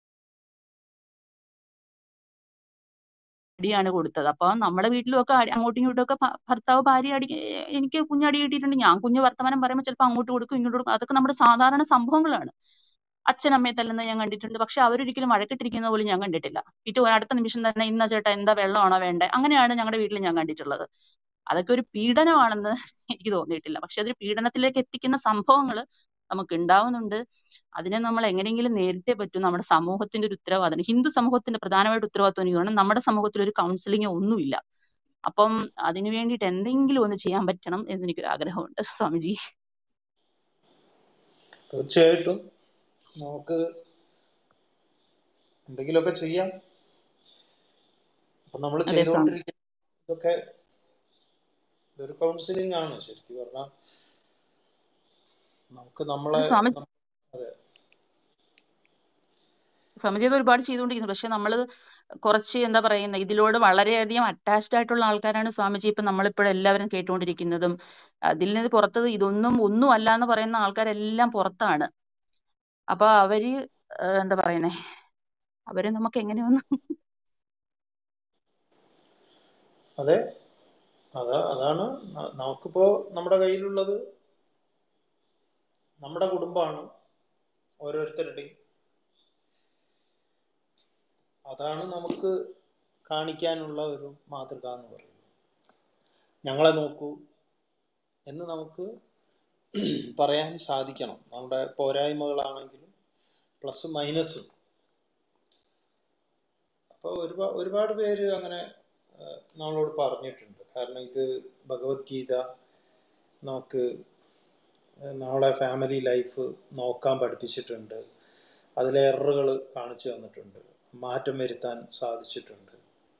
അടിയാണ് കൊടുത്തത് അപ്പൊ നമ്മുടെ വീട്ടിലും ഒക്കെ അടി- അങ്ങോട്ടും ഇങ്ങോട്ടും ഒക്കെ ഭ- ഭർത്താവ് ഭാര്യ അടി എനിക്ക് കുഞ്ഞടി കിട്ടിയിട്ടുണ്ട് ഞാൻ കുഞ്ഞു വർത്തമാനം പറയുമ്പോൾ ചിലപ്പോൾ അങ്ങോട്ട് കൊടുക്കും ഇങ്ങോട്ട് കൊടുക്കും അതൊക്കെ നമ്മുടെ സാധാരണ സംഭവങ്ങളാണ് അച്ഛൻ അമ്മയെ തല്ലുന്നത് ഞാൻ കണ്ടിട്ടുണ്ട് പക്ഷെ അവരൊരിക്കലും വഴക്കിട്ടിരിക്കുന്ന പോലും ഞാൻ കണ്ടിട്ടില്ല പിറ്റേ അടുത്ത നിമിഷം തന്നെ ഇന്ന ചേട്ടാ എന്താ വെള്ളമാണോ വേണ്ടേ അങ്ങനെയാണ് ഞങ്ങളുടെ വീട്ടിൽ ഞാൻ കണ്ടിട്ടുള്ളത് അതൊക്കെ ഒരു പീഡനമാണെന്ന് എനിക്ക് തോന്നിയിട്ടില്ല പക്ഷെ അതൊരു പീഡനത്തിലേക്ക് എത്തിക്കുന്ന സംഭവങ്ങൾ നമുക്ക് ഉണ്ടാവുന്നുണ്ട് അതിനെ നമ്മൾ എങ്ങനെയെങ്കിലും നേരിട്ടേ പറ്റൂ നമ്മുടെ സമൂഹത്തിന്റെ ഒരു ഉത്തരവാദിത്തം ഹിന്ദു സമൂഹത്തിന്റെ പ്രധാനമായിട്ട് ഉത്തരവാദിത്വം എനിക്ക് തോന്നുന്നു നമ്മുടെ സമൂഹത്തിൽ ഒരു കൗൺസിലിംഗ് ഒന്നുമില്ല അപ്പം അതിനു വേണ്ടിയിട്ട് എന്തെങ്കിലും ഒന്ന് ചെയ്യാൻ പറ്റണം എന്ന് എനിക്കൊരു ആഗ്രഹമുണ്ട് സ്വാമിജി തീർച്ചയായിട്ടും നമുക്ക് എന്തെങ്കിലുമൊക്കെ ചെയ്യാം അപ്പൊ നമ്മൾ അതെ സ്വാമി ചെയ്തുകൊണ്ടിരിക്കുന്ന ഇതൊക്കെ ഇതൊരു കൗൺസിലിംഗ് ആണ് ശരിക്കും പറഞ്ഞാൽ നമുക്ക് നമ്മളെ അത് സ്വാമി നം- അതെ സ്വാമിജി അത് ഒരുപാട് ചെയ്തുകൊണ്ടിരിക്കുന്നു പക്ഷെ നമ്മൾ കുറച്ച് എന്താ പറയുന്ന ഇതിലോട് വളരെയധികം അറ്റാച്ച്ഡ് ആയിട്ടുള്ള ആൾക്കാരാണ് സ്വാമിജി ഇപ്പൊ നമ്മളിപ്പോൾ എല്ലാവരും കേട്ടുകൊണ്ടിരിക്കുന്നതും അതിൽ നിന്ന് പുറത്ത് ഇതൊന്നും ഒന്നും അല്ല എന്ന് പറയുന്ന ആൾക്കാരെല്ലാം പുറത്താണ് അപ്പൊ അവര് ഏഹ് എന്താ പറയുന്നേ അവരെ നമുക്ക് എങ്ങനെയൊന്ന് അതെ അതാ അതാണ് ന- നമുക്കിപ്പോ നമ്മുടെ കയ്യിലുള്ളത് നമ്മുടെ കുടുംബമാണ് ഓരോരുത്തരുടെയും അതാണ് നമുക്ക് കാണിക്കാനുള്ള ഒരു മാതൃക എന്ന് പറയുന്നത് ഞങ്ങളെ നോക്കൂ എന്ന് നമുക്ക് പറയാൻ സാധിക്കണം നമ്മുടെ പോരായ്മകളാണെങ്കിലും പ്ലസും മൈനസും അപ്പോൾ ഒരുപാട് ഒരുപാട് പേര് അങ്ങനെ ആ, നമ്മളോട് പറഞ്ഞിട്ടുണ്ട് കാരണം ഇത് ഭഗവത്ഗീത നമുക്ക് നമ്മളെ ഫാമിലി ലൈഫ് നോക്കാൻ പഠിപ്പിച്ചിട്ടുണ്ട് അതിലെ എററുകൾ കാണിച്ചു തന്നിട്ടുണ്ട് മാറ്റം വരുത്താൻ സാധിച്ചിട്ടുണ്ട്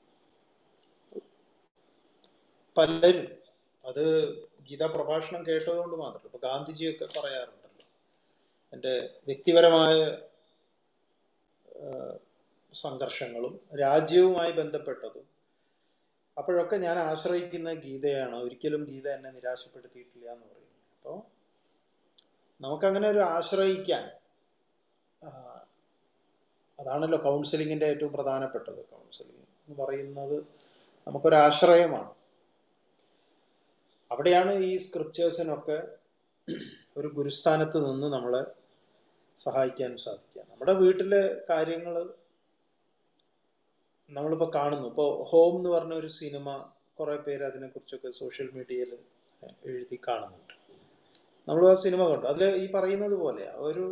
പലരും അത് ഗീതാ പ്രഭാഷണം കേട്ടതുകൊണ്ട് മാത്രമല്ല ഇപ്പൊ ഗാന്ധിജിയൊക്കെ പറയാറുണ്ടല്ലോ എൻ്റെ വ്യക്തിപരമായ ആ, സംഘർഷങ്ങളും രാജ്യവുമായി ബന്ധപ്പെട്ടതും അപ്പോഴൊക്കെ ഞാൻ ആശ്രയിക്കുന്ന ഗീതയാണ് ഒരിക്കലും ഗീത എന്നെ നിരാശപ്പെടുത്തിയിട്ടില്ല എന്ന് പറയുന്നത് അപ്പോൾ നമുക്കങ്ങനെ ഒരു ആശ്രയിക്കാൻ ആ, അതാണല്ലോ കൗൺസിലിങ്ങിൻ്റെ ഏറ്റവും പ്രധാനപ്പെട്ടത് കൗൺസിലിംഗ് എന്ന് പറയുന്നത് നമുക്കൊരു ആശ്രയമാണ് അവിടെയാണ് ഈ സ്ക്രിപ്റ്റേഴ്സിനൊക്കെ ഒരു ഗുരുസ്ഥാനത്ത് നിന്ന് നമ്മളെ സഹായിക്കാൻ സാധിക്കുക നമ്മുടെ വീട്ടിലെ കാര്യങ്ങൾ നമ്മളിപ്പോൾ കാണുന്നു ഇപ്പോൾ ഹോം എന്ന് പറഞ്ഞ ഒരു സിനിമ കുറേ പേര് അതിനെക്കുറിച്ചൊക്കെ സോഷ്യൽ മീഡിയയിൽ എഴുതി കാണുന്നുണ്ട് നമ്മൾ ആ സിനിമ കണ്ടു അതിൽ ഈ പറയുന്നത് പോലെ ഒരു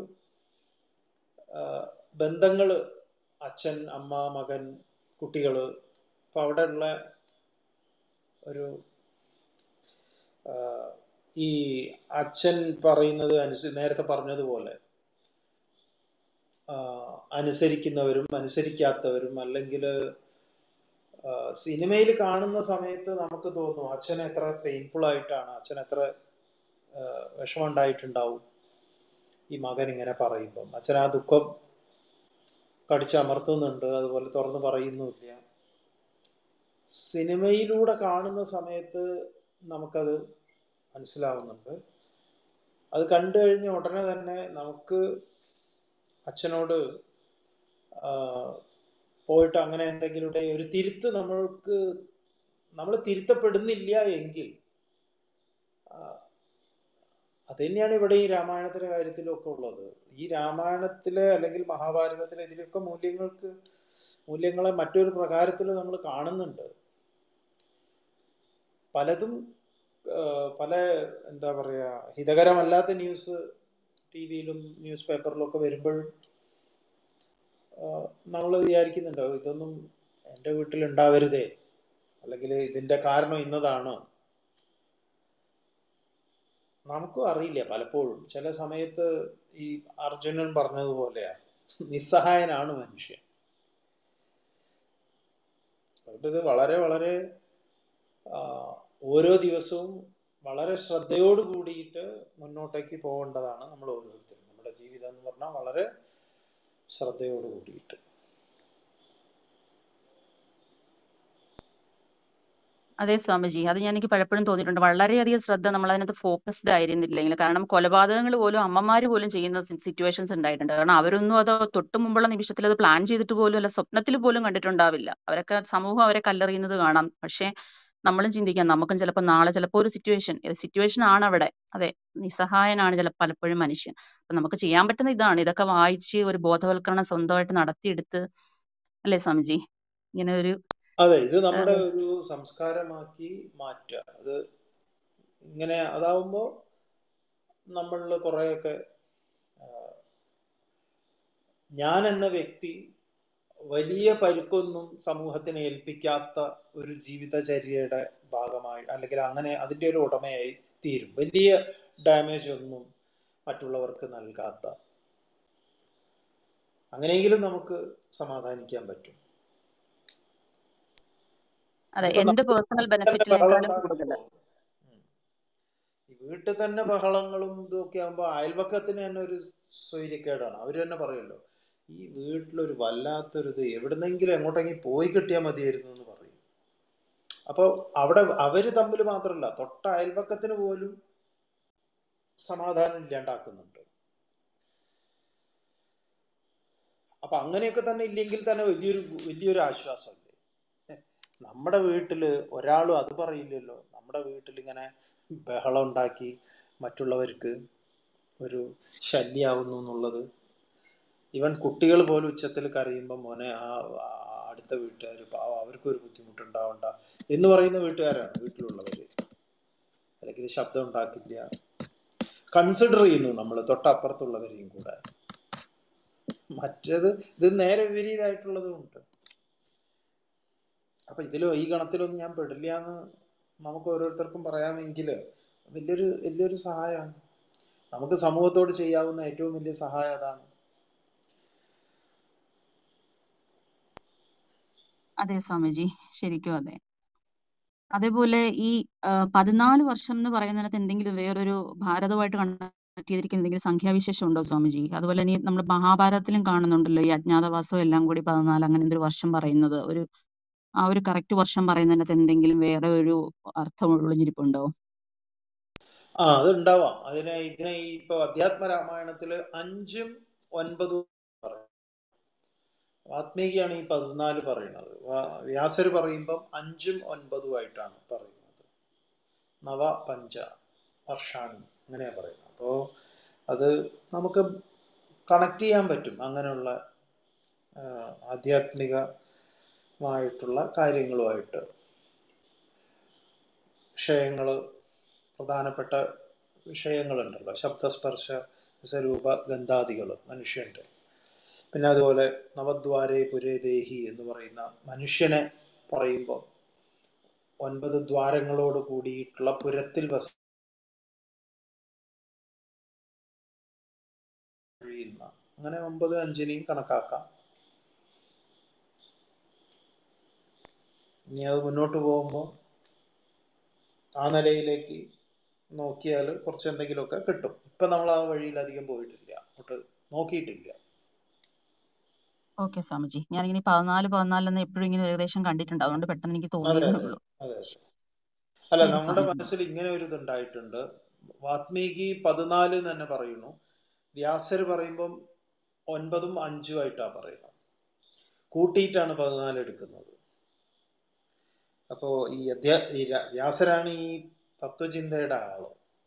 ബന്ധങ്ങൾ അച്ഛൻ അമ്മ മകൻ കുട്ടികൾ അപ്പോൾ അവിടെയുള്ള ഒരു ആ, ഈ അച്ഛൻ പറയുന്നത് അനുസ നേരത്തെ പറഞ്ഞതുപോലെ ആ, അനുസരിക്കുന്നവരും അനുസരിക്കാത്തവരും അല്ലെങ്കിൽ സിനിമയിൽ കാണുന്ന സമയത്ത് നമുക്ക് തോന്നും അച്ഛൻ എത്ര പെയിൻഫുൾ ആയിട്ടാണ് അച്ഛൻ എത്ര ആ, വിഷമം ഉണ്ടായിട്ടുണ്ടാവും ഈ മകൻ ഇങ്ങനെ പറയുമ്പം അച്ഛൻ ആ ദുഃഖം കടിച്ചമർത്തുന്നുണ്ട് അതുപോലെ തുറന്ന് പറയുന്നുമില്ല സിനിമയിലൂടെ കാണുന്ന സമയത്ത് നമുക്കത് മനസ്സിലാവുന്നുണ്ട് അത് കണ്ടു കഴിഞ്ഞ ഉടനെ തന്നെ നമുക്ക് അച്ഛനോട് ആ, പോയിട്ട് അങ്ങനെ എന്തെങ്കിലും ഒരു തിരുത്ത് നമ്മൾക്ക് നമ്മൾ തിരുത്തപ്പെടുന്നില്ല എങ്കിൽ ആ, അത് തന്നെയാണ് ഇവിടെ ഈ രാമായണത്തിലെ കാര്യത്തിലൊക്കെ ഉള്ളത് ഈ രാമായണത്തിലെ അല്ലെങ്കിൽ മഹാഭാരതത്തിലെ ഇതിലൊക്കെ മൂല്യങ്ങൾക്ക് മൂല്യങ്ങളെ മറ്റൊരു പ്രകാരത്തിൽ നമ്മൾ കാണുന്നുണ്ട് പലതും ആ, പല എന്താ പറയുക ഹിതകരമല്ലാത്ത ന്യൂസ് ടി വിയിലും ന്യൂസ് പേപ്പറിലും ഒക്കെ വരുമ്പോഴും നമ്മൾ വിചാരിക്കുന്നുണ്ടാവും ഇതൊന്നും എൻ്റെ വീട്ടിൽ ഉണ്ടാവരുതേ അല്ലെങ്കിൽ ഇതിൻ്റെ കാരണം ഇന്നതാണ് നമുക്കും അറിയില്ല പലപ്പോഴും ചില സമയത്ത് ഈ അർജുനൻ പറഞ്ഞതുപോലെയാ നിസ്സഹായനാണ് മനുഷ്യൻ അതുകൊണ്ട് ഇത് വളരെ വളരെ ആ, ഓരോ ദിവസവും വളരെ ശ്രദ്ധയോട് കൂടിയിട്ട് മുന്നോട്ടേക്ക് പോകേണ്ടതാണ് നമ്മൾ ഓരോരുത്തരും നമ്മുടെ ജീവിതം എന്ന് പറഞ്ഞാൽ വളരെ ശ്രദ്ധയോട് കൂടിയിട്ട് അതെ സ്വാമിജി അത് ഞാൻ എനിക്ക് പലപ്പോഴും തോന്നിയിട്ടുണ്ട് വളരെയധികം ശ്രദ്ധ നമ്മൾ അതിനകത്ത് ഫോക്കസ്ഡ് ആയിരുന്നില്ലെങ്കിൽ കാരണം കൊലപാതകങ്ങൾ പോലും അമ്മമാര് പോലും ചെയ്യുന്ന സിറ്റുവേഷൻസ് ഉണ്ടായിട്ടുണ്ട് കാരണം അവരൊന്നും അത് തൊട്ട് മുമ്പുള്ള നിമിഷത്തിൽ അത് പ്ലാൻ ചെയ്തിട്ട് പോലും അല്ല സ്വപ്നത്തിൽ പോലും കണ്ടിട്ടുണ്ടാവില്ല അവരൊക്കെ സമൂഹം അവരെ കല്ലെറിയുന്നത് കാണാം പക്ഷെ നമ്മളും ചിന്തിക്കാം നമുക്കും ചിലപ്പോൾ നാളെ ചിലപ്പോൾ ഒരു സിറ്റുവേഷൻ സിറ്റുവേഷൻ ആണ് അവിടെ അതെ നിസ്സഹായനാണ് ചില പലപ്പോഴും മനുഷ്യൻ അപ്പൊ നമുക്ക് ചെയ്യാൻ പറ്റുന്ന ഇതാണ് ഇതൊക്കെ വായിച്ച് ഒരു ബോധവൽക്കരണം സ്വന്തമായിട്ട് നടത്തിയെടുത്ത് അല്ലേ സ്വാമിജി ഇങ്ങനെ ഒരു അതെ ഇത് ആ, നമ്മുടെ ഒരു സംസ്കാരമാക്കി മാറ്റുക അത് ഇങ്ങനെ അതാവുമ്പോൾ നമ്മളിൽ കുറേയൊക്കെ ആ, ഞാൻ എന്ന വ്യക്തി വലിയ പരുക്കൊന്നും സമൂഹത്തിന് ഏൽപ്പിക്കാത്ത ഒരു ജീവിതചര്യയുടെ ഭാഗമായി അല്ലെങ്കിൽ അങ്ങനെ അതിൻ്റെ ഒരു ഉടമയായി തീരും വലിയ ഡാമേജ് ഒന്നും മറ്റുള്ളവർക്ക് നൽകാത്ത അങ്ങനെയെങ്കിലും നമുക്ക് സമാധാനിക്കാൻ പറ്റും അതെ ഇതിപ്പോ എന്റെ നമ്മൾ പേഴ്സണൽ തന്നെ ബഹളം ബെനിഫിറ്റിനേക്കാളും കൂടുതൽ ഉണ്ടാക്കുമ്പോൾ ഈ വീട്ടിൽ തന്നെ ബഹളങ്ങളും ഇതൊക്കെ ആകുമ്പോൾ അയൽവക്കത്തിന് തന്നെ ഒരു സ്വൈര്യക്കേടാണ് അവർ തന്നെ പറയുമല്ലോ ഈ വീട്ടിലൊരു വല്ലാത്തൊരു ഇത് എവിടുന്നെങ്കിലും എങ്ങോട്ടെങ്കിലും പോയി കിട്ടിയാൽ മതിയായിരുന്നു എന്ന് പറയും അപ്പോൾ അവിടെ അവർ തമ്മിൽ മാത്രമല്ല തൊട്ട അയൽവക്കത്തിന് പോലും സമാധാനം ഇല്ലാണ്ടാക്കുന്നുണ്ട് അപ്പൊ അങ്ങനെയൊക്കെ തന്നെ ഇല്ലെങ്കിൽ തന്നെ വലിയൊരു വലിയൊരു ആശ്വാസമല്ലേ നമ്മുടെ വീട്ടിൽ ഒരാളും അത് പറയില്ലല്ലോ നമ്മുടെ വീട്ടിൽ ഇങ്ങനെ ബഹളം ഉണ്ടാക്കി മറ്റുള്ളവർക്ക് ഒരു ശല്യാവുന്നു എന്നുള്ളത് ഇവൻ കുട്ടികൾ പോലും ഉച്ചത്തിൽ കരയുമ്പോൾ മോനെ ആ ആ അടുത്ത വീട്ടുകാർ പാവം അവർക്കൊരു ബുദ്ധിമുട്ടുണ്ടാവണ്ട എന്ന് പറയുന്ന വീട്ടുകാരാണ് വീട്ടിലുള്ളവർ അല്ലെങ്കിൽ ശബ്ദം ഉണ്ടാക്കില്ല കൺസിഡർ ചെയ്യുന്നു നമ്മൾ തൊട്ടപ്പുറത്തുള്ളവരെയും കൂടെ മറ്റേത് ഇത് നേരെ വിപരീതമായിട്ടുള്ളതും ഉണ്ട് അപ്പൊ ഇതിലോ ഈ ഗണത്തിലൊന്നും ഞാൻ പെടില്ല എന്ന് നമുക്ക് ഓരോരുത്തർക്കും പറയാമെങ്കിൽ വലിയൊരു വലിയൊരു സഹായമാണ് നമുക്ക് സമൂഹത്തോട് ചെയ്യാവുന്ന ഏറ്റവും വലിയ സഹായം അതാണ് അതെ സ്വാമിജി ശരിക്കും അതെ അതേപോലെ ഈ ആ, പതിനാല് വർഷം എന്ന് പറയുന്നതിനകത്ത് എന്തെങ്കിലും വേറൊരു ഭാരതമായിട്ട് കണക്ട് ചെയ്തിരിക്കുന്ന എന്തെങ്കിലും സംഖ്യാവിശേഷം ഉണ്ടോ സ്വാമിജി അതുപോലെ ഇനി നമ്മൾ മഹാഭാരതത്തിലും കാണുന്നുണ്ടല്ലോ ഈ അജ്ഞാതവാസം എല്ലാം കൂടി പതിനാല് അങ്ങനെ എന്തൊരു വർഷം പറയുന്നത് ഒരു ആ ഒരു കറക്റ്റ് വർഷം പറയുന്നതിനകത്ത് എന്തെങ്കിലും വേറെ ഒരു അർത്ഥം ഒളിഞ്ഞിരിപ്പുണ്ടോ ആ അത് ഉണ്ടാവാം അതിനെ ഇതിനെ ഈ ഇപ്പൊ അധ്യാത്മ രാമായണത്തില് അഞ്ചും ഒൻപതും പറയും വാത്മീകിയാണ് ഈ പതിനാല് പറയുന്നത് വാ- വ്യാസര് പറയുമ്പം അഞ്ചും ഒൻപതും ആയിട്ടാണ് പറയുന്നത് നവ പഞ്ച വർഷാണി അങ്ങനെയാ പറയുന്നത് അപ്പോൾ അത് നമുക്ക് കണക്ട് ചെയ്യാൻ പറ്റും അങ്ങനെയുള്ള ആ, ആധ്യാത്മികമായിട്ടുള്ള കാര്യങ്ങളുമായിട്ട് വിഷയങ്ങൾ പ്രധാനപ്പെട്ട വിഷയങ്ങളുണ്ടല്ലോ ശബ്ദസ്പർശ സ്വരൂപ ഗന്ധാദികൾ മനുഷ്യൻ്റെ പിന്നെ അതുപോലെ നവദ്വാരേ പുരേ ദേഹി എന്ന് പറയുന്ന മനുഷ്യനെ പറയുമ്പോൾ ഒൻപത് ദ്വാരങ്ങളോട് കൂടിയിട്ടുള്ള പുരത്തിൽ വസ കഴിയുന്ന അങ്ങനെ ഒമ്പത് അഞ്ചിനെയും കണക്കാക്കാം ഇനി അത് മുന്നോട്ട് പോകുമ്പോൾ ആ നിലയിലേക്ക് നോക്കിയാൽ കുറച്ച് എന്തെങ്കിലുമൊക്കെ കിട്ടും ഇപ്പം നമ്മൾ ആ വഴിയിൽ അധികം പോയിട്ടില്ല അങ്ങോട്ട് നോക്കിയിട്ടില്ല ഓക്കെ സ്വാമിജി ഞാനിങ്ങനെ പതിനാല് പതിനാലെന്ന് എപ്പോഴും ഇങ്ങനെ ഏകദേശം കണ്ടിട്ടുണ്ട് അതുകൊണ്ട് പെട്ടെന്ന് എനിക്ക് അതെ തോന്നിയതേ അതെ ഉള്ളൂ അതെ അതെ അല്ല ശരി നമ്മുടെ സ്വാമിജി മനസ്സിൽ ഇങ്ങനെ ഒരു ഇതുണ്ടായിട്ടുണ്ട് വാത്മീകി പതിനാല് എന്ന് തന്നെ പറയുന്നു വ്യാസർ പറയുമ്പം ഒൻപതും അഞ്ചും ആയിട്ടാണ് പറയുന്നത് കൂട്ടിയിട്ടാണ് പതിനാല് എടുക്കുന്നത് അപ്പോൾ ഈ അധ്യാ ഈ ര- വ്യാസരാണ് ഈ തത്വചിന്തയുടെ ആള്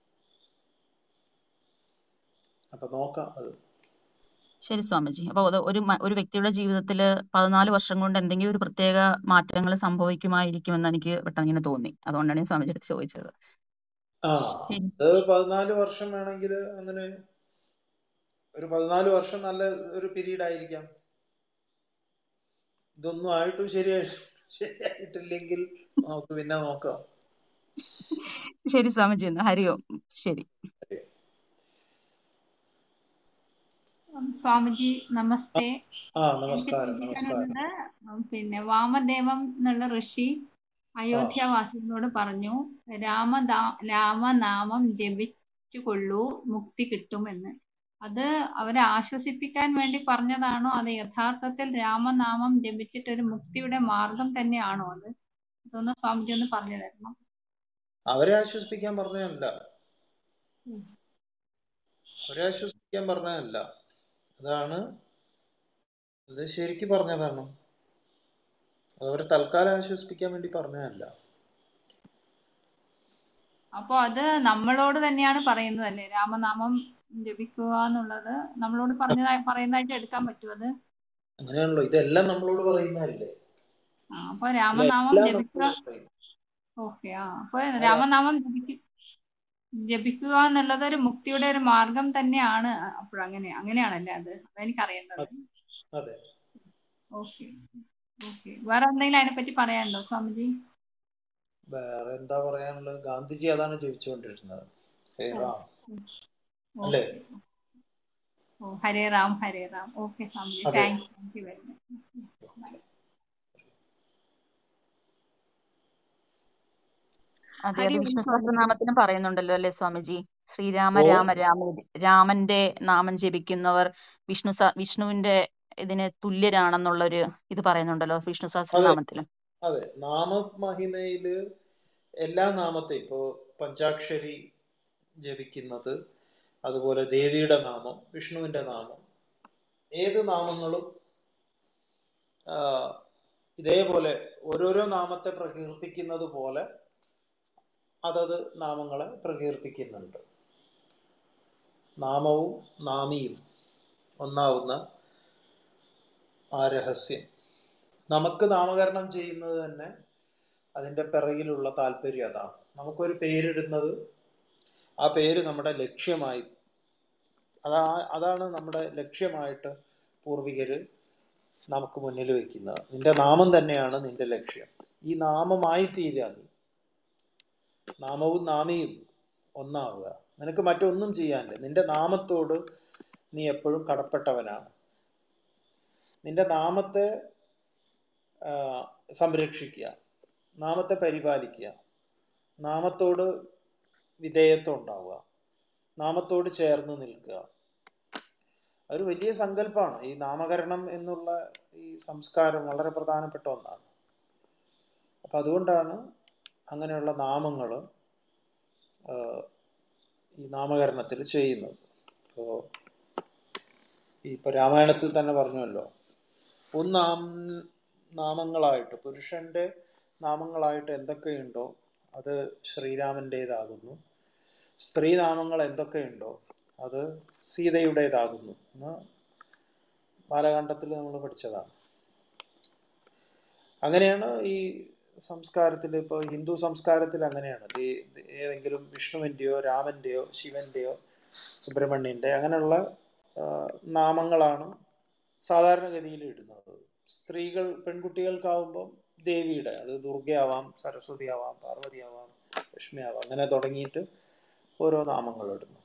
അപ്പൊ നോക്കാം അത് ശരി സ്വാമിജി അപ്പൊ അത് ഒരു മ- ഒരു വ്യക്തിയുടെ ജീവിതത്തിൽ പതിനാല് വർഷം കൊണ്ട് എന്തെങ്കിലും ഒരു പ്രത്യേക മാറ്റങ്ങൾ സംഭവിക്കുമായിരിക്കുമെന്ന് എനിക്ക് പെട്ടെന്ന് ഇങ്ങനെ തോന്നി അതുകൊണ്ടാണ് ഞാൻ സ്വാമിജിയുടെ അടുത്ത് ചോദിച്ചത് ആ ശരി അത് പതിനാല് വർഷം വേണമെങ്കിൽ അങ്ങനെ ഒരു പതിനാല് വർഷം നല്ല ഒരു പീരീഡ് ആയിരിക്കാം ഇതൊന്നും ആയിട്ടും ശരിയായിട്ട് ശരിയായിട്ടില്ലെങ്കിൽ നമുക്ക് പിന്നെ നോക്കാം ശരി സ്വാമിജി എന്ന് ഹരി ഓം ശരി ഉം, സ്വാമിജി നമസ്തേ ആ എനിക്ക് നമസ്കാരം നമസ്കാരം ചോദിക്കാനുള്ളത് ഉം, പിന്നെ വാമദേവം എന്നുള്ള ഋഷി ആ അയോധ്യാവാസികളോട് പറഞ്ഞു രാമദാ രാമനാമം ജപിച്ചു കൊള്ളൂ മുക്തി കിട്ടുമെന്ന് അത് അവരെ ആശ്വസിപ്പിക്കാൻ വേണ്ടി പറഞ്ഞതാണോ അത് യഥാർത്ഥത്തിൽ രാമനാമം ജപിച്ചിട്ട് ഒരു മുക്തിയുടെ മാർഗം തന്നെയാണോ അത് അതൊന്ന് സ്വാമിജി ഒന്ന് പറഞ്ഞു തരണം അവരെ ആശ്വസിപ്പിക്കാൻ പറഞ്ഞതല്ല ഉം. അവരെ ആശ്വസിപ്പിക്കാൻ പറഞ്ഞതല്ല അതാണ് ഇത് ശരിക്ക് പറഞ്ഞതാണ് അത് അവരെ തൽക്കാലം ആശ്വസിപ്പിക്കാൻ വേണ്ടി പറഞ്ഞതല്ല അപ്പൊ അത് നമ്മളോട് തന്നെയാണ് പറയുന്നത് അല്ലേ രാമനാമം ജപിക്കുക എന്നുള്ളത് നമ്മളോട് പറഞ്ഞതായി പറയുന്നതായിട്ട് എടുക്കാൻ പറ്റും അത് അങ്ങനെയാണല്ലോ ഇതെല്ലാം നമ്മളോട് പറയുന്നതല്ലേ ആ, അപ്പൊ അല്ല രാമനാമം എല്ലാം ജപിക്കുക നമ്മളോട് പറയുന്നു ഓക്കെ ആ അപ്പൊ ആ രാ- രാമനാമം ജപിക്ക ജപിക്കുക എന്നുള്ളത് ഒരു മുക്തിയുടെ ഒരു മാർഗം തന്നെയാണ് അപ്പോഴങ്ങനെ അങ്ങനെയാണല്ലേ അത് അതെനിക്ക് അറിയേണ്ടത് അതെ അതെ ഓക്കെ ഓക്കെ വേറെ എന്തെങ്കിലും അതിനെപ്പറ്റി പറയാനുണ്ടോ സ്വാമിജി വേറെ എന്താ പറയാനുള്ളത് ഗാന്ധിജി അതാണ് ചോദിച്ചുകൊണ്ടിരുന്നത് ഹേ ഓ റാം അല്ലേ ഓക്കെ ഓ ഹരേ റാം ഹരേ റാം ഓക്കെ സ്വാമിജി അതെ thank you thank you very much bye അതെ ഹരി അത് ഓം വിഷ്ണു സ്വാമിജി സഹസ്രനാമത്തിലും പറയുന്നുണ്ടല്ലോ അല്ലേ സ്വാമിജി ശ്രീരാമ ഓ രാമ രാമ രാമന്റെ നാമം ജപിക്കുന്നവർ വിഷ്ണു സ വിഷ്ണുവിന്റെ ഇതിന് തുല്യരാണെന്നുള്ളൊരു ഇത് പറയുന്നുണ്ടല്ലോ വിഷ്ണു അതെ സഹസ്രനാമത്തിലും അതെ നാമമഹിമയില് എല്ലാ നാമത്തെയും ഇപ്പോ പഞ്ചാക്ഷരി ജപിക്കുന്നത് അതുപോലെ ദേവിയുടെ നാമം വിഷ്ണുവിന്റെ നാമം ഏത് നാമങ്ങളും ആ, ഇതേപോലെ ഓരോരോ നാമത്തെ പ്രകീർത്തിക്കുന്നത് പോലെ അതത് നാമങ്ങളെ പ്രകീർത്തിക്കുന്നുണ്ട് നാമവും നാമിയും ഒന്നാവുന്ന ആ രഹസ്യം നമുക്ക് നാമകരണം ചെയ്യുന്നത് തന്നെ അതിൻ്റെ പിറകിലുള്ള താല്പര്യം അതാണ് നമുക്കൊരു പേരിടുന്നത് ആ പേര് നമ്മുടെ ലക്ഷ്യമായി അതാ അതാണ് നമ്മുടെ ലക്ഷ്യമായിട്ട് പൂർവികര് നമുക്ക് മുന്നിൽ വെക്കുന്നത് നിന്റെ നാമം തന്നെയാണ് നിന്റെ ലക്ഷ്യം ഈ നാമമായി തീരുക നീ നാമവും നാമിയും ഒന്നാവുക നിനക്ക് മറ്റൊന്നും ചെയ്യാനില്ല നിന്റെ നാമത്തോട് നീ എപ്പോഴും കടപ്പെട്ടവനാണ് നിന്റെ നാമത്തെ ആ, സംരക്ഷിക്കുക നാമത്തെ പരിപാലിക്കുക നാമത്തോട് വിധേയത്വം ഉണ്ടാവുക നാമത്തോട് ചേർന്ന് നിൽക്കുക ഒരു വലിയ സങ്കല്പമാണ് ഈ നാമകരണം എന്നുള്ള ഈ സംസ്കാരം വളരെ പ്രധാനപ്പെട്ട ഒന്നാണ് അപ്പം അതുകൊണ്ടാണ് അങ്ങനെയുള്ള നാമങ്ങൾ ഈ നാമകരണത്തിൽ ചെയ്യുന്നത് ഇപ്പോൾ ഇപ്പോൾ രാമായണത്തിൽ തന്നെ പറഞ്ഞല്ലോ ഒന്നാം നാമങ്ങളായിട്ട് പുരുഷന്റെ നാമങ്ങളായിട്ട് എന്തൊക്കെയുണ്ടോ അത് ശ്രീരാമൻ്റേതാകുന്നു സ്ത്രീനാമങ്ങൾ എന്തൊക്കെയുണ്ടോ അത് സീതയുടേതാകുന്നു എന്ന് ബാലകാണ്ഡത്തിൽ നമ്മൾ പഠിച്ചതാണ് അങ്ങനെയാണ് ഈ സംസ്കാരത്തിൽ ഇപ്പോൾ ഹിന്ദു സംസ്കാരത്തിൽ അങ്ങനെയാണ് ദേ- ദേ- ഏതെങ്കിലും വിഷ്ണുവിൻ്റെയോ രാമൻ്റെയോ ശിവൻ്റെയോ സുബ്രഹ്മണ്യൻ്റെ അങ്ങനെയുള്ള ആ, നാമങ്ങളാണ് സാധാരണഗതിയിൽ ഇടുന്നത് സ്ത്രീകൾ പെൺകുട്ടികൾക്കാവുമ്പം ദേവിയുടെ അത് ദുർഗയാവാം സരസ്വതി ആവാം പാർവതി ആവാം ലക്ഷ്മി ആവാം അങ്ങനെ തുടങ്ങിയിട്ട് ഓരോ നാമങ്ങൾ ഇടുന്നു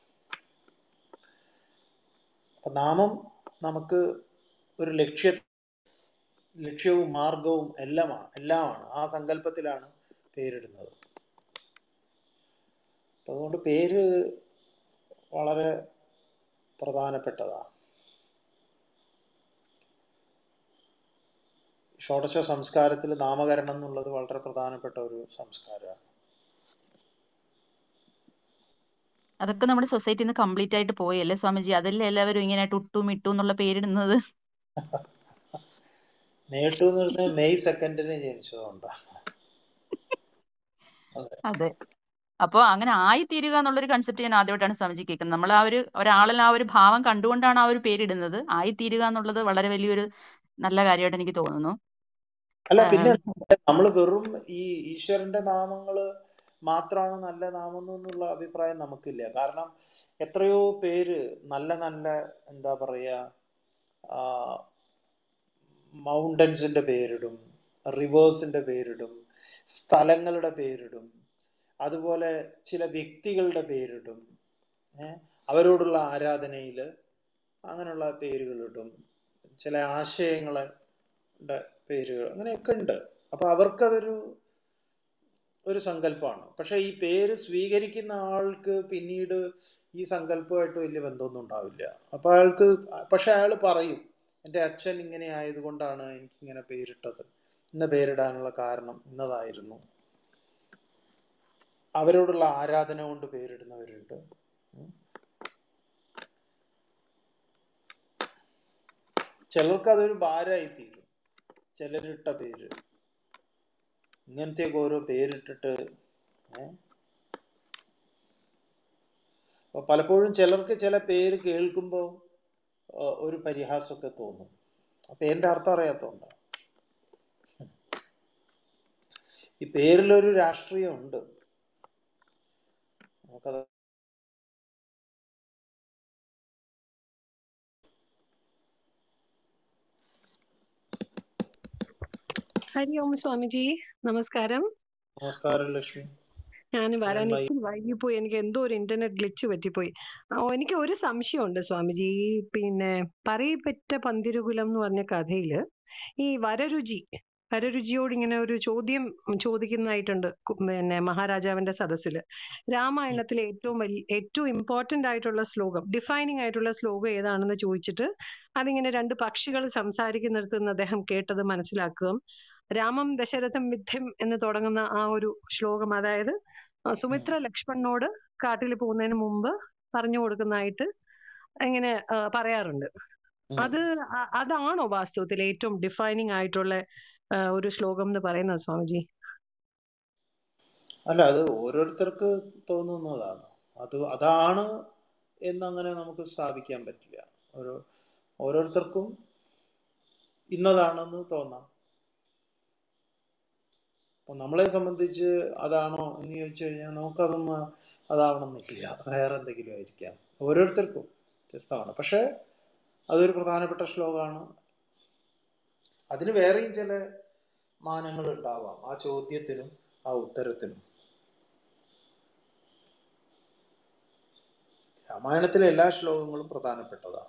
അപ്പം നാമം നമുക്ക് ഒരു ലക്ഷ്യ ലക്ഷ്യവും മാർഗവും എല്ലാമാണ് എല്ലാമാണ് ആ സങ്കല്പത്തിലാണ് പേരിടുന്നത് അപ്പം അതുകൊണ്ട് പേര് വളരെ പ്രധാനപ്പെട്ടതാണ് ഷോഡശ സംസ്കാരത്തിൽ നാമകരണം എന്നുള്ളത് വളരെ പ്രധാനപ്പെട്ട ഒരു സംസ്കാരമാണ് അതൊക്കെ നമ്മുടെ സൊസൈറ്റിയിൽ നിന്ന് കംപ്ലീറ്റ് ആയിട്ട് പോയല്ലേ സ്വാമിജി അതല്ലേ എല്ലാവരും ഇങ്ങനെ ടുട്ടു മിട്ടു എന്നുള്ള പേരിടുന്നത് നേട്ടു എന്ന് പറഞ്ഞാൽ മെയ് സെക്കൻഡിന് ജനിച്ചതുകൊണ്ടാണ് അതെ അതെ അപ്പോൾ അങ്ങനെ ആയിത്തീരുക എന്നുള്ളൊരു കൺസെപ്റ്റ് ഞാൻ ആദ്യമായിട്ടാണ് സ്വാമിജി കേൾക്കുന്നത് നമ്മൾ ആ ഒരു ഒരാളിൽ ആ ഒരു ഭാവം കണ്ടുകൊണ്ടാണ് ആ ഒരു പേരിടുന്നത് ആയിത്തീരുക എന്നുള്ളത് വളരെ വലിയൊരു നല്ല കാര്യമായിട്ട് എനിക്ക് തോന്നുന്നു അല്ല ആ, പിന്നെ നമ്മൾ വെറും ഈ ഈശ്വരന്റെ നാമങ്ങള് മാത്രമാണ് നല്ല നാമം എന്നുള്ള അഭിപ്രായം നമുക്കില്ല കാരണം എത്രയോ പേര് നല്ല നല്ല എന്താ പറയാ മൗണ്ടൻസിന്റെ പേരിടും റിവേഴ്സിന്റെ പേരിടും സ്ഥലങ്ങളുടെ പേരിടും അതുപോലെ ചില വ്യക്തികളുടെ പേരിടും ഏ? അവരോടുള്ള ആരാധനയിൽ അങ്ങനെയുള്ള പേരുകളിടും ചില ആശയങ്ങളെ ടെ പേരുകൾ അങ്ങനെയൊക്കെ ഉണ്ട് അപ്പോൾ അവർക്കതൊരു ഒരു സങ്കല്പമാണ് പക്ഷെ ഈ പേര് സ്വീകരിക്കുന്ന ആൾക്ക് പിന്നീട് ഈ സങ്കല്പമായിട്ട് വലിയ ബന്ധമൊന്നും ഉണ്ടാവില്ല അപ്പോൾ അയാൾക്ക് പക്ഷെ അയാൾ പറയും എൻ്റെ അച്ഛൻ ഇങ്ങനെ ആയതുകൊണ്ടാണ് എനിക്കിങ്ങനെ പേരിട്ടത് ഇന്ന പേരിടാനുള്ള കാരണം ഇന്നതായിരുന്നു അവരോടുള്ള ആരാധന കൊണ്ട് പേരിടുന്നവരുണ്ട് ഉം. ചിലർക്ക് അതൊരു ഭാരമായി തീരും ചിലരിട്ട പേര് ഇങ്ങനത്തെയൊക്കെ ഓരോ പേരിട്ടിട്ട് ഏ അപ്പൊ പലപ്പോഴും ചിലർക്ക് ചില പേര് കേൾക്കുമ്പോൾ ഒരു പരിഹാസമൊക്കെ തോന്നും ആ പേരിന്റെ അർത്ഥം അറിയാത്തതുകൊണ്ട് ഈ പേരിലൊരു രാഷ്ട്രീയം ഉണ്ട് നമുക്കത് ഹരി ഓം സ്വാമിജി നമസ്കാരം നമസ്കാരം ലക്ഷ്മി ഞാൻ ഞാൻ വരാൻ വൈ ഇത്തിരി വൈകിപ്പോയി എനിക്ക് എന്തോ ഒരു ഇന്റർനെറ്റ് ഗ്ലിച്ച് പറ്റിപ്പോയി ആ, എനിക്ക് ഒരു സംശയമുണ്ട് സ്വാമിജി ഈ പിന്നെ പറയിപ്പറ്റ പന്തിരുകുലം എന്ന് പറഞ്ഞ കഥയില് ഈ വരരുചി വരരുചിയോട് ഇങ്ങനെ ഒരു ചോദ്യം ചോദിക്കുന്നതായിട്ടുണ്ട് കു- പിന്നെ മഹാരാജാവിന്റെ സദസ്സില് രാമായണത്തിലെ ഏറ്റവും വലിയ ഏറ്റവും ഇമ്പോർട്ടന്റ് ആയിട്ടുള്ള ശ്ലോകം ഡിഫൈനിങ് ആയിട്ടുള്ള ശ്ലോകം ഏതാണെന്ന് ചോദിച്ചിട്ട് അതിങ്ങനെ രണ്ട് പക്ഷികൾ സംസാരിക്കുന്നിടത്ത് നിന്ന് അദ്ദേഹം കേട്ടത് മനസ്സിലാക്കുകയും രാമം ദശരഥം വിദ്യം എന്ന് തുടങ്ങുന്ന ആ ഒരു ശ്ലോകം അതായത് ആ, സുമിത്ര ലക്ഷ്മണനോട് കാട്ടിൽ പോകുന്നതിന് മുമ്പ് പറഞ്ഞു കൊടുക്കുന്നതായിട്ട് ഇങ്ങനെ ആ, പറയാറുണ്ട് ഉം. അത് അ- അതാണോ വാസ്തവത്തിൽ ഏറ്റവും ഡിഫൈനിങ് ആയിട്ടുള്ള ആ, ഒരു ശ്ലോകം എന്ന് പറയുന്നത് സ്വാമിജി അല്ല അത് ഓരോരുത്തർക്ക് തോന്നുന്നതാണ് അത് അതാണ് എന്നങ്ങനെ നമുക്ക് സ്ഥാപിക്കാൻ പറ്റില്ല ഓരോ ഓരോരുത്തർക്കും ഇന്നതാണെന്ന് തോന്നാം അപ്പൊ നമ്മളെ സംബന്ധിച്ച് അതാണോ എന്ന് ചോദിച്ചു കഴിഞ്ഞാൽ നമുക്കതൊന്നും അതാവണമെന്നില്ല വേറെ എന്തെങ്കിലും ആയിരിക്കാം ഓരോരുത്തർക്കും വ്യത്യസ്തമാണ് പക്ഷേ അതൊരു പ്രധാനപ്പെട്ട ശ്ലോകമാണ് അതിന് വേറെയും ചില മാനങ്ങൾ ഉണ്ടാവാം ആ ചോദ്യത്തിനും ആ ഉത്തരത്തിനും രാമായണത്തിലെ എല്ലാ ശ്ലോകങ്ങളും പ്രധാനപ്പെട്ടതാണ്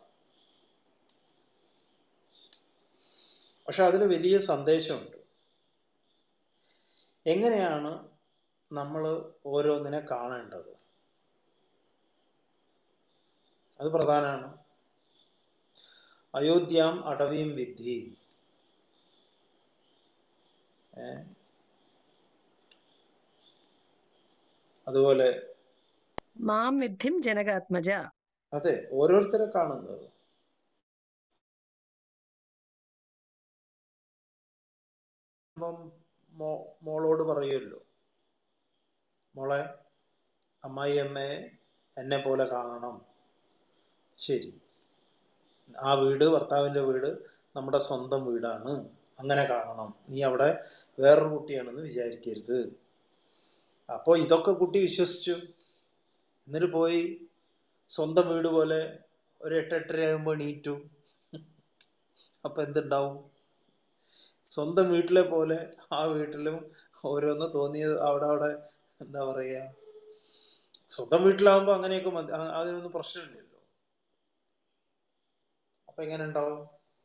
പക്ഷെ അതിന് വലിയ സന്ദേശമുണ്ട് എങ്ങനെയാണ് നമ്മൾ ഓരോന്നിനെ കാണേണ്ടത് അത് പ്രധാനമാണ് അയോധ്യാം അടവിയും വിദ്ധി ഏ? അതുപോലെ മാം വിദ്യം ജനകാത്മജ അതെ ഓരോരുത്തരെ കാണുന്നത് ഇപ്പം മോ മോളോട് പറയുമല്ലോ മോളെ അമ്മായിയമ്മയെ എന്നെ പോലെ കാണണം ശരി ആ വീട് ഭർത്താവിൻ്റെ വീട് നമ്മുടെ സ്വന്തം വീടാണ് അങ്ങനെ കാണണം നീ അവിടെ വേറൊരു കുട്ടിയാണെന്ന് വിചാരിക്കരുത് അപ്പോൾ ഇതൊക്കെ കുട്ടി വിശ്വസിച്ചു എന്നിട്ട് പോയി സ്വന്തം വീട് പോലെ ഒരു എട്ടെട്ടര ആകുമ്പോൾ എണീറ്റു അപ്പം എന്തുണ്ടാവും സ്വന്തം വീട്ടിലെ പോലെ ആ വീട്ടിലും ഓരോന്ന് തോന്നിയത് അവിടെ അവിടെ എന്താ പറയുക സ്വന്തം വീട്ടിലാവുമ്പോൾ അങ്ങനെയൊക്കെ മതി അ- അതിനൊന്നും പ്രശ്നമില്ലല്ലോ അപ്പം എങ്ങനെ ഉണ്ടാവും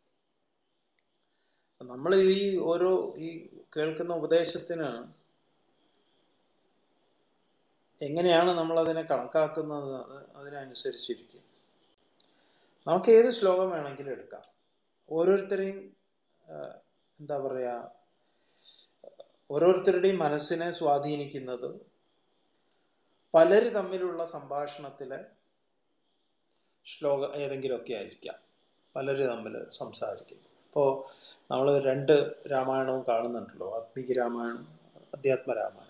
നമ്മൾ ഈ ഓരോ ഈ കേൾക്കുന്ന ഉപദേശത്തിന് എങ്ങനെയാണ് നമ്മൾ അതിനെ കണക്കാക്കുന്നത് അത് അതിനനുസരിച്ചിരിക്കും നമുക്ക് ഏത് ശ്ലോകം വേണമെങ്കിലും എടുക്കാം ഓരോരുത്തരെയും ആ, എന്താ പറയുക ഓരോരുത്തരുടെയും മനസ്സിനെ സ്വാധീനിക്കുന്നത് പലര് തമ്മിലുള്ള സംഭാഷണത്തിലെ ശ്ലോകം ഏതെങ്കിലുമൊക്കെ ആയിരിക്കാം പലര് തമ്മിൽ സംസാരിക്കും ഇപ്പോൾ നമ്മൾ രണ്ട് രാമായണവും കാണുന്നുണ്ടല്ലോ വാത്മീകി രാമായണം അധ്യാത്മ രാമായണം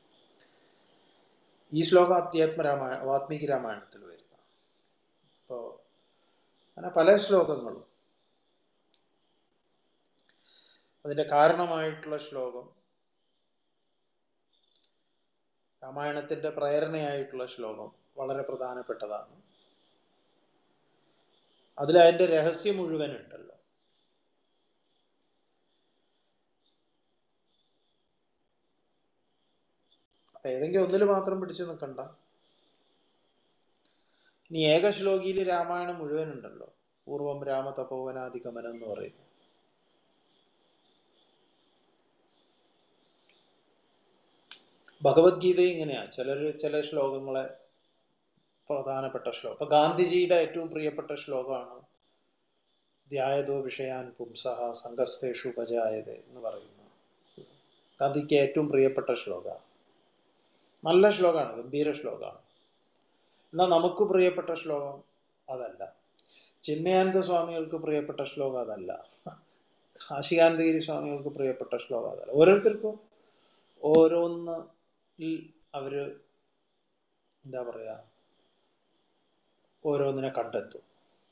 ഈ ശ്ലോകം അധ്യാത്മ രാമായണ വാത്മീകി രാമായണത്തിൽ വരുന്ന അപ്പോൾ അങ്ങനെ പല ശ്ലോകങ്ങളും അതിൻ്റെ കാരണമായിട്ടുള്ള ശ്ലോകം രാമായണത്തിൻ്റെ പ്രേരണയായിട്ടുള്ള ശ്ലോകം വളരെ പ്രധാനപ്പെട്ടതാണ് അതിൽ അതിൻ്റെ രഹസ്യം മുഴുവൻ ഉണ്ടല്ലോ അപ്പൊ ഏതെങ്കിലും ഒന്നിൽ മാത്രം പിടിച്ചു നിൽക്കണ്ട ഇനി ഏകശ്ലോകിയിൽ രാമായണം മുഴുവൻ ഉണ്ടല്ലോ പൂർവം രാമ തപോവനാധിഗമനം എന്ന് പറയുന്നു ഭഗവത്ഗീത ഇങ്ങനെയാണ് ചിലർ ചില ശ്ലോകങ്ങളെ പ്രധാനപ്പെട്ട ശ്ലോകം ഇപ്പൊ ഗാന്ധിജിയുടെ ഏറ്റവും പ്രിയപ്പെട്ട ശ്ലോകമാണ് ധ്യായതോ വിഷയാൻ പുംസഹ സംഘസ്തേഷു ഉപജായത എന്ന് പറയുന്നത് ഗാന്ധിക്ക് ഏറ്റവും പ്രിയപ്പെട്ട ശ്ലോക നല്ല ശ്ലോകമാണ് ഗംഭീര ശ്ലോകമാണ് എന്നാൽ നമുക്ക് പ്രിയപ്പെട്ട ശ്ലോകം അതല്ല ചിന്മയാനന്ദ സ്വാമികൾക്ക് പ്രിയപ്പെട്ട ശ്ലോകം അതല്ല കാശികാന്തഗിരി സ്വാമികൾക്ക് പ്രിയപ്പെട്ട ശ്ലോകം അതല്ല ഓരോരുത്തർക്കും ഓരോന്ന് അവർ എന്താ പറയുക ഓരോന്നിനെ കണ്ടെത്തും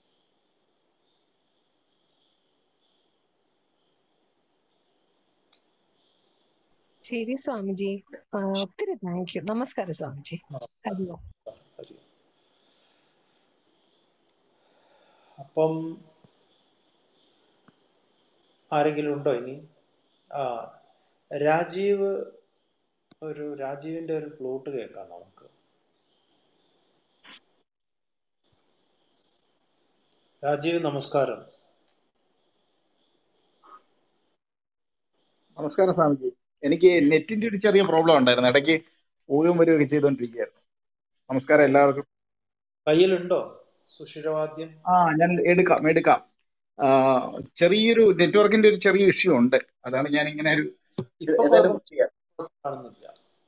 ശരി സ്വാമിജി ആ, ഒത്തിരി താങ്ക് യു നമസ്കാരം സ്വാമിജി ഹരിയോ ഹരി. അപ്പം ആരെങ്കിലും ഉണ്ടോ ഇനി ആ രാജീവ് ഒരു രാജീവിന്റെ ഒരു ഫ്ലൂട്ട് കേൾക്കാം നമുക്ക് രാജീവ് നമസ്കാരം നമസ്കാരം സ്വാമിജി എനിക്ക് നെറ്റിന്റെ ഒരു ചെറിയ പ്രോബ്ലം ഉണ്ടായിരുന്നു ഇടയ്ക്ക് പോവുകയും വരികയൊക്കെ ചെയ്തുകൊണ്ടിരിക്കുകയായിരുന്നു നമസ്കാരം എല്ലാവർക്കും കയ്യിലുണ്ടോ സുഷിരവാദ്യം ആ ഞാൻ എടുക്കാം എടുക്കാം ആ, ചെറിയൊരു നെറ്റ്വർക്കിന്റെ ഒരു ചെറിയ ഇഷ്യൂ ഉണ്ട് അതാണ് ഞാൻ ഇങ്ങനെ ഒരു ഇപ്പൊ ഏതായാലും കുഴപ്പം ചെയ്യാം കാണുന്നില്ല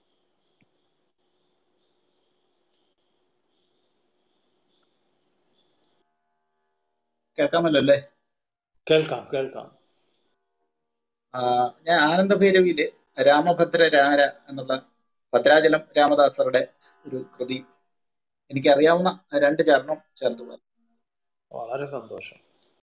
കേൾക്കാമല്ലോ അല്ലേ കേൾക്കാം കേൾക്കാം ആ, ഞാൻ ആനന്ദ ഭൈരവിയില് രാമഭദ്ര രാര എന്നുള്ള ഭദ്രാചലം രാമദാസറുടെ ഒരു കൃതി എനിക്കറിയാവുന്ന രണ്ട് ചരണം ചേർത്ത് പാടി. വളരെ സന്തോഷം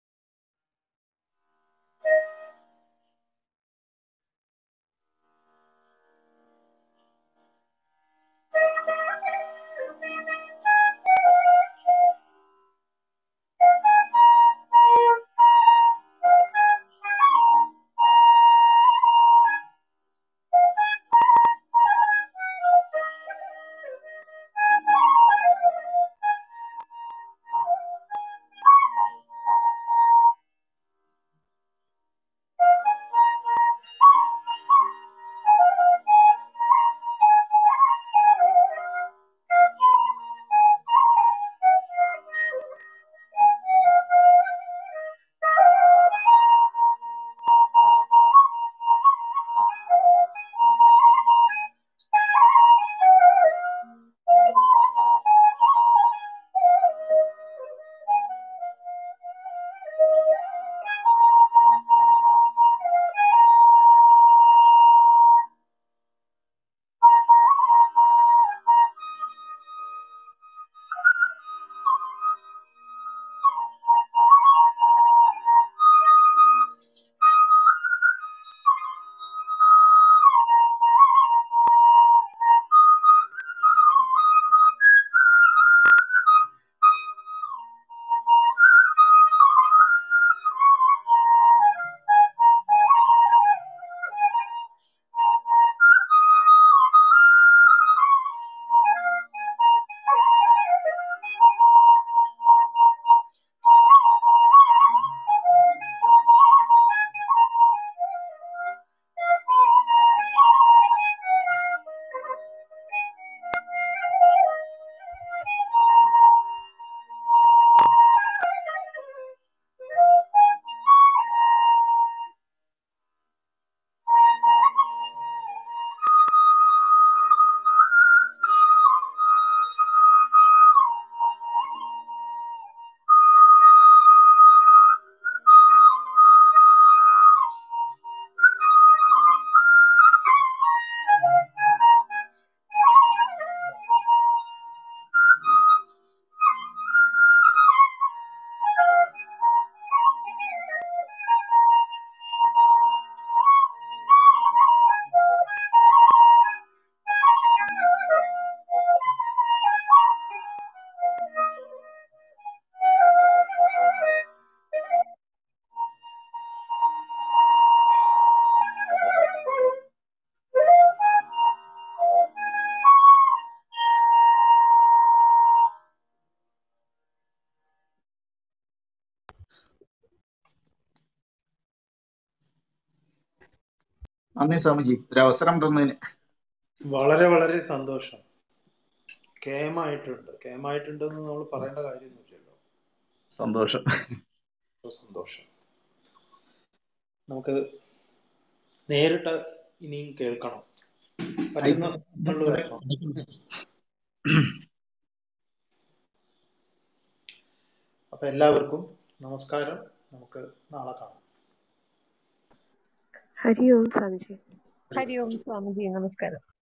നന്ദി സ്വാമിജി ഒരു അവസരം തന്നതിന് വളരെ വളരെ സന്തോഷം കേമായിട്ടുണ്ട് കേമായിട്ടുണ്ടെന്ന് നമ്മൾ പറയേണ്ട കാര്യമൊന്നുമില്ലല്ലോ സന്തോഷം സന്തോഷം നമുക്ക് നേരിട്ട് ഇനിയും കേൾക്കണം പറ്റുന്ന സമയങ്ങളിൽ വരണം അപ്പൊ എല്ലാവർക്കും നമസ്കാരം നമുക്ക് നാളെ കാണാം ഹരി ഓം സ്വാമിജി ഹരി ഓം സ്വാമിജി നമസ്കാരം